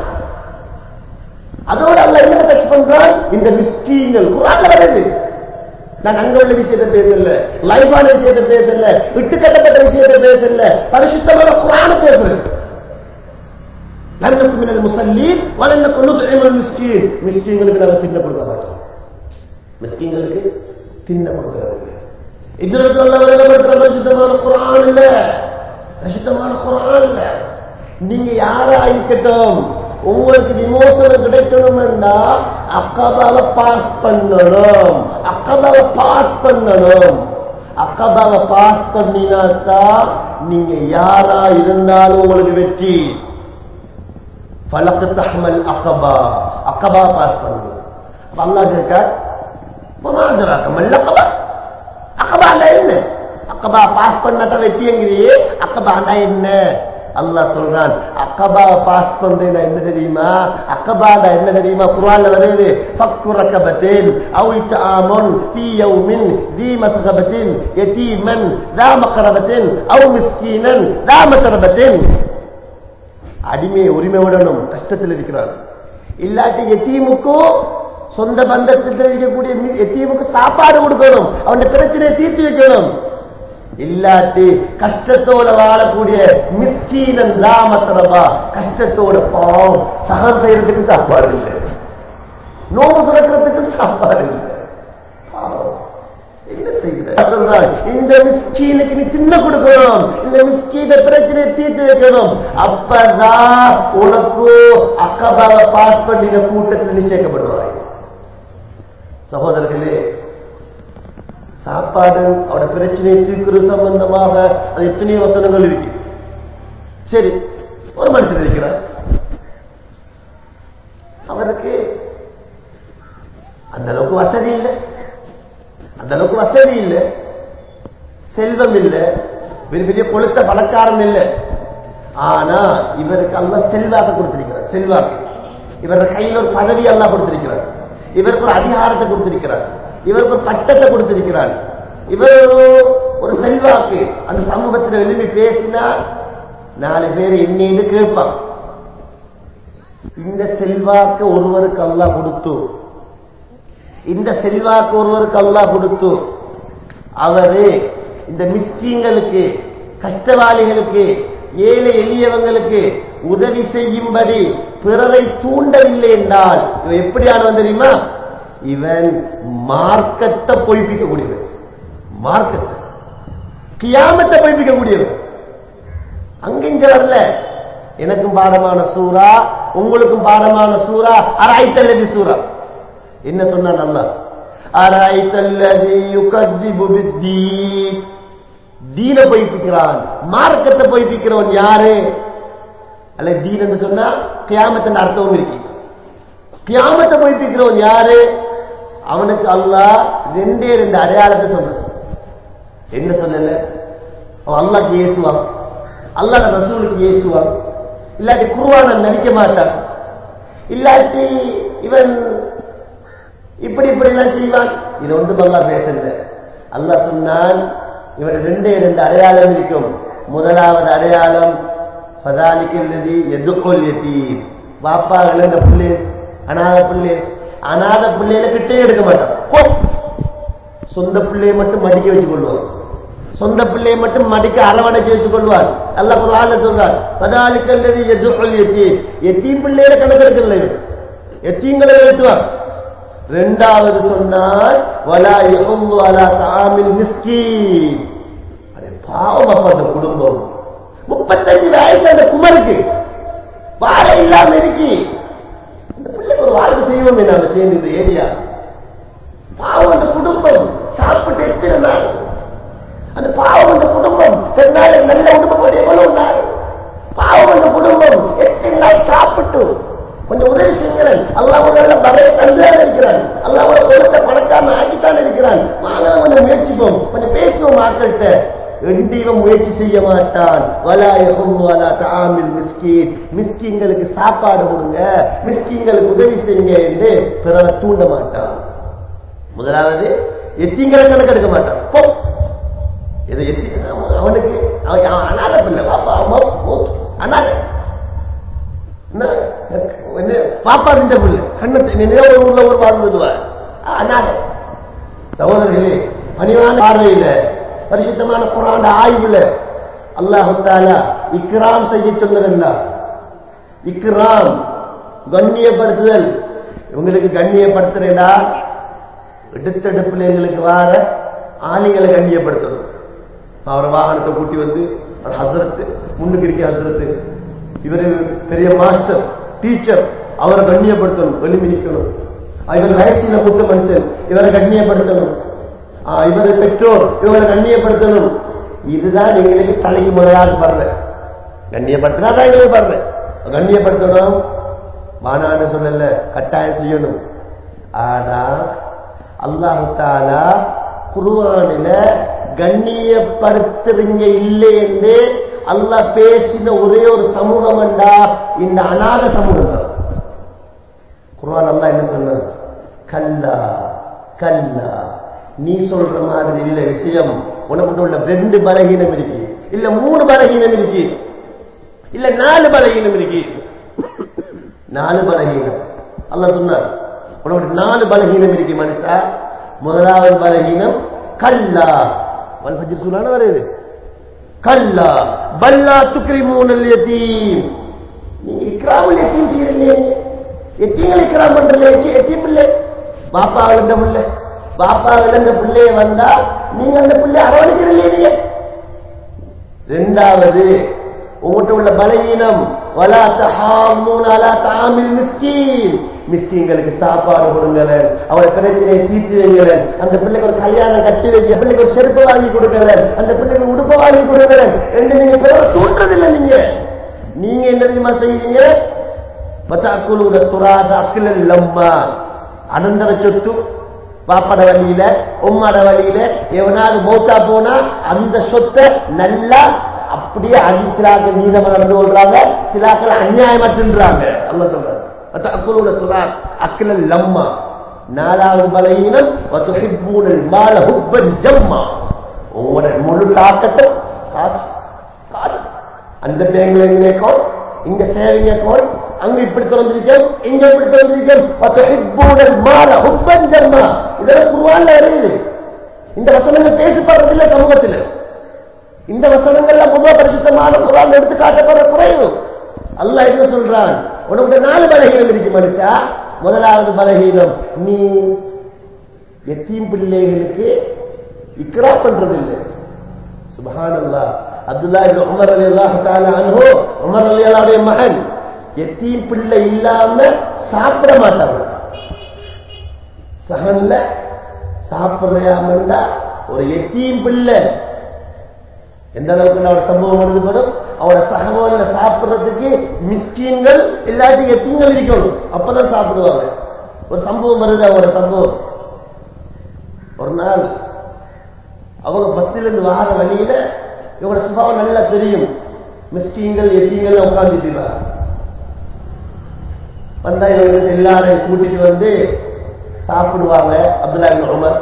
அதோட அல்ல என்ன டச் பண்றான் இந்த மிஸ்கீன்கள் குரான்ல வருது நான் அங்க உள்ள விஷயத்தை பேசல லைவான விஷயத்தை பேசல விட்டு கட்டப்பட்ட விஷயத்தை பேசல பரிசுத்தமான குரான பேசுறேன் லன்னக்கு மினல் முசல்லி வலன்னக்கு நுத்இமுல் மிஸ்கீன் மிஸ்கீன்களுக்கு நாங்க தின்ன கொடுக்க மாட்டோம் மிஸ்கீன்களுக்கு தின்ன கொடுக்கிறது இதுல விளக்கப்படுத்துற பரிசுத்தமான குரான் இல்ல பரிசுத்தமான குரான் இல்ல நீங்க யாரா இருக்கட்டும் உங்களுக்கு விமோசனம் கிடைக்கணும்னா அக்கபாவை பாஸ் பண்ணணும் அக்கபாவை பாஸ் பண்ணணும் அக்கபாவை பாஸ் பண்ணினாத்தான் நீங்க யாரா இருந்தாலும் உங்களுக்கு வெற்றி பலக்கு தஹமல் அக்கபா அக்கபா பாஸ் பண்ணணும் அப்ப அல்லாஹ் கேட்டா அக்கபா அக்கபாண்டா என்ன அக்கபா பாஸ் பண்ணாத வெற்றியங்கிறியே அக்கபாண்டா என்ன அல்லாஹ் சொல்றான் அக்கபா பாஸ் பண்றேன்னா என்ன தெரியுமா அக்கபாடா என்ன தெரியுமா குர்ஆன்ல வருது ஃபக்கு ரக்கபத்தின் அவு இத்ஆமுன் ஃபீ யௌமின் ذي مسغبة يتيما ذا مقربة أو مسكينا ذا متربة அடிமையை உரிமையுடனும் கஷ்டத்தில் இருக்கிறார் இல்லாட்டி எத்தீமுக்கும் சொந்த பந்தத்தில் இருக்கக்கூடிய எத்தீமுக்கு சாப்பாடு கொடுக்கணும் அவனுடைய பிரச்சனையை தீர்த்து வைக்கணும் இல்லாட்டி கஷ்டத்தோட வாழக்கூடிய மிஸ்கீனன் தாமத்தரபா கஷ்டத்தோட பாவம் சகம் செய்யறதுக்கு சாப்பாடு இல்லை நோவு துறக்கிறதுக்கு சாப்பாடு இல்லை பாவம். என்ன செய்கிற இந்த மிஸ்கீனுக்கு நீ தின்ன கொடுக்கணும் இந்த மிஸ்கீன பிரச்சனையை தீர்த்து வைக்கணும் அப்பதான் உனக்கு அக்கபாவை பாஸ் பண்ணின கூட்டத்தில் நீ சேர்க்கப்படுவாய் சகோதரர்களே சாப்பாடு அவட பிரச்சனையை தீர்க்கிறது சம்பந்தமாக அது எத்தனையோ வசனங்கள் இருக்கு சரி ஒரு மனுஷன் இருக்கிறார் அவருக்கு அந்த அளவுக்கு வசதி இல்லை அந்த அளவுக்கு வசதி இல்லை செல்வம் இல்லை பெரிய பெரிய கொளுத்த பணக்காரன் இல்லை ஆனா இவருக்கு அல்ல செல்வாக்க கொடுத்திருக்கிறார் செல்வாக்கு இவர கையில் ஒரு பதவி எல்லாம் கொடுத்திருக்கிறார் இவருக்கு ஒரு அதிகாரத்தை கொடுத்திருக்கிறார் இவருக்கு ஒரு பட்டத்தை கொடுத்திருக்கிறார் இவர் ஒரு ஒரு செல்வாக்கு அந்த சமூகத்தில் எழுப்பி பேசினா நாலு பேர் என்னன்னு கேட்பான் இந்த செல்வாக்கு ஒருவருக்கு அல்லாஹ் கொடுத்து இந்த செல்வாக்கு ஒருவருக்கு அல்லாஹ் கொடுத்து அவரு இந்த மிஸ்கீங்களுக்கு கஷ்டவாளிகளுக்கு ஏழை எளியவங்களுக்கு உதவி செய்யும்படி பிறரை தூண்டவில்லை என்றால் இவன் எப்படியானவன் தெரியுமா இவன் மார்க்கத்தை பொய்ப்பிக்க கூடியவன் மார்க்கத்தை கியாமத்தை பொய்ப்பிக்க கூடியவன் அங்கிங்க வரல எனக்கும் பாடமான சூரா உங்களுக்கும் பாடமான சூரா அராய்த்தல்லதி சூரா என்ன சொன்னா நல்லா அராய்த்தல்லதி யுகத்திபு பித்தீன் தீன பொய்ப்பிக்கிறான் மார்க்கத்தை பொய்ப்பிக்கிறவன் யாரு அல்ல தீன் என்று சொன்னா கியாமத்தின் அர்த்தமும் இருக்கு கியாமத்தை பொய்ப்பிக்கிறவன் யாரு அவனுக்கு அல்லாஹ் ரெண்டே ரெண்டு அடையாளத்தை சொன்னான் என்ன சொல்லல அவன் அல்லாஹ்க்கு ஏசுவான் அல்லாஹ் ரசூலுக்கு ஏசுவான் இல்லாட்டி குருவான நடிக்க மாட்டான் இல்லாட்டி இவன் இப்படி இப்படி எல்லாம் செய்வான் இது ஒன்றும் அல்லாஹ் பேசல அல்லாஹ் சொன்னான் இவன் ரெண்டே ரெண்டு அடையாளம் இருக்கும் முதலாவது அடையாளம் பதாலிக்கிறது எதுக்கொள் எத்தீம் பாப்பா இழந்த பிள்ளை அநாத பிள்ளை அநாத பிள்ளையில கிட்டே எடுக்க மாட்டான் போ. சொந்த பிள்ளையை மட்டும் மடிக்க வச்சு கொள்வான் சொந்த பிள்ளையை மட்டும் மடிக்க அரவணைச்சு வச்சு கொள்வார் அல்ல குரான சொல்றார் பதாலிக்கிறது எதுக்கொள் எத்தீம் எத்தீம் பிள்ளையில கணக்கெடுக்கல இவன் எத்தீங்களை வெட்டுவார் ரெண்டாவது சொன்னால் வலா யஹுல்லு அலா தாமில் மிஸ்கீன் அடே பாவம் அப்பா அந்த குடும்பம் முப்பத்தஞ்சு வயசு அந்த குமருக்கு வாழை இல்லாம இருக்கு இந்த பிள்ளைக்கு ஒரு வாழ்க்கை செய்வோமே நாம சேர்ந்து இந்த ஏரியா பாவம் அந்த குடும்பம் சாப்பிட்டு எத்தனை நாள் அந்த பாவம் அந்த குடும்பம் தென்னால நல்ல உடுப்போடு எவ்வளவு நாள் பாவம் அந்த குடும்பம் எத்தனை நாள் சாப்பிட்டு கொஞ்சம் உதவி செய்கிறேன் அல்லாஹ் ஒரு நல்ல பலையை தந்துதான் இருக்கிறான் அல்லாஹ் ஒரு கொடுத்த பணக்காரன் ஆக்கித்தான் இருக்கிறான் வாங்க கொஞ்சம் முயற்சிப்போம் கொஞ்சம் பேசுவோம் ஆக்கள்கிட்ட எந்தீவம் முயற்சி செய்ய மாட்டான் வலாயகும் வலா தாமில் மிஸ்கீன் மிஸ்கீன்களுக்கு சாப்பாடு கொடுங்க மிஸ்கீன்களுக்கு உதவி செய்யுங்க என்று பிறரை தூண்ட மாட்டான் முதலாவது எத்தீங்களை கணக்கெடுக்க மாட்டான் போ இதை எத்தி அவனுக்கு அவன் அவன் அனாதை பிள்ளை பாப்பா அம்மா மூத்து அனாதை என்ன என்ன பாப்பா இருந்த பிள்ளை கண்ணத்தை நினைவு ஊர்ல ஒரு வாழ்ந்துடுவார் அனாதை சகோதரர்களே பணிவான பார்வையில பரிசுத்தமான குரான் ஆய்வுல அல்லாஹு தாலா இக்ராம் செய்ய சொன்னதெல்லாம் இக்ராம் கண்ணியப்படுத்துதல் இவங்களுக்கு கண்ணியப்படுத்துறேடா எடுத்தெடுப்புல எங்களுக்கு வார ஆளிகளை கண்ணியப்படுத்தணும் அவர் வாகனத்தை கூட்டி வந்து அவர் ஹசரத்து முன்னுக்கு இருக்க ஹசரத்து இவரு பெரிய மாஸ்டர் டீச்சர் அவரை கண்ணியப்படுத்தணும் எழுப்பி நிற்கணும் இவர் வயசுல புத்த மனுஷன் இவரை கண்ணியப்படுத்தணும் ஆஹ் இவரை பெற்றோர் இவரை கண்ணியப்படுத்தணும் இதுதான் எங்களுக்கு தலைக்கு முதலாவது படுற கண்ணியப்படுத்தினா தான் எங்களுக்கு படுற கண்ணியப்படுத்தணும் வானான்னு சொல்லல கட்டாயம் செய்யணும் ஆனா அல்லாஹு தாலா குருவானில கண்ணியப்படுத்துறீங்க இல்லை என்று அல்லாஹ் பேசின ஒரே ஒரு சமூகம் என்றா இந்த அநாத சமூகம் தான் குர்ஆன் அல்லாஹ் என்ன சொன்ன கல்லா கல்லா நீ சொல்ற மாதிரி இல்ல விஷயம் உனக்கு உள்ள ரெண்டு பலகீனம் இருக்கு இல்ல மூணு பலகீனம் இருக்கு இல்ல நாலு பலகீனம் இருக்கு நாலு பலகீனம் அல்லாஹ் சொன்னார் உனக்கு நாலு பலகீனம் இருக்கு மனுஷா முதலாவது பலகீனம் கல்லா வல்ஃபஜ்ர் சூரான வருது கல்லா பல்லா துக்ரிமூனல் யதீம் நீங்க இக்ராமுல் யதீம் செய்யறீங்க எத்தீங்களை இக்ராம் பண்றீங்க எத்தீம் பிள்ளை பாப்பா விழுந்த பிள்ளை பாப்பா விழுந்த பிள்ளைய வந்தா நீங்க அந்த பிள்ளை அரவணைக்கிறீங்க நீங்க ரெண்டாவது உங்கள்கிட்ட உள்ள பலகீனம் வலா தஹாமுன் அலா தாமில் மிஸ்கீன் மிஸ்கீன்களுக்கு சாப்பாடு கொடுங்களேன் அவரை பிரச்சனையை தீர்த்து வைங்களேன் அந்த பிள்ளைக்கு ஒரு கல்யாணம் கட்டி வைங்க பிள்ளைக்கு ஒரு செருப்பு வாங்கி கொடுங்களேன் அந்த பிள்ளைக்கு உடுப்பை வாங்கி கொடுங்களேன் என்று நீங்க பிறகு தூண்டுறதில்லை நீங்க நீங்க என்ன தெரியுமா செய்வீங்க பத்தாக்குழுட துராத அக்கிலல் லம்மா அனந்தர சொத்து பாப்பட வழியில உம்மாட வழியில எவனாவது மௌத்தா போனா அந்த சொத்தை நல்லா அப்படியே அடிச்சிலாக்க நீதமா நடந்து கொள்றாங்க சிலாக்கள் அநியாயமற்றுன்றாங்க அல்ல சொல்றாங்க பத்தாக்குழுட துரா அக்கிலல் லம்மா நாலாவது பலகீனம் வத்துஹிப்பூனல் மால ஹுப்பன் ஜம்மா உங்களோட முழு தாக்கட்டும் காசு காசு அந்த பேங்க்ல எங்க அக்கௌண்ட் இங்க சேவிங் அக்கௌண்ட் அங்க இப்படி திறந்திருக்கேன் இங்க இப்படி திறந்திருக்கேன் மால ஹுப்பன் ஜர்மா இதெல்லாம் குருவான்ல வருது இந்த வசனங்கள் பேசப்படுறதில்லை சமூகத்தில் இந்த வசனங்கள்ல பொதுவா பரிசுத்தமான குரான் எடுத்து காட்டப்படுற குறைவு அல்லாஹ் என்ன சொல்றான் உனக்கு நாலு பலகீனம் இருக்கு மனுஷா முதலாவது பலகீனம் நீ எத்தீம் பிள்ளைகளுக்கு இக்ரா பண்றது இல்லை சுபஹான் அல்லா அப்துல்லா இப்னு உமர் அலி அல்லாஹ் அன்ஹு உமர் அலி அல்லாவுடைய மகன் எத்தீம் பிள்ளை இல்லாம சாப்பிட மாட்டாங்க சகன்ல சாப்பிடுறாமண்டா ஒரு எத்தீம் பிள்ளை எந்த அளவுக்கு அவட சம்பவம் எழுதப்படும் அவட சகோதர சாப்பிடுறதுக்கு மிஸ்கீன்கள் இல்லாட்டி எத்தீங்கள் இருக்கணும் அப்பதான் சாப்பிடுவாங்க ஒரு சம்பவம் வருது அவங்களோட சம்பவம் ஒரு நாள் அவங்க பஸ்ல இருந்து வார வழியில இவங்களோட சுபாவம் நல்லா தெரியும் மிஸ்கீன்கள் எத்தீங்கள் உட்காந்துட்டு வந்தா இவங்க எல்லாரையும் கூட்டிட்டு வந்து சாப்பிடுவாங்க அப்துல்லா இப்னு உமர்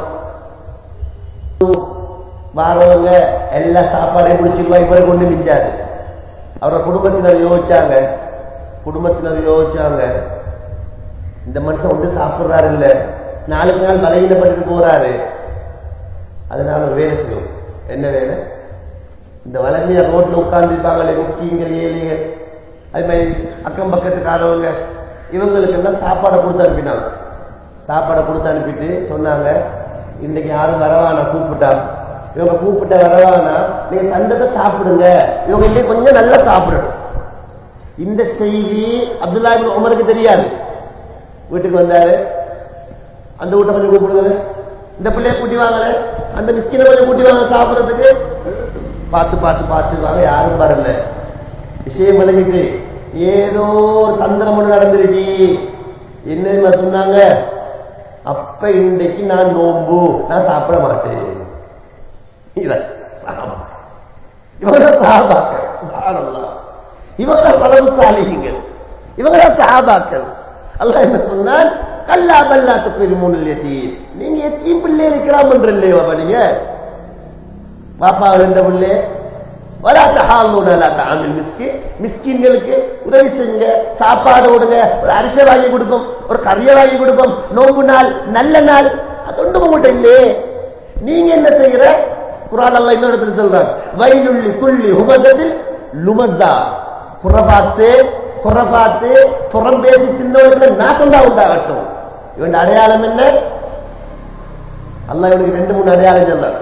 வாரவங்க எல்லா சாப்பாடையும் முடிச்சிருவா இவரை கொண்டு மிஞ்சாது அவரோட குடும்பத்தினர் யோசிச்சாங்க குடும்பத்தினர் யோசிச்சாங்க இந்த மனுஷன் வந்து சாப்பிடுறாரு இல்ல நாளுக்கு நாள் பலகீனப்பட்டு போறாரு அதனால ஒரு வேலை செய்யும் என்ன வேலை இந்த வளமையா ரோட்ல உட்கார்ந்துருப்பாங்களே மிஸ்கீங்கள் ஏலிகள் அது மாதிரி அக்கம் பக்கத்துக்காரவங்க இவங்களுக்கு எல்லாம் சாப்பாடை கொடுத்து அனுப்பினாங்க சாப்பாடை கொடுத்து அனுப்பிட்டு சொன்னாங்க இன்னைக்கு யாரும் வரவானா கூப்பிட்டா இவங்க கூப்பிட்ட வரவானா நீங்க தந்தத்தை சாப்பிடுங்க இவங்க இன்னைக்கு கொஞ்சம் நல்லா சாப்பிடணும் இந்த செய்தி அப்துல்லா இப்னு உமருக்கு தெரியாது வீட்டுக்கு வந்தாரு அந்த வீட்டை கொஞ்சம் கூப்பிடுங்க இந்த பிள்ளைய கூட்டி வாங்கல அந்த மிஸ்கினை கொஞ்சம் கூட்டி வாங்க சாப்பிடறதுக்கு பார்த்து பார்த்து பார்த்து வாங்க யாரும் வரல விஷயம் விளங்கிட்டு ஏதோ ஒரு தந்திரம் ஒண்ணு நடந்திருக்கு என்ன சொன்னாங்க அப்ப இன்றைக்கு நான் நோம்பு நான் சாப்பிட மாட்டேன் இவன் சஹாபா. இவங்க சஹாபாக்கள் சுப்ஹானல்லாஹ். இவங்க பலவுசாலிகள் இவங்க சஹாபாக்கள் அல்லாஹ் என்ன சொன்னான் கல்லா பல்லா துப்பில் யத்தீம் நீங்க எத்தீம் பிள்ளை இருக்கிறாம் இல்லையோ அப்ப நீங்க பாப்பா ரெண்ட பிள்ளை வரா தஹாலூன தாமில் மிஸ்கி மிஸ்கின்களுக்கு உதவி செய்யுங்க சாப்பாடு கொடுங்க ஒரு அரிசை வாங்கி கொடுப்போம் ஒரு கறியை வாங்கி கொடுப்போம் நோம்பு நாள் நல்ல நாள் அது ஒன்று உங்கள்கிட்ட இல்லையே நீங்க என்ன செய்யற குரான் அல்ல இன்னொரு இடத்துல சொல்றாங்க வயலுள்ளி குள்ளி உமதத்தில் லுமத்தா குறை பார்த்து குறை பார்த்து புறம் பேசி தின்னவர்கள் நாசம் தான் உண்டாகட்டும் இவன் அடையாளம் என்ன அல்லாஹ் இவனுக்கு ரெண்டு மூணு அடையாளம் சொல்றான்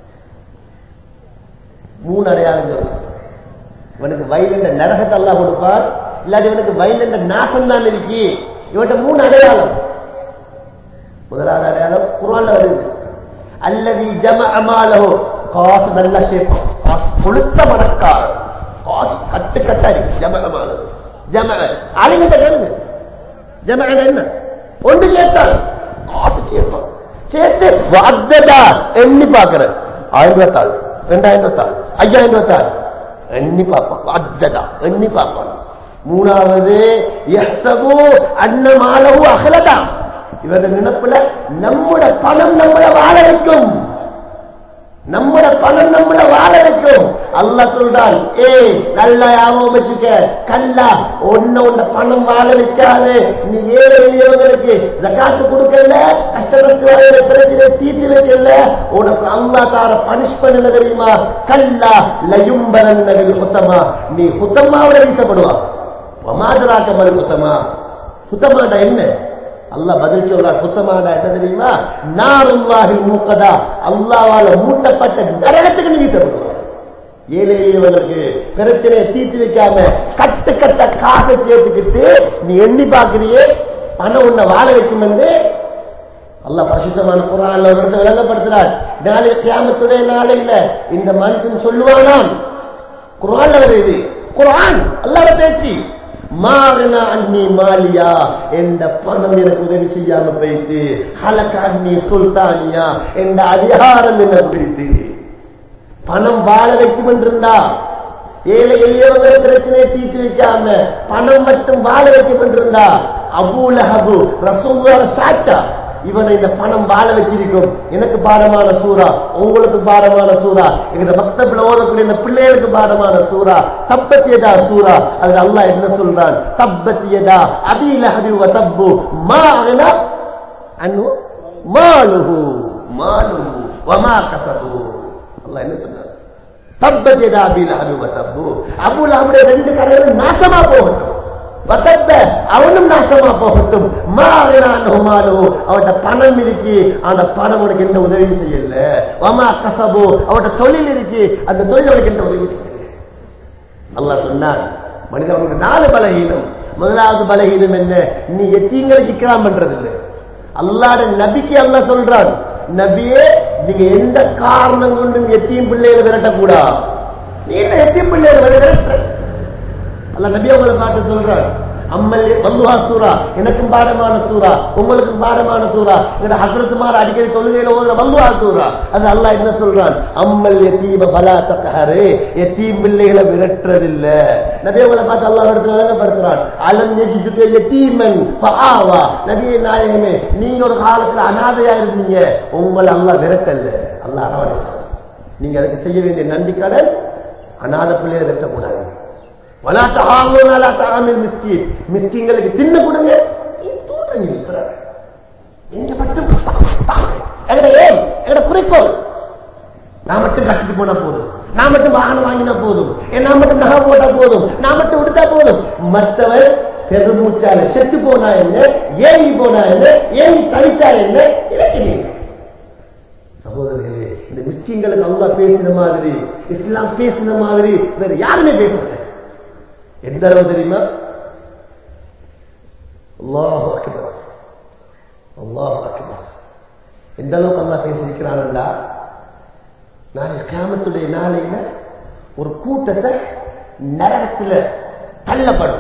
மூணு அடையாளம் சொல்றான் இவனுக்கு வயலுண்ட நரகத்தை அல்லாஹ் கொடுப்பான் இல்லாட்டி இவனுக்கு வயலுண்ட நாசம் தான் இருக்கு இவன்கிட்ட மூணு அடையாளம் முதலாவது அடையாளம் குரான்ல வருது அல்லது ஜம அமாலோ காசு நல்லா சேர்ப்போம் காசு கொளுத்த மணக்கார் காசு கட்டு கட்டாரி ஜம அமாலோ ஜம ஆளுங்கிட்ட கேளுங்க ஜம என்ன ஒன்று சேர்த்தால் காசு சேர்ப்போம் சேர்த்து வத்ததா எண்ணி பார்க்கிறேன் ஆயிரம் ரூபாய் தாள் ரெண்டாயிரம் ரூபாய் தாள் ஐயாயிரம் ரூபாய் தாள் எண்ணி பார்ப்பான் வத்ததா எண்ணி பார்ப்பான் மூணாவது எஸ்ஸபு அன்னமாலவு அகலதா இவரது நினைப்புல நம்முட பணம் நம்மளை வாழ வைக்கும் நம்முட பணம் நம்மளை வாழ வைக்கும் அல்லாஹ் சொல்றான் ஏய் நல்லா ஞாபகம் வச்சுக்க கல்லா ஒன்ன உன்ன பணம் வாழ வைக்காது நீ ஏழை எளியவங்களுக்கு ஜக்காத்து கொடுக்கல கஷ்ட நஷ்ட பிரச்சனை தீர்த்து வைக்கல உனக்கு அல்லாஹ் தார பனிஷ்மெண்ட் என்ன தெரியுமா கல்லா லயும்பரன் ஹுத்தமா நீ ஹுத்தமாவில வீசப்படுவா மாதராக்க மறு ஹுத்தமா ஹுத்தமாடா என்ன அல்லாஹ் பதில் சொல்றார் சுத்தமான என்ன தெரியுமா நாருல்லாஹில் மூக்கதா அல்லாவால மூட்டப்பட்ட நரகத்துக்கு நீ வீசப்படுவார் ஏழை எளியவர்களுக்கு பிரச்சனையை தீர்த்து வைக்காம கட்டு கட்ட காசை சேர்த்துக்கிட்டு நீ எண்ணி பார்க்கிறியே பணம் உன்னை வாழ வைக்கும் என்று அல்லாஹ் பரிசுத்தமான குரான்ல ஒரு இடத்தை விளங்கப்படுத்துறார் நாளை கியாமத்துடைய நாளையில இந்த மனுஷன் சொல்லுவானாம் குரான்ல வருது குரான் அல்லாத பேச்சு மாகனா அன்னி மாலியா எந்த பணம் எனக்கு உதவி செய்யாம போயிட்டு ஹலக்க அன்னி சுல்தானியா எந்த அதிகாரம் என்ன போயிட்டு பணம் வாழ வைக்கும் என்றிருந்தா ஏழை எளியவங்க பிரச்சனையை தீர்த்து வைக்காம பணம் மட்டும் வாழ வைக்கும் என்றிருந்தா அபூலஹபு ரசூல்லார சாச்சா இவனை இந்த பணம் வாழ வச்சிருக்கும் எனக்கு பாடமான சூறா உங்களுக்கு பாடமான சூறா இந்த பக்தபில் ஓதக்கூடிய இந்த பிள்ளைகளுக்கு பாடமான சூறா தப்பத்தியதா சூறா அதுல அல்லாஹ் என்ன சொல்றான் தப்பத்தியதா அபீல ஹபிவ தப்பு மா அகனா அன்னு மாலுஹு மாலுஹு வமா கசபு அல்லாஹ் என்ன சொன்னார் தப்பத்தியதா அபீல ஹபிவ தப்பு அபுல் அபுடைய ரெண்டு கரைகளும் நாசமா போகட்டும் வசத்த அவனும் நாசமா போகட்டும் மாவினானுமானோ அவட்ட பணம் இருக்கு அந்த பணம் உனக்கு எந்த உதவியும் செய்யல வமா கசபோ அவட்ட தொழில் இருக்கு அந்த தொழில் அவனுக்கு எந்த உதவி செய்யல அல்லாஹ் சொன்னார் மனிதன் அவனுக்கு நாலு பலகீனம் முதலாவது பலகீனம் என்ன நீ எத்தீங்களுக்கு இக்கராம் பண்றது இல்லை அல்லாட நபிக்கு அல்லாஹ் சொல்றான் நபியே நீங்க எந்த காரணம் கொண்டும் எத்தீம் பிள்ளைகளை விரட்டக்கூடாது நீ என்ன எத்தீம் பிள்ளைகளை விரட்டுற அல்ல நபி அவங்களை பார்த்து சொல்றார் அம்மல் வல்லுஹா சூரா எனக்கும் பாடமான சூரா உங்களுக்கும் பாடமான சூரா எங்க ஹசரத்துமார் அடிக்கடி தொழுகையில ஓதுற வல்லுஹா சூரா அது அல்லாஹ் என்ன சொல்றான் அம்மல் எத்தீம பலா தக்கஹரே எத்தீம் பிள்ளைகளை விரட்டுறதில்ல நபி அவங்களை பார்த்து அல்லாஹ் எடுத்து விளங்கப்படுத்துறான் அலம் எஜிதுக்கு எத்தீமன் ஃபஆவா நபியே நாயகமே நீங்க ஒரு காலத்துல அனாதையா இருந்தீங்க உங்களை அல்லாஹ் விரட்டல்ல அல்லாஹ் அரவணைச்சான் நீங்க அதுக்கு செய்ய வேண்டிய நன்றி கடன் அநாத பிள்ளைகளை விரட்டக்கூடாது வலாத்த ஆகும் தாமில் மிஸ்கி மிஸ்கிங்களுக்கு தின்ன கொடுங்க எங்க மட்டும் எங்கட ஏன் எங்கட குறிக்கோள் நான் மட்டும் கட்டிட்டு போனா போதும் நான் மட்டும் வாகனம் வாங்கினா போதும் நான் மட்டும் நகை போட்டா போதும் நான் மட்டும் விடுத்தா போதும் மற்றவர் பெருமூச்சால செத்து போனா என்ன ஏங்கி போனா என்ன ஏங்கி தவிச்சா என்ன இலக்கியம் சகோதரர்களே இந்த மிஸ்கிங்களுக்கு அல்லா பேசின மாதிரி இஸ்லாம் பேசின மாதிரி வேற யாருமே பேசல எந்த அளவு தெரியுமா அல்லாஹ் அக்பர் அல்லாஹ் அக்பர் எந்த அளவுக்கு அல்லா பேசியிருக்கிறான்டா நாளை கிராமத்துடைய நாளையில ஒரு கூட்டத்தை நரகத்துல தள்ளப்படும்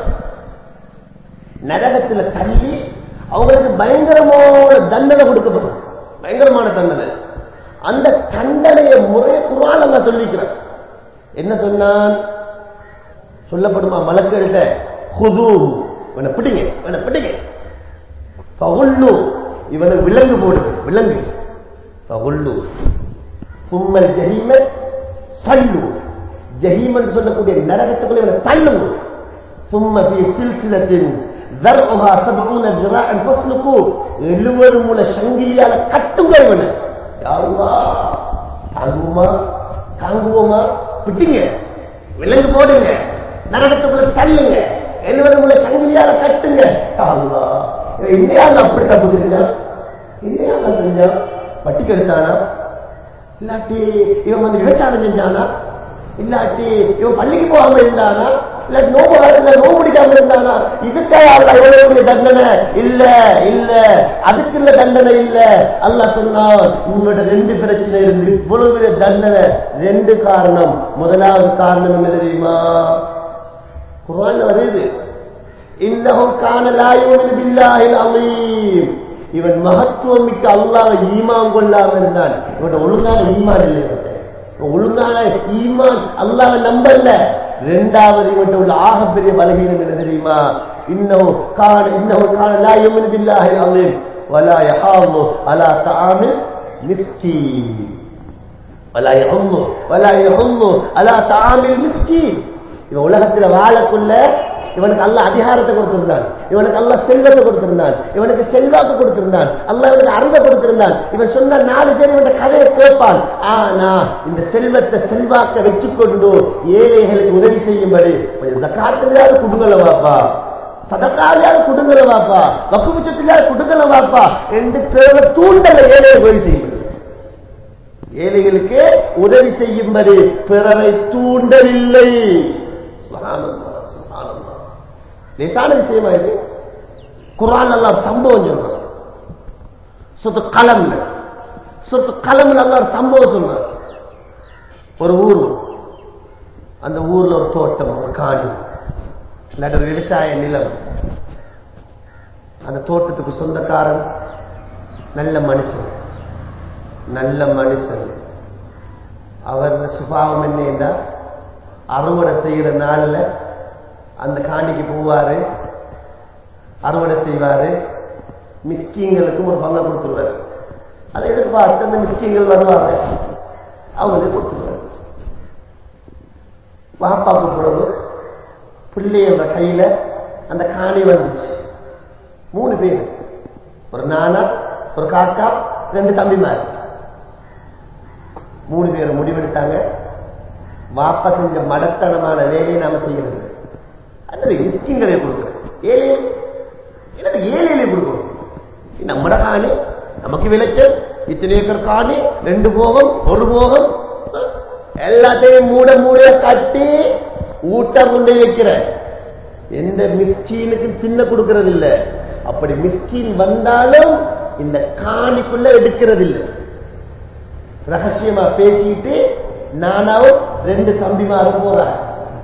நரகத்துல தள்ளி அவங்களுக்கு பயங்கரமான தண்டனை கொடுக்கப்படும் பயங்கரமான தண்டனை அந்த தண்டனைய முறைய குரான் அல்ல சொல்லிக்கிறான் என்ன சொன்னான் சொல்லப்படுமா மலக்கள்கிட்ட குது இவனை பிடிங்க இவனை பிடிங்க பகுள்ளு இவனை விலங்கு போடுது விலங்கு பகுள்ளு கும்மல் ஜஹீம சல்லு ஜஹீமன் சொல்லக்கூடிய நரகத்துக்குள்ள இவனை தள்ளுங்க சும்ம பி சில்சிலத்தின் தர்ஹா சபூன திராஅன் ஃபஸ்லுகு 70 முள சங்கிலியால கட்டுங்க இவனை யா அல்லாஹ் தாங்குமா தாங்குவோமா பிடிங்க விலங்கு போடுங்க நரகத்துக்குள்ள தள்ளுங்க எழுபது முறை சங்கிலியால கட்டுங்க இந்தியாவில் அப்படி தப்பு செஞ்சான் இந்தியாவில் செஞ்சான் பட்டிக்கு எடுத்தானா இல்லாட்டி இவன் வந்து விபச்சாரம் செஞ்சானா இல்லாட்டி இவன் பள்ளிக்கு போகாம இருந்தானா இல்லாட்டி நோம்பு காலத்துல நோம்பு பிடிக்காம இருந்தானா இதுக்காக அல்ல இவ்வளவு தண்டனை இல்ல இல்ல அதுக்கு இல்ல தண்டனை இல்ல அல்ல சொன்னான் உங்களோட ரெண்டு பிரச்சனை இருந்து இவ்வளவு பெரிய தண்டனை ரெண்டு காரணம் முதலாவது காரணம் என்ன தெரியுமா குரான் வருது இன்னஹும் கான லா யுமினு பில்லாஹில் அலீம் இவன் மகத்துவம் மிக்க அல்லாஹ் ஈமான் கொள்ளாம இருந்தான் இவன் ஒழுங்கான ஈமான் இல்லை இவன்ட்ட. இவன் ஒழுங்கான ஈமான் அல்லாஹ் நம்பல ரெண்டாவது இவன்ட்ட உள்ள ஆகப்பெரிய பலகீனம் என்ன தெரியுமா இன்னும் கான இன்னும் கான லா யுமினு பில்லாஹில் அலீம் வலா யஹாமு அலா தஆமில் மிஸ்கீன் வலா யஹும்மு வலா யஹும்மு அலா தஆமில் மிஸ்கீன் இவன் உலகத்துல வாழக்குள்ள இவனுக்கு அல்ல அதிகாரத்தை கொடுத்திருந்தான் இவனுக்கு அல்ல செல்வத்தை கொடுத்திருந்தான் இவனுக்கு செல்வாக்கு கொடுத்திருந்தான் அல்ல இவனுக்கு அறிவை கொடுத்திருந்தான் இவன் சொன்ன நாலு பேர் இவன் கதையை கேட்பான் ஆனா இந்த செல்வத்தை செல்வாக்க வச்சுக்கொண்டு ஏழைகளுக்கு உதவி செய்யும்படி கொஞ்சம் ஜக்காத்துலயாவது குடுங்கல வாப்பா சதக்காலையாவது குடுங்கல வாப்பா வக்கு பட்சத்திலாவது குடுங்கல வாப்பா என்று பிறகு தூண்டல ஏழையை உதவி செய்யும்படி ஏழைகளுக்கு உதவி செய்யும்படி பிறரை தூண்டவில்லை சுப்ஹானல்லாஹ், சுப்ஹானல்லாஹ். லேசான விஷயமா இது குரான் எல்லாம் சம்பவம் சொல்றான் சொத்து கலம் சொத்து கலம் நல்லா ஒரு சம்பவம் சொல்றார் ஒரு ஊர் அந்த ஊர்ல ஒரு தோட்டம் ஒரு காடு இல்லாட்டி ஒரு விவசாய நிலம் அந்த தோட்டத்துக்கு சொந்தக்காரன் நல்ல மனுஷன் நல்ல மனுஷன் அவர் சுபாவம் என்ன என்றால் அறுவடை செய்கிற நாள்ல அந்த காணிக்கு போவாரு அறுவடை செய்வாரு மிஸ்கீங்களுக்கும் ஒரு பங்கை கொடுத்துருவாரு அதை எதிர்பார்த்து அந்த மிஸ்கீங்கள் வருவாங்க அவங்களுக்கு கொடுத்துருவாரு பாப்பாக்கு பிறகு பிள்ளையோட கையில அந்த காணி வந்துச்சு மூணு பேர் ஒரு நானா ஒரு காக்கா ரெண்டு தம்பிமார் மூணு பேர் முடிவெடுத்தாங்க வாப்பா செஞ்ச மடத்தனமான வேலையை நாம செய்யறது அல்லது மிஸ்கிங்களை கொடுக்குறோம் ஏழை எனக்கு ஏழையிலே கொடுக்கணும் இது நம்மட காணி நமக்கு விளைச்சல் இத்தனை ஏக்கர் காணி ரெண்டு போகம் ஒரு போகம் அஹ், எல்லாத்தையும் மூட மூட கட்டி ஊட்ட கொண்டு வைக்கிற எந்த மிஸ்கீனுக்கு தின்ன கொடுக்கறது இல்ல அப்படி மிஸ்கீன் வந்தாலும் இந்த காணிக்குள்ள எடுக்கிறது இல்லை ரகசியமா பேசிட்டு நானாவும் ரெண்டு தம்பிமாரும் போறாங்க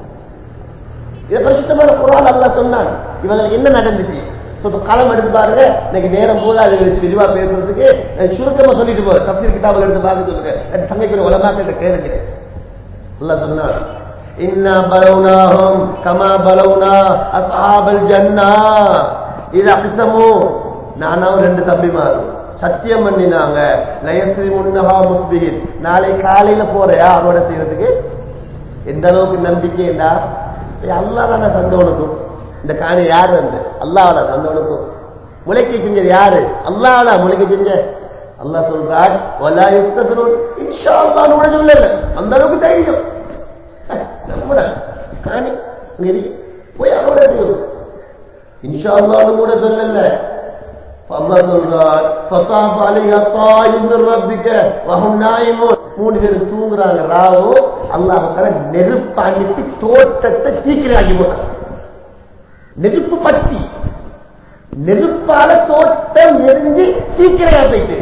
இதை பரிசுத்தமான குரான் அல்லா சொன்னான் இவங்களுக்கு என்ன நடந்துச்சு சொல்ற காலம் எடுத்து பாருங்க இன்னைக்கு நேரம் போதா அது விரிவா பேசுறதுக்கு நான் சுருக்கமா சொல்லிட்டு போறேன் தப்சீர் கிட்டாபில் எடுத்து பார்க்க சொல்லுங்க ரெண்டு சமைக்கிற உலமாக்கிட்ட கேளுங்க அல்லா சொன்னான் இன்னா பலவுனாஹும் கமா பலவுனா அஸ்ஹாபல் ஜன்னா இது அக்ஸமு நானாவும் ரெண்டு தம்பிமாரும் சத்தியம் பண்ணினாங்க லயஸ்ரீ முன்னஹா முஸ்பிஹின் நாளை காலையில போறியா அவரோட செய்யறதுக்கு எந்த அளவுக்கு நம்பிக்கைண்டா அல்லா தானே தந்தவனுக்கும் இந்த காணி யாரு அந்த அல்லாவோட தந்தவனுக்கும் முளைக்க செஞ்சது யாரு அல்லாவோட முளைக்க செஞ்ச அல்லாஹ் சொல்றான் வலா யஸ்தபிரூன் இன்ஷா அல்லாஹ்னு கூட சொல்லல அந்த அளவுக்கு தைரியம் அஹ், நம்மட காணி அங்க இருக்கு போய் அவரோட செய்யும் இன்ஷா அல்லாஹ்னு கூட சொல்லல அல்லாஹ் சொல்றான் ஃபதாஃப அலைஹா தாயிம் மின் ரப்பிக வஹும் நாயிமூன் மூணு பேர் தூங்குறாங்க ராவோ அல்லாஹ் தஆலா நெருப்பு அனுப்பி தோட்டத்தை தீக்கிராக்கி போட்டான் நெருப்பு பத்தி நெருப்பால தோட்டம் எரிஞ்சு தீக்கிரையா போயிட்டு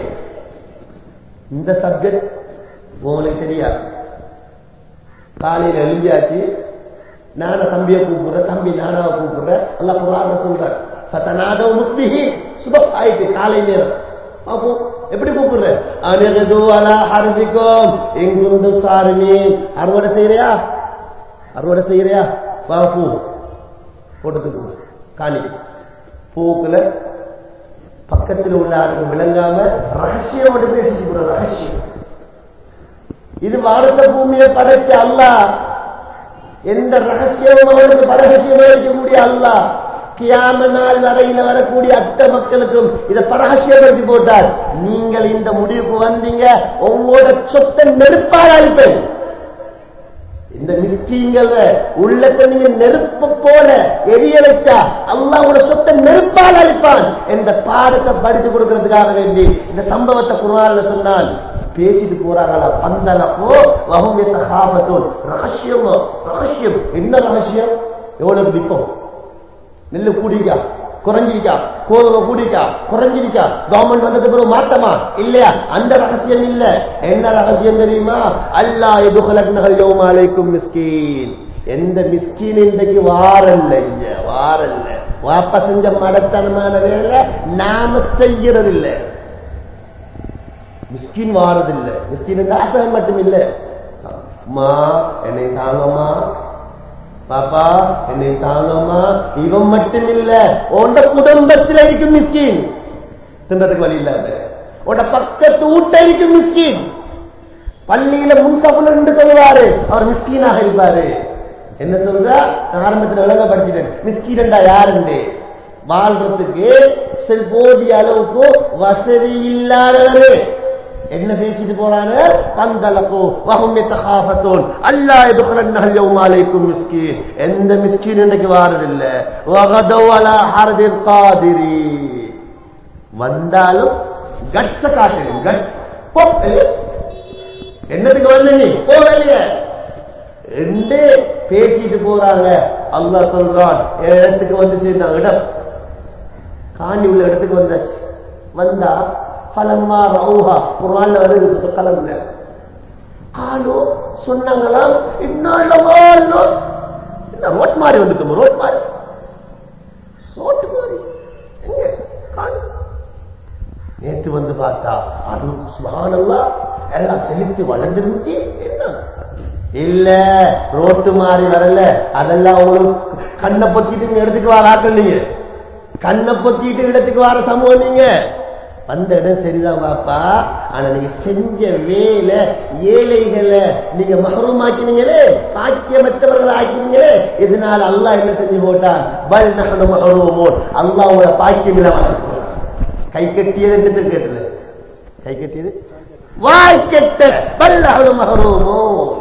இந்த சப்ஜெக்ட் உங்களுக்கு தெரியாது காலையில எழுந்தியாச்சு நான தம்பியை கூப்பிடுற தம்பி நானாவை கூப்பிடுற எல்லாம் குரான சொல்றார் சத்தநாதவ முஸ்லிஹி சுபம் ஆயிட்டு காலை நேரம் பாப்போம் எப்படி கூப்பிடுற அனகது அலா ஹர்திக்கும் எங்குந்தும் சாருமே அறுவடை செய்யறியா அறுவடை செய்யறியா வா பூ போட்டதுக்கு காணி பூக்குல பக்கத்தில் உள்ள ஆளுக்கு விளங்காம ரகசியம் மட்டும் பேசிட்டு போற ரகசியம் இது வானத்த பூமியை படைச்ச அல்லாஹ் எந்த ரகசியமும் அவனுக்கு பரகசியமா இருக்கக்கூடிய அல்லாஹ் கியாம நாள் வரையில வரக்கூடிய அத்த மக்களுக்கும் இதை பரகசியப்படுத்தி போட்டார் நீங்கள் இந்த முடிவுக்கு வந்தீங்க ஒவ்வொரு சொத்தை நெருப்பால் அழிப்பேன் இந்த மிஸ்கீங்கள உள்ளத்தை நீங்க நெருப்பு போல எரிய வச்சா அல்லாஹ் உங்களோட சொத்தை நெருப்பால் அழிப்பான் என்ற பாடத்தை படிச்சு கொடுக்கறதுக்காக வேண்டி இந்த சம்பவத்தை குரான்ல சொன்னான் பேசிட்டு போறாங்களா பந்தலப்போ வகுமித்த காபத்தோன் ரகசியம் ரகசியம் என்ன ரகசியம் எவ்வளவு விற்பம் நெல்லு கூடிக்கா குறைஞ்சிருக்கா கோதுமை கூடிக்கா குறைஞ்சிருக்கா கவர்மெண்ட் வந்ததுக்கு பிறகு மாத்தமா இல்லையா அந்த ரகசியம் இல்ல என்ன ரகசியம் தெரியுமா அல்லா எதுகலக்னகள் யோமாலைக்கும் மிஸ்கீன் எந்த மிஸ்கீன் இன்றைக்கு வாரல்ல இங்க வாரல்ல வாப்ப செஞ்ச மடத்தனமான வேலை நாம செய்யறது இல்லை மிஸ்கின் வாரதில்லை மிஸ்கின் ஆசகம் மட்டும் இல்ல அம்மா என்னை தாங்கம்மா பாப்பா என்னை தாங்கம்மா இவன் மட்டும் இல்ல உண்ட குடும்பத்தில் இருக்கும் மிஸ்கின் தின்றதுக்கு வழி இல்லாத உண்ட பக்கத்து வீட்ட இருக்கும் மிஸ்கின் பள்ளியில முன்சபுல நின்று சொல்லுவாரு அவர் மிஸ்கீனாக இருப்பாரு என்ன சொல்றா நான் ஆரம்பத்தில் விளங்கப்படுத்திட்டேன் மிஸ்கீன்டா யாருண்டு வாழ்றதுக்கு சரி போதிய அளவுக்கு வசதி இல்லாதவரு என்ன பேசிட்டு போறாங்க பந்தலப்போ வகும் தகாபத்தோன் அல்லா எதுக்குறன் யௌமாலைக்கும் மிஸ்கீன் எந்த மிஸ்கீன் இன்னைக்கு வாரதில்ல வகதவ் அலா ஹர்தில் காதிரி வந்தாலும் கட்ஸ காட்டுங்க கட்ஸ் போ வெளியே. என்னதுக்கு வந்த நீ போ வெளியே ரெண்டு பேசிட்டு போறாங்க அல்லாஹ் சொல்றான் என் இடத்துக்கு வந்து சேர்ந்தாங்க இடம் காண்டி உள்ள இடத்துக்கு வந்தாச்சு வந்தா பலம்மா ரவுஹா ஒரு நாள்ல வந்து கலந்து காலோ சொன்னாங்களாம் இன்னாலமா என்ன ரோட் மாறி வந்துட்டோம் ரோட் மாறி ரோட்டு மாறி எங்க காணோம். நேத்து வந்து பார்த்தா அது சுபானல்லா எல்லாம் செலுத்தி வளர்ந்துருந்துச்சு என்ன இல்ல ரோட்டு மாறி வரல அதெல்லாம் உங்களுக்கு கண்ணை பொத்திட்டு எடுத்துட்டு வராக்க நீங்க கண்ணை பொத்திட்டு இடத்துக்கு வர சமூகம் நீங்க வந்த இடம் சரிதான் பாப்பா ஆனா நீங்க செஞ்ச வேலை ஏழைகளை நீங்க மகரூமாக்கினீங்களே பாக்கியமற்றவர்கள் ஆக்கினீங்களே இதனால அல்லாஹ் என்ன செஞ்சு போட்டான் பல் நகனு மகரூமோன் அல்லாஹோட பாக்கியம் இல்லாம கை கட்டியது என்று கேட்டது கை கட்டியது வாய் கெட்ட பல்லகனு மகரூமோ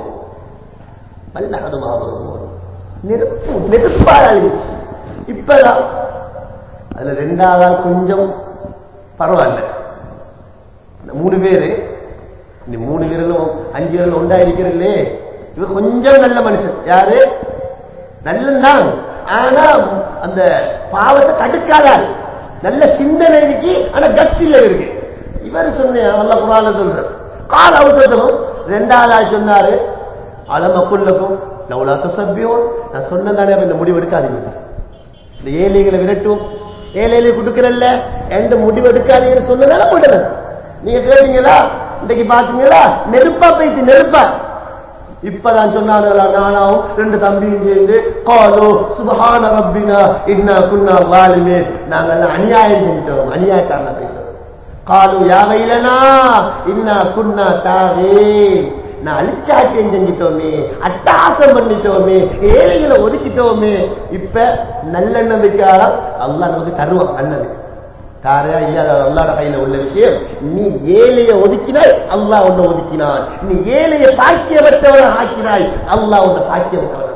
பல்லகனு மகரூமோ நெருப்பு நெருப்பால் அழிச்சு இப்பதான் அதுல ரெண்டாவதா கொஞ்சம் பரவாயில்ல இந்த மூணு பேரு இந்த மூணு விரலும் அஞ்சு விரல் ஒன்றா இருக்கிறல்லே இவர் கொஞ்சம் நல்ல மனுஷன் யாரு நல்லந்தான் ஆனா அந்த பாவத்தை தடுக்காதார் நல்ல சிந்தனை இருக்கு ஆனா கட்சி இல்ல இருக்கு இவர் சொன்ன அல்ல குரான சொல்ற கால அவசரத்தும் ரெண்டாவது ஆள் சொன்னாரு அலமக்குள்ளக்கும் லவுலா தசப்பியோன் நான் சொன்னதானே இந்த முடிவு எடுக்காதீங்க இந்த ஏழைகளை விரட்டும் ஏழைகளை கொடுக்கறல்ல எந்த முடிவு எடுக்காதீங்கன்னு சொன்னதால போடுறது நீங்க கேட்டீங்களா இன்னைக்கு பாத்தீங்களா நெருப்பா போயிட்டு நெருப்பா இப்பதான் சொன்னாங்களா நானாவும் ரெண்டு தம்பியும் சேர்ந்து காலோ சுபஹான ரப்பினா இன்னா குன்னா வாலுமே நாங்கள் அநியாயம் செஞ்சிட்டோம் அநியாயக்காரன போயிட்டோம் காலு யாவையிலனா இன்னா குன்னா தாவே நான் அழிச்சாட்டியம் செஞ்சிட்டோமே அட்டாசம் பண்ணிட்டோமே ஏழைகளை ஒதுக்கிட்டோமே இப்ப நல்லெண்ணம் வைக்காதான் அல்லாஹ் நமக்கு தருவான் நல்லது தாரையா இல்லையா அது அல்லாட கையில உள்ள விஷயம் நீ ஏழைய ஒதுக்கினாய் அல்லாஹ் உன்னை ஒதுக்கினான் நீ ஏழைய பாக்கியமற்றவன ஆக்கினாய் அல்லாஹ் உன்னை பாக்கியமற்றவன்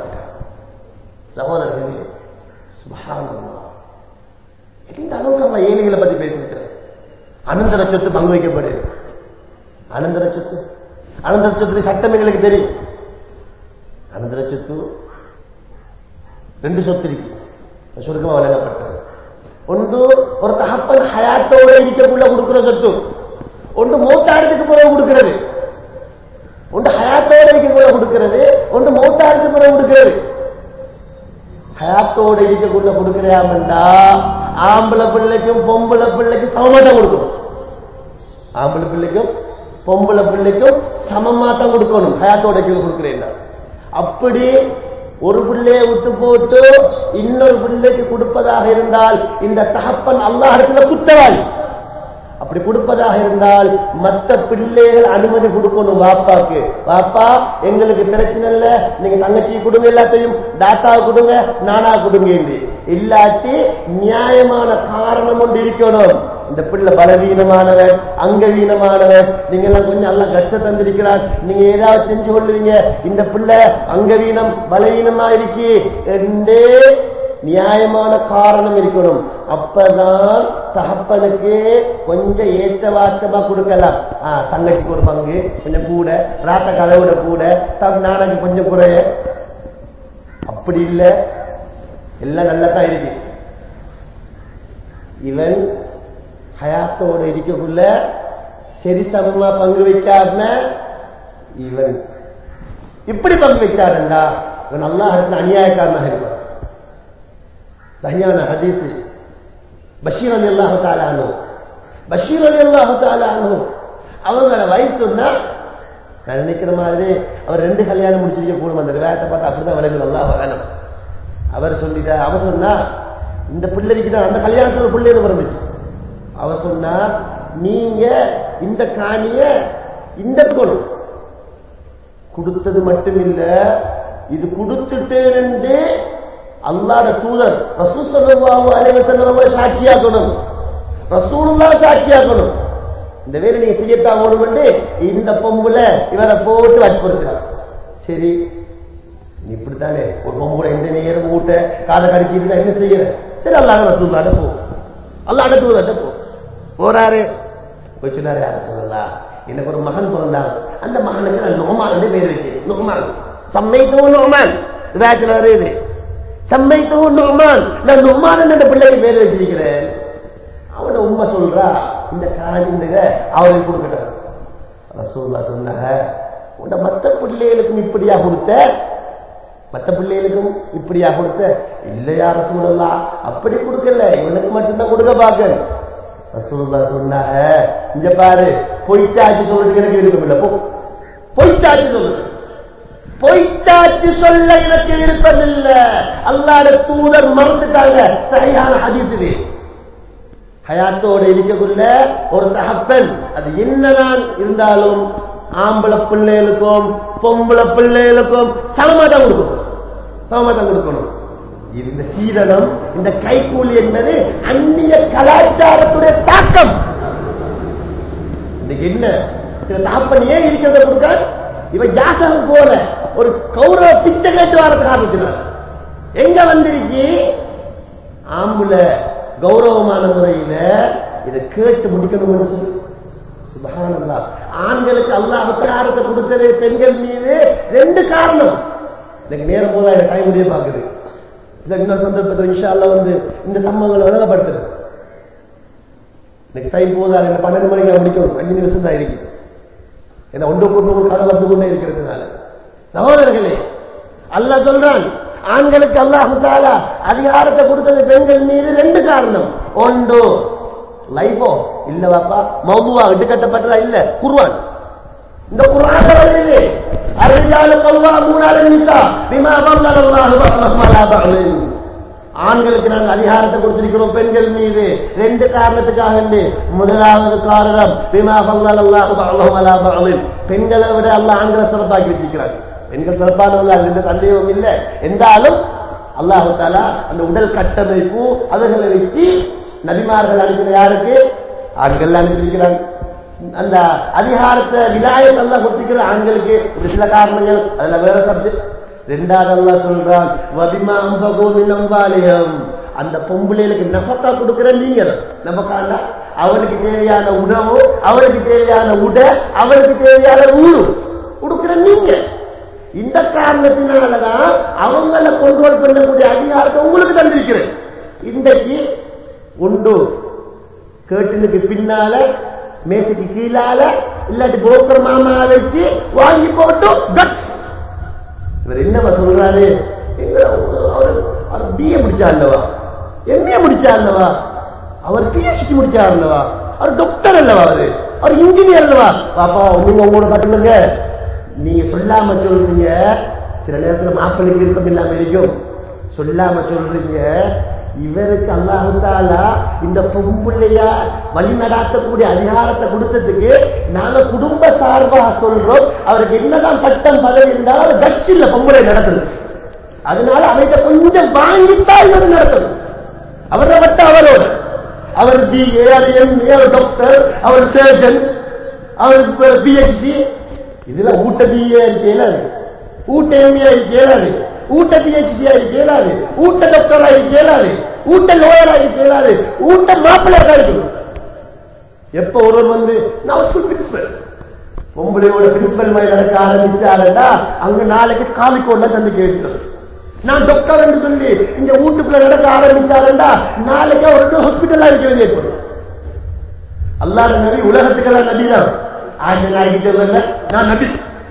சகோதரர்களே சுபஹானல்லாஹ் இந்த அளவுக்கு அவன் ஏழைகளை பத்தி பேசியிருக்கிறார் அனந்தர சொத்து பங்கு வைக்கப்படுது அனந்தர சொத்து அனந்தர சொத்து சட்டம் எங்களுக்கு தெரியும் அனந்தர சொத்து ரெண்டு சொத்து இருக்கு சுருக்கமா வழங்கப்பட்டது ஒன்று ஒரு தகப்பன் ஹயாத்தோட இருக்கக்குள்ள கொடுக்கிற சொத்து ஒன்று மூத்தாரத்துக்கு பிறகு கொடுக்கிறது ஒன்று ஹயாத்தோட இருக்கக்குள்ள கொடுக்கிறது ஒன்று மூத்தாரத்துக்கு பிறகு கொடுக்கிறது ஹயாத்தோட இருக்கக்குள்ள கொடுக்கிறாமண்டா ஆம்பளை பிள்ளைக்கும் பொம்பளை பிள்ளைக்கும் சமமா தான் கொடுக்கணும் ஆம்பளை பிள்ளைக்கும் பொம்பளை பிள்ளைக்கும் சமமா தான் கொடுக்கணும் ஹயாத்தோட கொடுக்கிறேன் அப்படி ஒரு பிள்ளையை விட்டு போட்டு இன்னொரு பிள்ளைக்கு கொடுப்பதாக இருந்தால் இந்த தகப்பன் அல்லாஹிடத்துல குத்தவாளி அப்படி கொடுப்பதாக இருந்தால் மற்ற பிள்ளைகள் அனுமதி கொடுக்கணும் வாப்பாக்கு வாப்பா எங்களுக்கு பிரச்சனை இல்ல நீங்க தங்கச்சி கொடுங்க எல்லாத்தையும் தாத்தா கொடுங்க நானா கொடுங்க என்று. இல்லாட்டி நியாயமான காரணம் ஒன்று இருக்கணும் இந்த பிள்ளை பலவீனமானவன் அங்கவீனமானவன் நீங்க எல்லாம் கொஞ்சம் எல்லாம் கஷ்ட தந்திருக்கிறார் நீங்க ஏதாவது செஞ்சு கொள்ளுவீங்க இந்த பிள்ளை அங்கவீனம் பலவீனமா இருக்கு என்றே நியாயமான காரணம் இருக்கணும் அப்பதான் தகப்பனுக்கு கொஞ்சம் ஏற்ற வார்த்தமா கொடுக்கலாம் ஆ, தங்கச்சிக்கு ஒரு பங்கு கொஞ்சம் கூட ராத்த கதவுட கூட தம் நாளைக்கு கொஞ்சம் குறைய அப்படி இல்லை எல்லாம் நல்லா தான் இருக்கு இவன் ஹயாத்தோட இருக்கக்குள்ள சரி சமமா பங்கு வைக்காம இவன் இப்படி பங்கு வச்சாருண்டா இவன் நல்லா இடத்துல அநியாயக்காரனாக இருப்பான் சரியான ஹதீஸ் பஷீர் அலி அல்லாஹு தாலானு பஷீர் அலி அல்லாஹு தாலானு அவங்களோட வயசுன்னா நான் நினைக்கிற மாதிரி அவர் ரெண்டு கல்யாணம் முடிச்சிருக்க கூடும் அந்த விளையாட்டை பார்த்து அப்படிதான் விளங்குது அல்லாஹ் வேணும் அவர் சொல்லிட்டா அவர் சொன்னா இந்த பிள்ளைக்கு தான் அந்த கல்யாணத்துல ஒரு பிள்ளைன்னு பிறந்துச்சு அவர் சொன்னா நீங்க இந்த காணிய இந்த கொணும் கொடுத்தது மட்டும் இல்ல இது கொடுத்துட்டேன்னு அல்லாட தூதர் ரசூல் ஸல்லல்லாஹு அலைஹி வஸல்லம் சாட்சியாக்கணும் ரசூலுல்லாஹ் சாட்சியாக்கணும் இந்த வேலை நீங்க செய்யத்தான் வேணும்னு இந்த பொம்புல இவரை போட்டு வற்புறுத்துறார் சரி நீ இப்படித்தானே ஒரு பொம்புல இந்த நேரம் ஊட்ட காதை கடிச்சிட்டு என்ன செய்யற சரி அல்லாட ரசூல்லாட போ அல்லாட தூதர்கிட்ட போ போறாரு போய் சொன்னாரு யார சொல்லலாம் எனக்கு ஒரு மகன் பிறந்தான் அந்த மகனுக்கு நான் நோமான் பேர் வச்சு நோமான் சம்மைத்துவம் நோமான் இதாச்சும் இது சம்மைத்துவம் நோமான் நான் நோமான் என்ற பிள்ளைக்கு பேர் வச்சிருக்கிறேன் அவன உண்மை சொல்றா இந்த காணிங்க அவருக்கு கொடுக்கட்டார் ரசூல்லா சொன்னாங்க உன்னை மத்த பிள்ளைகளுக்கும் இப்படியா கொடுத்த மத்த பிள்ளைகளுக்கும் இப்படியா கொடுத்த இல்லையா ரசூலல்லா அப்படி கொடுக்கல இவனுக்கு மட்டும்தான் கொடுக்க பாக்க ரசூலுல்லா சொன்னாங்க இங்க பாரு பொய்ச்சாச்சு சொல்றதுக்கு எனக்கு விருப்பம் இல்லை போ பொய்ச்சாச்சு சொல்றது பொய்ச்சாச்சு சொல்ல எனக்கு விருப்பம் இல்ல அல்லாட தூதர் மறந்துட்டாங்க சரியான ஹதீஸ் இது ஹயாத்தோட இருக்கக்குள்ள ஒரு தகப்பன் அது என்னதான் இருந்தாலும் ஆம்பளை பிள்ளைகளுக்கும் பொம்பளை பிள்ளைகளுக்கும் சமமா தான் கொடுக்கணும் சமமா தான் கொடுக்கணும் இந்த சீதனம் இந்த கைக்கூலி என்பது அந்நிய கலாச்சாரத்துடைய தாக்கம் இன்னைக்கு என்ன சில தகப்பன் ஏன் இருக்கிறத கொடுக்க இவன் ஜாசகம் போல ஒரு கௌரவ பிச்சை கேட்டு வர காரணத்தினார் எங்க வந்திருக்கி ஆம்புல கௌரவமான முறையில இதை கேட்டு முடிக்கணும்னு சொல்லி சுபஹானல்லா ஆண்களுக்கு அல்லாஹ் அதிகாரத்தை கொடுத்தது பெண்கள் மீது ரெண்டு காரணம் எனக்கு நேரம் போதா எனக்கு டைம் உதய பாக்குது இல்ல இன்னொரு சந்தர்ப்பத்தில் இன்ஷா அல்லாஹ் வந்து இந்த சம்பவங்களை விளங்கப்படுத்துது எனக்கு டைம் போதா எனக்கு பன்னெண்டு மணிக்கு முடிக்கணும் அஞ்சு நிமிஷம் தான் இருக்கு ஏன்னா ஒன்று கொண்டு ஒரு கதை வந்து கொண்டே இருக்கிறதுனால சகோதரர்களே அல்லாஹ் சொல்றான் ஆண்களுக்கு அல்லாஹ் தாலா அதிகாரத்தை கொடுத்தது பெண்கள் மீது ரெண்டு காரணம் ஒன்று லைஃபோ இல்ல வாப்பா மௌதுவா விட்டு கட்டப்பட்டதா இல்ல குர்வான் இந்த குர்ஆன் வருது அரிஜாலு கவ்வாமூன நிசா பிமா ஃபல்லல்லாஹு பஅதஹும் அலா பஅதின் ஆண்களுக்கு நாங்கள் அதிகாரத்தை கொடுத்திருக்கிறோம் பெண்கள் மீது ரெண்டு காரணத்துக்காக வேண்டி. முதலாவது காரணம் பிமா ஃபல்லல்லாஹு பஅதஹும் அலா பஅதின் பெண்களை விட அல்லாஹ் ஆண்களை சிறப்பாக்கி வச்சிருக்கிறார் பெண்கள் சிறப்பானவர்கள் அது எந்த சந்தேகமும் இல்லை என்றாலும் அல்லாஹு தாலா அந்த உடல் கட்டமைப்பு அதுகளை வச்சு நபிமார்கள் அனுப்பின யாருக்கு ஆண்கள் அனுப்பியிருக்கிறாங்க அந்த அதிகாரத்தை விலாயத்தை எல்லாம் கொடுத்திருக்கிற ஆண்களுக்கு ஒரு சில காரணங்கள் அதுல வேற சப்ஜெக்ட் ரெண்டாவது அல்லாஹ் சொல்றான் வபிமா அம்பகோ மினம்பாலியம் அந்த பொம்பளைகளுக்கு நபக்கா கொடுக்கிற நீங்க நபக்காண்டா அவனுக்கு தேவையான உணவு அவனுக்கு தேவையான உடை அவனுக்கு தேவையான ஊரு கொடுக்கிற நீங்க இந்த காரணத்தினாலதான் அவங்கள கண்ட்ரோல் பண்ணக்கூடிய அதிகாரத்தை உங்களுக்கு தந்திருக்கிறேன் இன்றைக்கு உண்டு கேட்டினுக்கு பின்னால மேசைக்கு கீழால இல்லாட்டி புரோக்கர் மாமா வச்சு வாங்கி போட்டு கட்ஸ் இவர் என்னவா சொல்றாரு எங்க- அவர் அவர் பிஏ முடிச்சா அல்லவா எம்ஏ முடிச்சா அல்லவா அவர் பிஹெச்டி முடிச்சா அல்லவா அவர் டாக்டர் அல்லவா அவரு அவர் இன்ஜினியர் அல்லவா பாப்பா நீங்க உங்களோட கட்டுங்க நீங்க சொல்லாம சொல்றீங்க சில நேரத்துல மாப்பிள்ளைக்கு விருப்பம் இல்லாம இருக்கும் சொல்லாம சொல்றீங்க இவருக்கு அல்லாஹாலா இந்த பொம்புள்ளையா வழி நடாத்தக்கூடிய அதிகாரத்தை கொடுத்ததுக்கு நாங்க குடும்ப சார்பாக சொல்றோம் அவருக்கு என்னதான் பட்டம் பதவி இருந்தாலும் அவர் கட்சி இல்ல பொம்பளை நடத்துது அதனால அவர்கிட்ட கொஞ்சம் வாங்கித்தான் இவர் நடத்தணும் அவரை மட்டும் அவரோட அவர் பிஏ அது எம்ஏ அவர் டாக்டர் அவர் சர்ஜன் அவருக்கு பிஹெச்டி இதுல ஊட்ட பிஏ இயலாது ஊட்ட எம்ஏ இயலாது ஊட்ட பிஹெச்டி ஆகி இயலாது ஊட்ட டாக்டர் ஆகி இயலாது ஊட்ட லோயர் ஆகி இயலாது ஊட்ட மாப்பிள்ளையாக இருக்கணும் எப்ப ஒருவர் வந்து நான் ஸ்கூல் பிரின்சிபல் பொம்பளையோட பிரின்சிபல் மாதிரி நடக்க ஆரம்பிச்சாருன்னா அங்க நாளைக்கு காலிக்கோட்ல தந்து கேட்டு நான் டாக்டர் என்று சொல்லி இந்த வீட்டுக்குள்ள நடக்க ஆரம்பிச்சாருண்டா நாளைக்கு அவருக்கு ஹாஸ்பிட்டலா இருக்க வேண்டிய ஏற்படும் அல்லாஹ் நபி உலகத்துக்கெல்லாம் நபி தான் ஆயிஷா நாயகி சொல்லல நான் நபி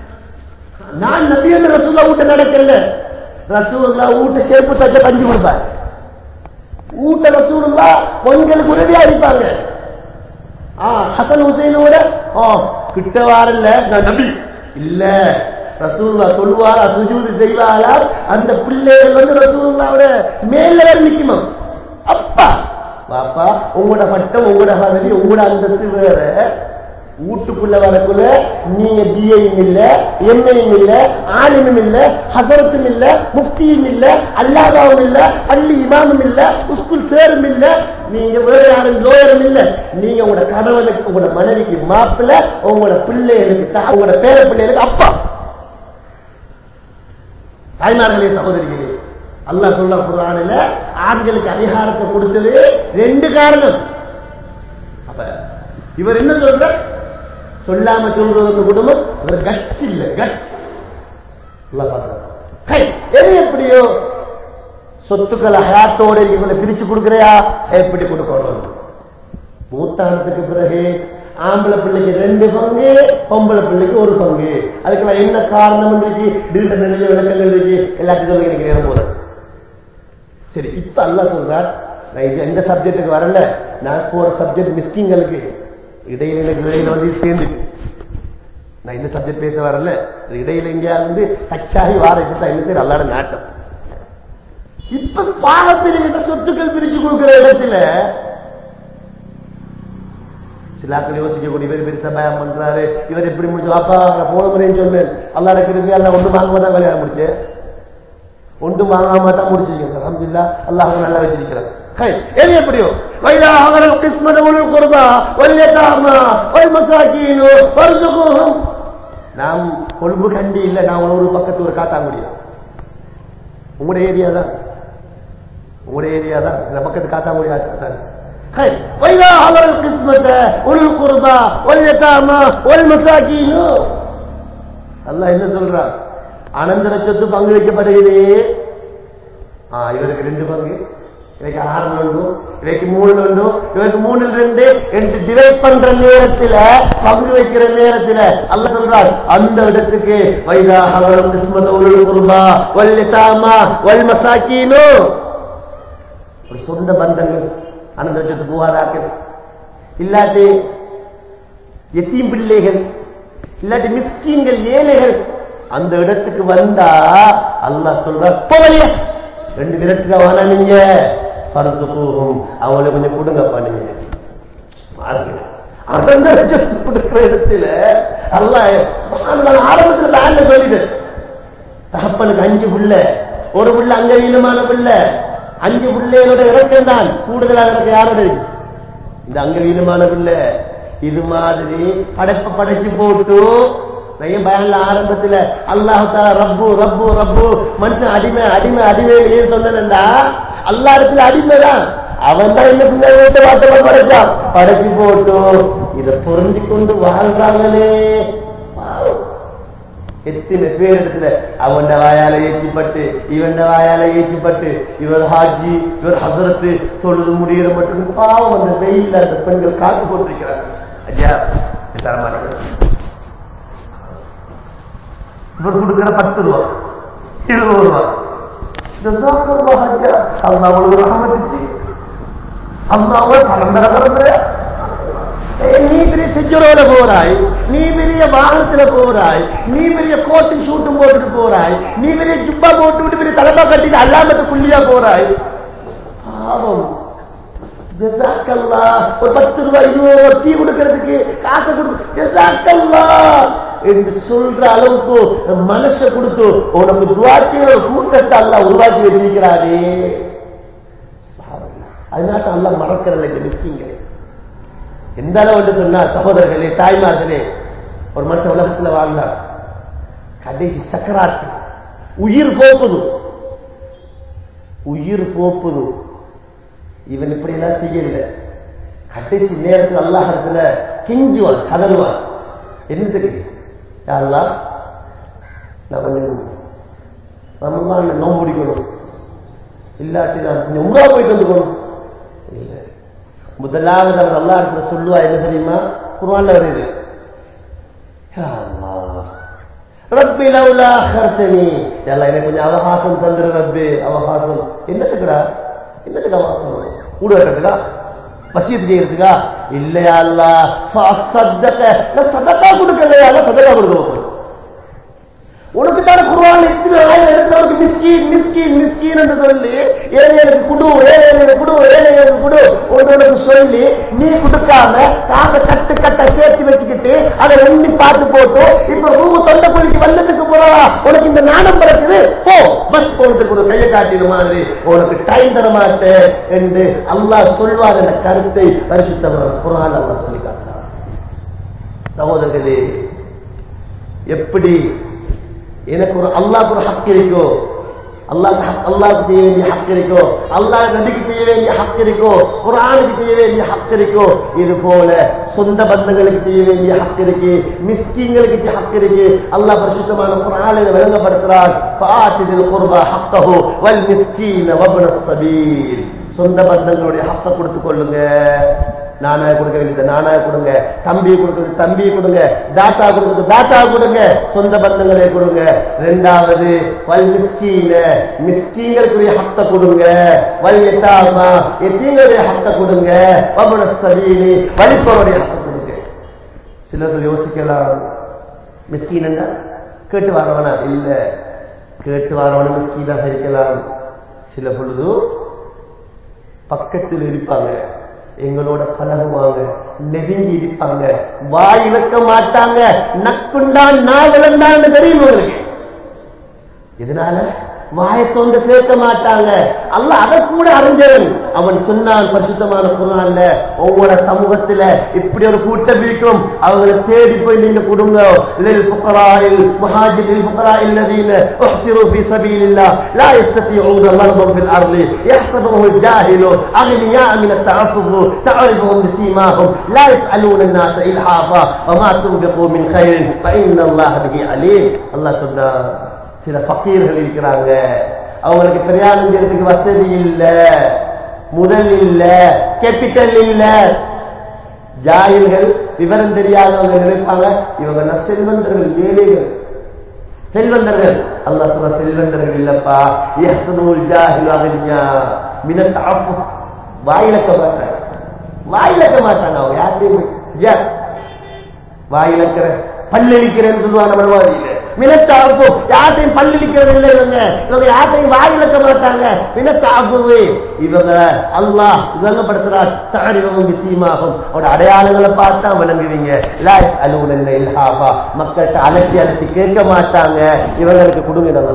நான் நபி என்று ரசூல்லா வீட்டை நடக்கல ரசூல்லா வீட்டை சேப்பு தச்ச பஞ்சு கொடுப்பார் வீட்டை ரசூல்லா பொண்களுக்கு உதவியா இருப்பாங்க ஆ, ஹசன் ஹுசைனோட ஆ, கிட்ட வாரல்ல நான் நபி இல்ல ரசூல்லா சொல்லுவாரா சுஜூது செய்வாரா அந்த பிள்ளைகள் வந்து ரசூல்லாவோட மேல வேற நிக்குமா அப்பா பாப்பா உங்களோட பட்டம் உங்களோட பதவி உங்களோட அந்தஸ்து வேற வீட்டுக்குள்ள வரக்குள்ள நீங்க பிஏயும் இல்ல எம்ஏயும் இல்ல ஆலிமும் இல்ல ஹசரத்தும் இல்ல முஃப்தியும் இல்ல அல்லாதாவும் இல்ல பள்ளி இமாமும் இல்ல ஸ்கூல் சேரும் இல்ல நீங்க வேற யாரும் லோயரும் இல்ல நீங்க உங்களோட கணவனுக்கு உங்களோட மனைவிக்கு மாப்பிள்ள உங்களோட பிள்ளைகளுக்கு தா- உங்களோட பேர பிள்ளைகளுக்கு அப்பா தாய்மார்களே சகோதரிகளே அல்லாஹ் சொல்ல குரானில ஆண்களுக்கு அதிகாரத்தை கொடுத்தது ரெண்டு காரணம் அப்ப இவர் என்ன சொல்ற சொல்லாம சொல்றது ஒரு குடும்பம் இவர் கட்ஸ் இல்ல கட்ஸ் எது எப்படியோ சொத்துக்களை ஹயாத்தோட இவங்களை பிரிச்சு கொடுக்கறையா எப்படி கொடுக்கணும் மூத்தானத்துக்கு பிறகு ஆம்பளை பிள்ளைக்கு ரெண்டு பங்கு பொம்பளை பிள்ளைக்கு ஒரு பங்கு அதுக்கெல்லாம் என்ன காரணம் இருக்கு நீண்ட நிலைய விளக்கங்கள் இருக்கு எல்லாத்தையும் சொல்ல எனக்கு நேரம் போதும் சரி இப்ப அல்ல சொல்றார் நான் இது எந்த சப்ஜெக்ட்டுக்கு வரல நான் போற சப்ஜெக்ட் மிஸ்கிங்களுக்கு இடையில இடையில வந்து சேர்ந்து நான் இந்த சப்ஜெக்ட் பேச வரல இது இடையில எங்கேயாவது வந்து டச்சாகி வார இப்ப என்ன பேர் அல்லாட நாட்டம் இப்ப பாகப்பிரிவிட்ட சொத்துக்கள் பிரிச்சு கொடுக்கிற இடத்துல சிலாக்கள் யோசிக்கக்கூடிய இவர் பெருசா பயம் பண்றாரு இவர் எப்படி முடிச்சு அப்பா நான் போன முறைன்னு சொன்னேன் அல்லா இருக்கிறது அல்ல ஒன்று வாங்காம தான் கல்யாணம் முடிச்சேன் ஒன்றும் வாங்காம தான் முடிச்சிருக்கேன் அலமதுல்லா அல்லாஹ் நல்லா வச்சிருக்கிறேன் ஹை, எது எப்படியோ வைதா அவர்கள் கிஸ்மத உள் குர்பா வல்யதாமா வல் மசாக்கீனு வர்சுகுஹும் நாம் கொழும்பு கண்டி இல்ல நான் ஒரு பக்கத்து ஒரு காத்தாங்குடியா உங்களோட ஏரியா தான் உங்களோட ஏரியா தான் இந்த பக்கத்து காத்தாங்குடி தான் ஹை, வைதா அவர்கள் கிஸ்மத உள் குர்பா வல்யதாமா வல் மசாக்கீனு அல்லாஹ் என்ன சொல்றான் அனந்தர சொத்து பங்கு வைக்கப்படுகிறே ஆ இவருக்கு ரெண்டு பங்கு இவருக்கு ஆறு நொண்டு இவருக்கு மூணு நொண்டு இவருக்கு மூணில் ரெண்டு என்று டிவைட் பண்ற நேரத்துல பங்கு வைக்கிற நேரத்துல அல்ல சொல்றார் அந்த இடத்துக்கு வைதா ஹவரம் கிஸ்மத உருள் குருபா வல்லிதாமா வல் மசாக்கீனு ஒரு சொந்த பந்தங்கள் அனந்தர சொத்து போவாதாக்கள் இல்லாட்டி எத்தீம் பிள்ளைகள் இல்லாட்டி மிஸ்கீன்கள் ஏழைகள் அந்த இடத்துக்கு வந்தா அல்லாஹ் சொல்றார் போவலையா ரெண்டு விரட்டுல வானா நீங்க பரிசு போகும் அவங்களுக்கு கொஞ்சம் கொடுங்கப்பா நீங்க பாருங்க. அந்த லட்சத்து கொடுக்கிற இடத்துல அல்லாஹ் சுப்ஹானல்லாஹ் ஆரம்பத்துல பேண்ட சொல்லிட்டு தகப்பனுக்கு அஞ்சு புள்ள ஒரு புள்ள அங்கவீனமான புள்ள அஞ்சு பிள்ளைகளோட இறக்கம் தான் கூடுதலாக இறக்க யாரோட இருக்கு இந்த அங்கவீனமான பிள்ளை இது மாதிரி படைப்ப படைச்சு போட்டு நான் பயன்ல ஆரம்பத்துல அல்லாஹு தாலா ரப்பு ரப்பு ரப்பு மனுஷன் அடிமை அடிமை அடிமை ஏன் சொன்னா அல்லா இடத்துல அடிமை தான் அவன் தான் என்ன பிள்ளை வீட்டு வார்த்தை படைச்சான் படைச்சு போட்டு இதை புரிஞ்சு கொண்டு வாழ்றாங்களே பாவம். எத்தனை பேர் இடத்துல அவன் வாயால ஏற்றிப்பட்டு இவன் வாயால ஏற்றிப்பட்டு இவர் ஹாஜி இவர் ஹசரத்து தொழுது முடிகிற மட்டும் பாவம் அந்த வெயில்ல அந்த பெண்கள் காத்து போட்டிருக்கிறாங்க ஐயா தரமாட்டேன் இவர் கொடுக்கிற பத்து ரூபா இருபது ரூபா ஜஸாக்கல்லாஹ் ஐயா. அல்லாஹ் உங்களுக்கு ரஹமத்து அல்லாஹ் பரம்பரை பரம்பரை ஏய், நீ பெரிய செஞ்சரோட போறாய் நீ பெரிய வாகனத்துல போறாய் நீ பெரிய கோட்டு ஷூட்டும் போட்டுட்டு போறாய் நீ பெரிய ஜுப்பா போட்டு விட்டு பெரிய தலைப்பா கட்டிட்டு அல்லாமத்து புள்ளியா போறாய் பாவம் ஜஸாக்கல்லா ஒரு பத்து ரூபாய் இருபது ரூபாய் டீ கொடுக்கறதுக்கு காசை கொடுக்க ஜஸாக்கல்லா என்று சொல்ற அளவுக்கு மனச கொடுத்து உனக்கு துவாக்கிய ஒரு கூட்டத்தை அல்லாஹ் உருவாக்கி வச்சிருக்கிறாரே அதனால அல்லாஹ் மறக்கிறல்ல இந்த மிஸ்கிங்களை எந்த அளவு என்று சொன்னார் சகோதரர்களே தாய்மார்களே ஒரு மனுஷன் உலகத்துல வாழ்ந்தார் கடைசி சக்கராத்து உயிர் போக்குது உயிர் போப்புது இவன் இப்படி எல்லாம் செய்யல கடைசி நேரத்தில் அல்லாஹத்துல கெஞ்சுவான் கதறுவான் என்னத்துக்கு யா அல்லாஹ் நான் கொஞ்சம் ரமலான் நோம்பு பிடிக்கணும் இல்லாட்டி நான் கொஞ்சம் உம்ரா போயிட்டு வந்துக்கணும் இல்லை முதலாவது அவர் அல்லா இடத்துல சொல்லுவா என்ன தெரியுமா குர்ஆன்ல வருது யா அல்லாஹ் ரப்பி லவுலா அஹர்தனி எல்லாம் எனக்கு கொஞ்சம் அவகாசம் தந்துரு ரப்பி அவகாசம் என்னத்துக்குடா என்னத்துக்கு அவகாசம் கூடு வெட்டுறதுக்கா வசியத்து செய்யறதுக்கா இல்லையா அல்லா சத்தக்க நான் சதக்கா கொடுக்கலையா சதக்கா கொடுக்க போறேன் உனக்கு தான குருவான் எத்தனை ஆயிரம் எடுத்தவருக்கு மிஸ்கீன் மிஸ்கீன் மிஸ்கீன் என்று சொல்லி ஏழைகளுக்கு குடு ஏழைகளுக்கு குடு ஏழைகளுக்கு குடு உனக்கு சொல்லி நீ கொடுக்காம காசை கட்டு கட்ட சேர்த்து வச்சுக்கிட்டு அதை எண்ணி பார்த்து போட்டு இப்ப ரூபு தொண்டை குழிக்கு வந்ததுக்கு போறா உனக்கு இந்த நாணம் பிறக்குது போ பஸ் போட்டு ஒரு கையை காட்டின மாதிரி உனக்கு டைம் தர மாட்டேன் என்று அல்லாஹ் சொல்வார் என்ற கருத்தை பரிசுத்தவர் குரான் அல்லாஹ் சொல்லி காட்டினார் சகோதரர்களே எப்படி எனக்கு ஒரு அல்லாஹ்க்கு ஒரு ஹக் இருக்கோ அல்லாஹ் அல்லாஹ்க்கு செய்ய வேண்டிய ஹக் இருக்கோ அல்லாஹ் நபிக்கு செய்ய வேண்டிய ஹக் இருக்கோ குர்ஆனுக்கு செய்ய வேண்டிய ஹக் இருக்கோ இது போல சொந்த பந்தங்களுக்கு செய்ய வேண்டிய ஹக் இருக்கு மிஸ்கீன்களுக்கு ஹக் இருக்கு அல்லாஹ் பரிசுத்தமான குர்ஆனை விளங்கப்படுத்துறான் ஃபாத்திதில் குர்பா ஹக்கஹு வல் மிஸ்கீன வப்ன ஸபீல் சொந்த பந்தங்களுடைய ஹக்க கொடுத்து கொள்ளுங்க நானா கொடுக்க வேண்டியது நானா கொடுங்க தம்பி கொடுக்கிறது தம்பி கொடுங்க தாத்தா கொடுக்கிறது தாத்தா கொடுங்க சொந்த பந்தங்களே கொடுங்க ரெண்டாவது வல் மிஸ்கீன மிஸ்கீங்களுக்குரிய ஹத்த கொடுங்க வல் எத்தாமா எத்தீங்களுடைய ஹத்த கொடுங்க வபுன சபீனி வலிப்பவருடைய ஹத்த கொடுங்க சிலர்கள் யோசிக்கலாம் மிஸ்கீன் கேட்டு வரவனா இல்ல கேட்டு வரவன மிஸ்கீனாக இருக்கலாம் சில பொழுது பக்கத்தில் இருப்பாங்க எங்களோட பழகுவாங்க நெருங்கி இருப்பாங்க வாய் இழக்க மாட்டாங்க நக்குண்டான் நாவலந்தான் தெரியும் உங்களுக்கு இதனால வாயை தோந்து கேட்க மாட்டாங்க அல்ல அதை கூட அறிஞரன் அவன் சொன்னான் பரிசுத்தமான குரான்ல ஒவ்வொரு சமூகத்துல இப்படி ஒரு கூட்டம் இருக்கும் அவங்களை தேடி போய் நீங்க கொடுங்க லில் ஃபுகராஇல் முஹாஜிரில் ஃபுகராஇல் الذين احصروا في سبيل الله لا يستطيعون ضربا في الارض يحسبه الجاهل اغنياء من التعفف تعرفهم بسيماهم لا يسالون الناس الحافا وما تنفقوا من خير فان الله به عليم الله சொன்னார் சில பக்கீர்கள் இருக்கிறாங்க அவங்களுக்கு பிரயாணம் செய்யறதுக்கு வசதி இல்ல முதல் இல்ல கேபிட்டல் இல்ல ஜாயில்கள் விவரம் தெரியாதவங்க நினைப்பாங்க இவங்க செல்வந்தர்கள் ஏழைகள் செல்வந்தர்கள் அல்லா சொல்ல செல்வந்தர்கள் இல்லப்பா யஹ்சனுல் ஜாஹில் அகன்யா மின தஅஃபு வாயிலக்க மாட்டாங்க வாயிலக்க மாட்டாங்க அவங்க யார்ட்டையும் ஜ வாயிலக்கிற பல்லளிக்கிறேன்னு சொல்லுவாங்க நம்ம வாழ்க்கையில மினத்தாப்பு யார்ட்டையும் பல்லளிக்கிறது இல்லை இவங்க இவங்க யார்ட்டையும் வாயிலக்க மாட்டாங்க மினத்தாப்பு இவங்க அல்லாஹ் விளங்கப்படுத்துறார் தாரிவம் விஷயமாகும் அவரோட அடையாளங்களை பார்த்தா விளங்குவீங்க லா அலுவலல்ல இல்ஹாபா மக்கள்கிட்ட அலசி அலசி கேட்க மாட்டாங்க இவங்களுக்கு கொடுங்க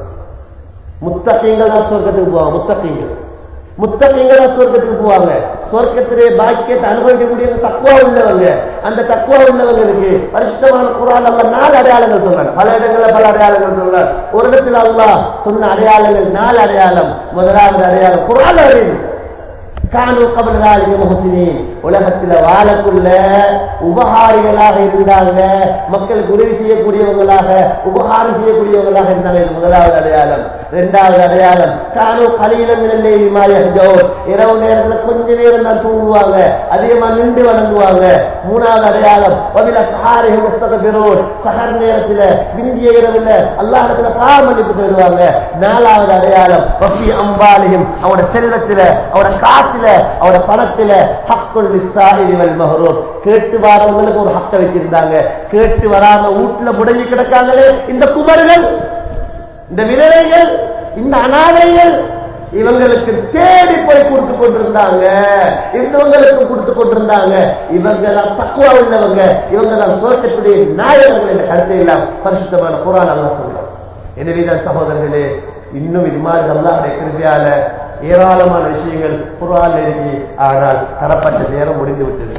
முத்தகைங்கள் தான் சொர்க்கத்துக்கு போவாங்க முத்தகைங்கள் முத்தகைங்கள் தான் சொர்க்கத்துக்கு போவாங்க சொர்க்கத்திலே பாக்கியத்தை அனுபவிக்கக்கூடிய தக்குவா உள்ளவங்க அந்த தக்குவா உள்ளவங்களுக்கு பரிசுத்தமான குரான் அல்ல நாலு அடையாளங்கள் சொல்றாங்க பல இடங்கள்ல பல அடையாளங்கள் சொல்றாங்க ஒரு இடத்துல அல்லாஹ் சொன்ன அடையாளங்கள் நாலு அடையாளம் முதலாவது அடையாளம் குரான் அறிவு கானு கபலாளிக முகசினீன் உலகத்துல வாழக்குள்ள உபகாரிகளாக இருந்தாங்க மக்களுக்கு உதவி செய்யக்கூடியவங்களாக உபகாரம் செய்யக்கூடியவங்களாக இருந்தாங்க இது முதலாவது அடையாளம் இரண்டாவது அடையாளம் கானு கலியிலம் நிலை மாயோ இரவு நேரத்துல கொஞ்ச நேரம் தான் தூங்குவாங்க அதிகமா நின்று வணங்குவாங்க மூணாவது அடையாளம் வபில சஹாரிகள் முஸ்தகபிரோன் சஹர் நேரத்துல விந்திய இரவுல அல்லாஹத்துல பாவமன்னிப்பு பெறுவாங்க நாலாவது அடையாளம் வஃபி அம்பாலியும் அவனோட செல்வத்துல அவனோட காசுல அவனோட பணத்துல ஹக்குல் விஸ்தாஹிரி வல் மஹரூம் கேட்டு வரவங்களுக்கு ஒரு ஹக்க வச்சிருந்தாங்க கேட்டு வராம வீட்டுல முடங்கி கிடக்காங்களே இந்த குமர்கள் இந்த விதவைகள் இந்த அனாதைகள் இவங்களுக்கு தேடி போய் கொடுத்து கொண்டிருந்தாங்க இவங்களுக்கு கொடுத்து கொண்டிருந்தாங்க இவங்க தான் தக்குவா உள்ளவங்க இவங்க தான் சுரக்கத்துடைய நாயகர்கள் என்ற கருத்தை எல்லாம் பரிசுத்தமான குரான் அல்லா சொல்றோம் எனவேதான் சகோதரர்களே இன்னும் இது மாதிரி அல்லாஹுடைய கிருபையால ஏராளமான விஷயங்கள் குரான் இருக்கு ஆனால் தரப்பட்ட நேரம் முடிந்து விட்டது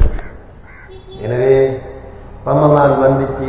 எனவே ரமலான் வந்துச்சு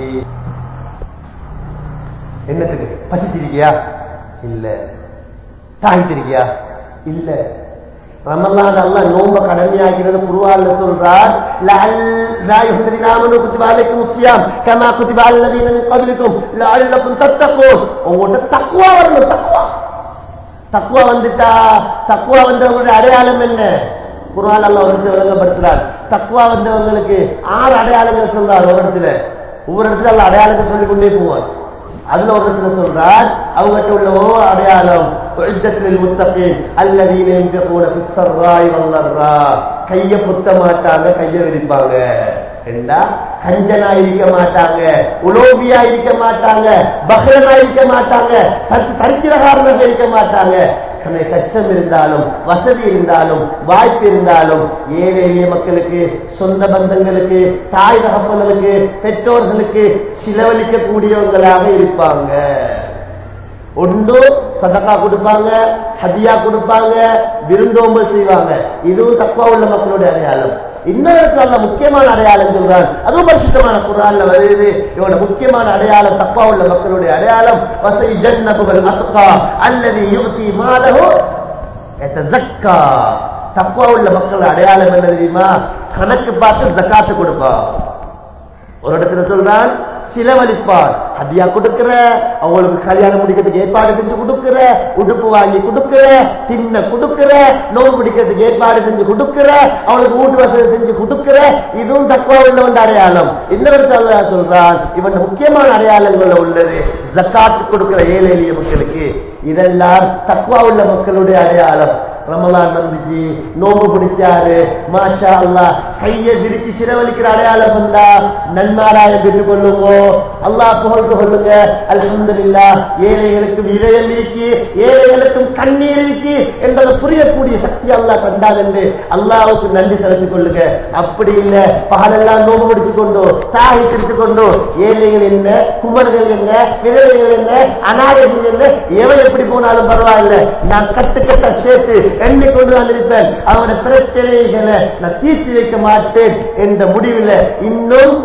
என்னத்துக்கு பசிச்சிருக்கியா இல்ல தாய்த்திருக்கியா இல்ல ரமலான் அல்லாஹ் நோம்ப கடமையாக்கிறது குருவான்ல சொல்றார் لا يهدر الذين كتب عليكم الصيام كما كتب على الذين من قبلكم لعلكم تتقون உங்கள்கிட்ட தக்குவா வரணும் தக்குவா தக்குவா வந்துட்டா தக்குவா வந்தவங்களுடைய அடையாளம் என்ன குரான் அல்ல ஒரு இடத்துல விளங்கப்படுத்துறார் தக்குவா வந்தவங்களுக்கு ஆறு அடையாளங்கள் சொல்றார் ஒரு இடத்துல ஒவ்வொரு இடத்துல அல்ல அடையாளங்கள் சொல்லிக் கொண்டே போவார் அதுல ஒரு இடத்துல சொல்றார் அவங்ககிட்ட உள்ள ஒரு அடையாளம் உஇத்தத்தில் முத்தகீன் அல்லதீன யன்ஃபிகூன ஃபிஸ்ஸர்ராய் வல்லர்ரா கைய புத்த மாட்டாங்க கைய விரிப்பாங்க என்றா கஞ்சனா இருக்க மாட்டாங்க உலோபியா இருக்க மாட்டாங்க பகலனா இருக்க மாட்டாங்க தரித்திரகாரனாக இருக்க மாட்டாங்க தன்னை கஷ்டம் இருந்தாலும் வசதி இருந்தாலும் வாய்ப்பு இருந்தாலும் ஏழை எளிய மக்களுக்கு சொந்த பந்தங்களுக்கு தாய் தகப்பங்களுக்கு பெற்றோர்களுக்கு சிலவழிக்க கூடியவங்களாக இருப்பாங்க ஒன்று சதக்கா கொடுப்பாங்க ஹதியா கொடுப்பாங்க விருந்தோம்பல் செய்வாங்க இதுவும் தப்பா உள்ள மக்களுடைய அடையாளம் இன்னொரு இடத்துல முக்கியமான அடையாளம் சொல்றான் அதுவும் பரிசுத்தமான குரான்ல வருது இவனோட முக்கியமான அடையாளம் தப்பா உள்ள மக்களுடைய அடையாளம் வசை ஜன்னபுகள் அத்துக்கா அல்லது யுவதி மாலகோ ஜக்கா தப்பா உள்ள மக்கள் அடையாளம் என்ன தெரியுமா கணக்கு பார்த்து ஜக்காத்து கொடுப்பா ஒரு இடத்துல சொல்றான் சிலவழிப்பார் ஹதியா கொடுக்கிற அவங்களுக்கு கல்யாணம் முடிக்கிறதுக்கு ஏற்பாடு செஞ்சு கொடுக்கிற உடுப்பு வாங்கி கொடுக்கிற தின்ன கொடுக்கிற நோவு பிடிக்கிறதுக்கு ஏற்பாடு செஞ்சு கொடுக்கிற அவளுக்கு வீட்டு வசதி செஞ்சு கொடுக்கிற இதுவும் தக்குவா உள்ளவன் அடையாளம் இன்னொரு இடத்துல சொல்றான் இவன் முக்கியமான அடையாளங்கள்ல உள்ளது ஜக்காத்து கொடுக்கிற ஏழை எளிய மக்களுக்கு இதெல்லாம் தக்குவா உள்ள மக்களுடைய அடையாளம் ரமலான் வந்துச்சு நோம்பு பிடிச்சாரு மாஷா அல்லாஹ் கையை விரிச்சு சிரவலிக்கிற அடையாளம் வந்தா நன்மாராயம் பெற்றுக் கொள்ளுங்க அல்லாஹ் புகழ்ந்து கொள்ளுங்க அல்ஹம்துலில்லாஹ் ஏழைகளுக்கும் இதயம் இருக்கு ஏழைகளுக்கும் கண்ணீர் இருக்கு என்பதை புரியக்கூடிய சக்தி அல்லாஹ் தந்தான் என்று அல்லாஹ்வுக்கு நன்றி செலுத்திக் கொள்ளுங்க அப்படி இல்ல பகலெல்லாம் நோம்பு பிடித்துக் கொண்டு தாகி பிடித்துக் கொண்டு ஏழைகள் என்ன குமர்கள் என்ன விதவைகள் என்ன அநாதைகள் என்ன எவன் எப்படி போனாலும் பரவாயில்ல நான் கட்டு கட்ட சேர்த்து எண்ணிக்கொண்டு நான் இருப்பேன் அவனோட பிரச்சனைகளை நான் தீர்த்து வைக்க மாட்டேன் என்ற முடிவில் இன்னும்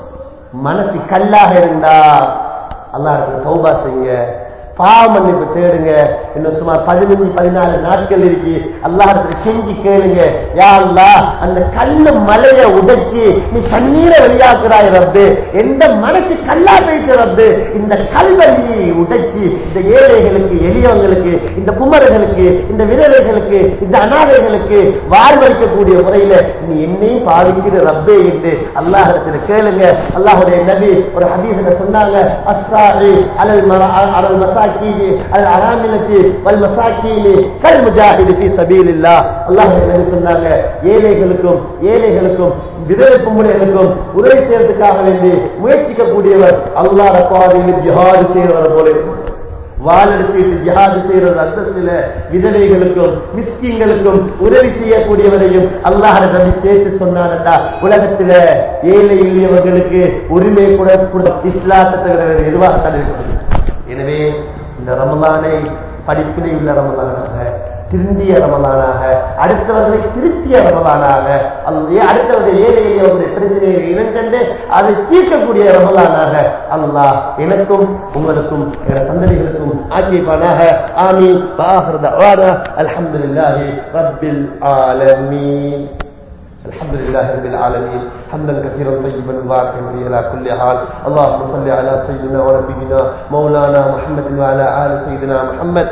மனசு கல்லாக இருந்தா அல்லாஹ் தௌபா செய்யுங்க பாவ மன்னிப்பு தேடுங்க இன்னும் சுமார் பதினஞ்சு பதினாலு நாட்கள் இருக்கு அல்லாஹத்துல செஞ்சு கேளுங்க யா அல்லாஹ் அந்த கல்லு மலைய உடைச்சு நீ தண்ணீரை வெளியாக்குறாய் ரப்பு எந்த மனசு கல்லா போயிட்டு ரப்பு இந்த கல்வை நீ உடைச்சு இந்த ஏழைகளுக்கு எளியவங்களுக்கு இந்த குமரர்களுக்கு இந்த விதவைகளுக்கு இந்த அனாதைகளுக்கு வாழ்வளிக்கக்கூடிய முறையில நீ என்னையும் பாவிக்கிற ரப்பே என்று அல்லாஹிடத்துல கேளுங்க அல்லாஹுடைய நபி ஒரு ஹதீஸ்ல சொன்னாங்க அஸ்ஸாரி அலல் மர அலல் மசாக்கீனி அல் அராமிலத்தி வல் மசாக்கீனி கல் முஜாஹிது ஃபீ சபீலில்லாஹ் அல்லாஹுடைய நபி சொன்னாங்க ஏழைகளுக்கும் ஏழைகளுக்கும் விதவை பொம்பளைகளுக்கும் உதவி செய்யறதுக்காக வேண்டி முயற்சிக்கக்கூடியவர் அல்லாஹ் பாதையில் ஜிஹாது செய்கிறவர் போல இருக்கும். வாழெடுத்து ஜிஹாது செய்யறது அந்தஸ்தில விதவைகளுக்கும் மிஸ்கிங்களுக்கும் உதவி செய்யக்கூடியவரையும் அல்லாஹ் நபி சேர்த்து சொன்னானட்டா உலகத்துல ஏழை எளியவர்களுக்கு உரிமை கூட கூட இஸ்லாத்தை தவிர வேறு எதுவாக தடை எனவே இந்த ரமலானை படிப்பினை உள்ள ரமலானாக திருந்திய ரமலானாக அடுத்தவர்களை திருத்திய ரமலானாக அல்லது அடுத்தவர்களை ஏழை எளியவர்களுடைய பிரச்சனையை இனங்கண்டு அதை தீர்க்கக்கூடிய ரமலானாக அல்லாஹ் எனக்கும் உங்களுக்கும் என சந்ததிகளுக்கும் ஆக்கியப்பானாக ஆமி பாஹர் அல்ஹம்துலில்லாஹி ரப்பில் ஆலமீன் الحمد لله رب العالمين حمدا كثيرا طيبا مباركا فيه على كل حال اللهم صل على سيدنا ونبينا مولانا محمد وعلى ال سيدنا محمد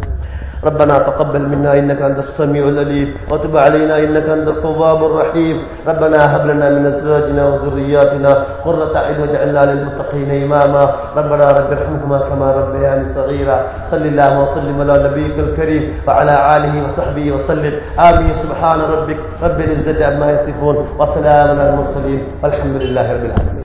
ربنا تقبل منا انك انت السميع العليم وتب علينا انك انت التواب الرحيم ربنا هب لنا من ازواجنا وذرياتنا قرة اعين واجعلنا للمتقين اماما ربنا رب ارحمهما كما ربياني صغيرا صل اللهم وسلم على نبيك الكريم وعلى اله وصحبه وسلم امين سبحان ربك رب العزه عما يصفون وسلام على المرسلين والحمد لله رب العالمين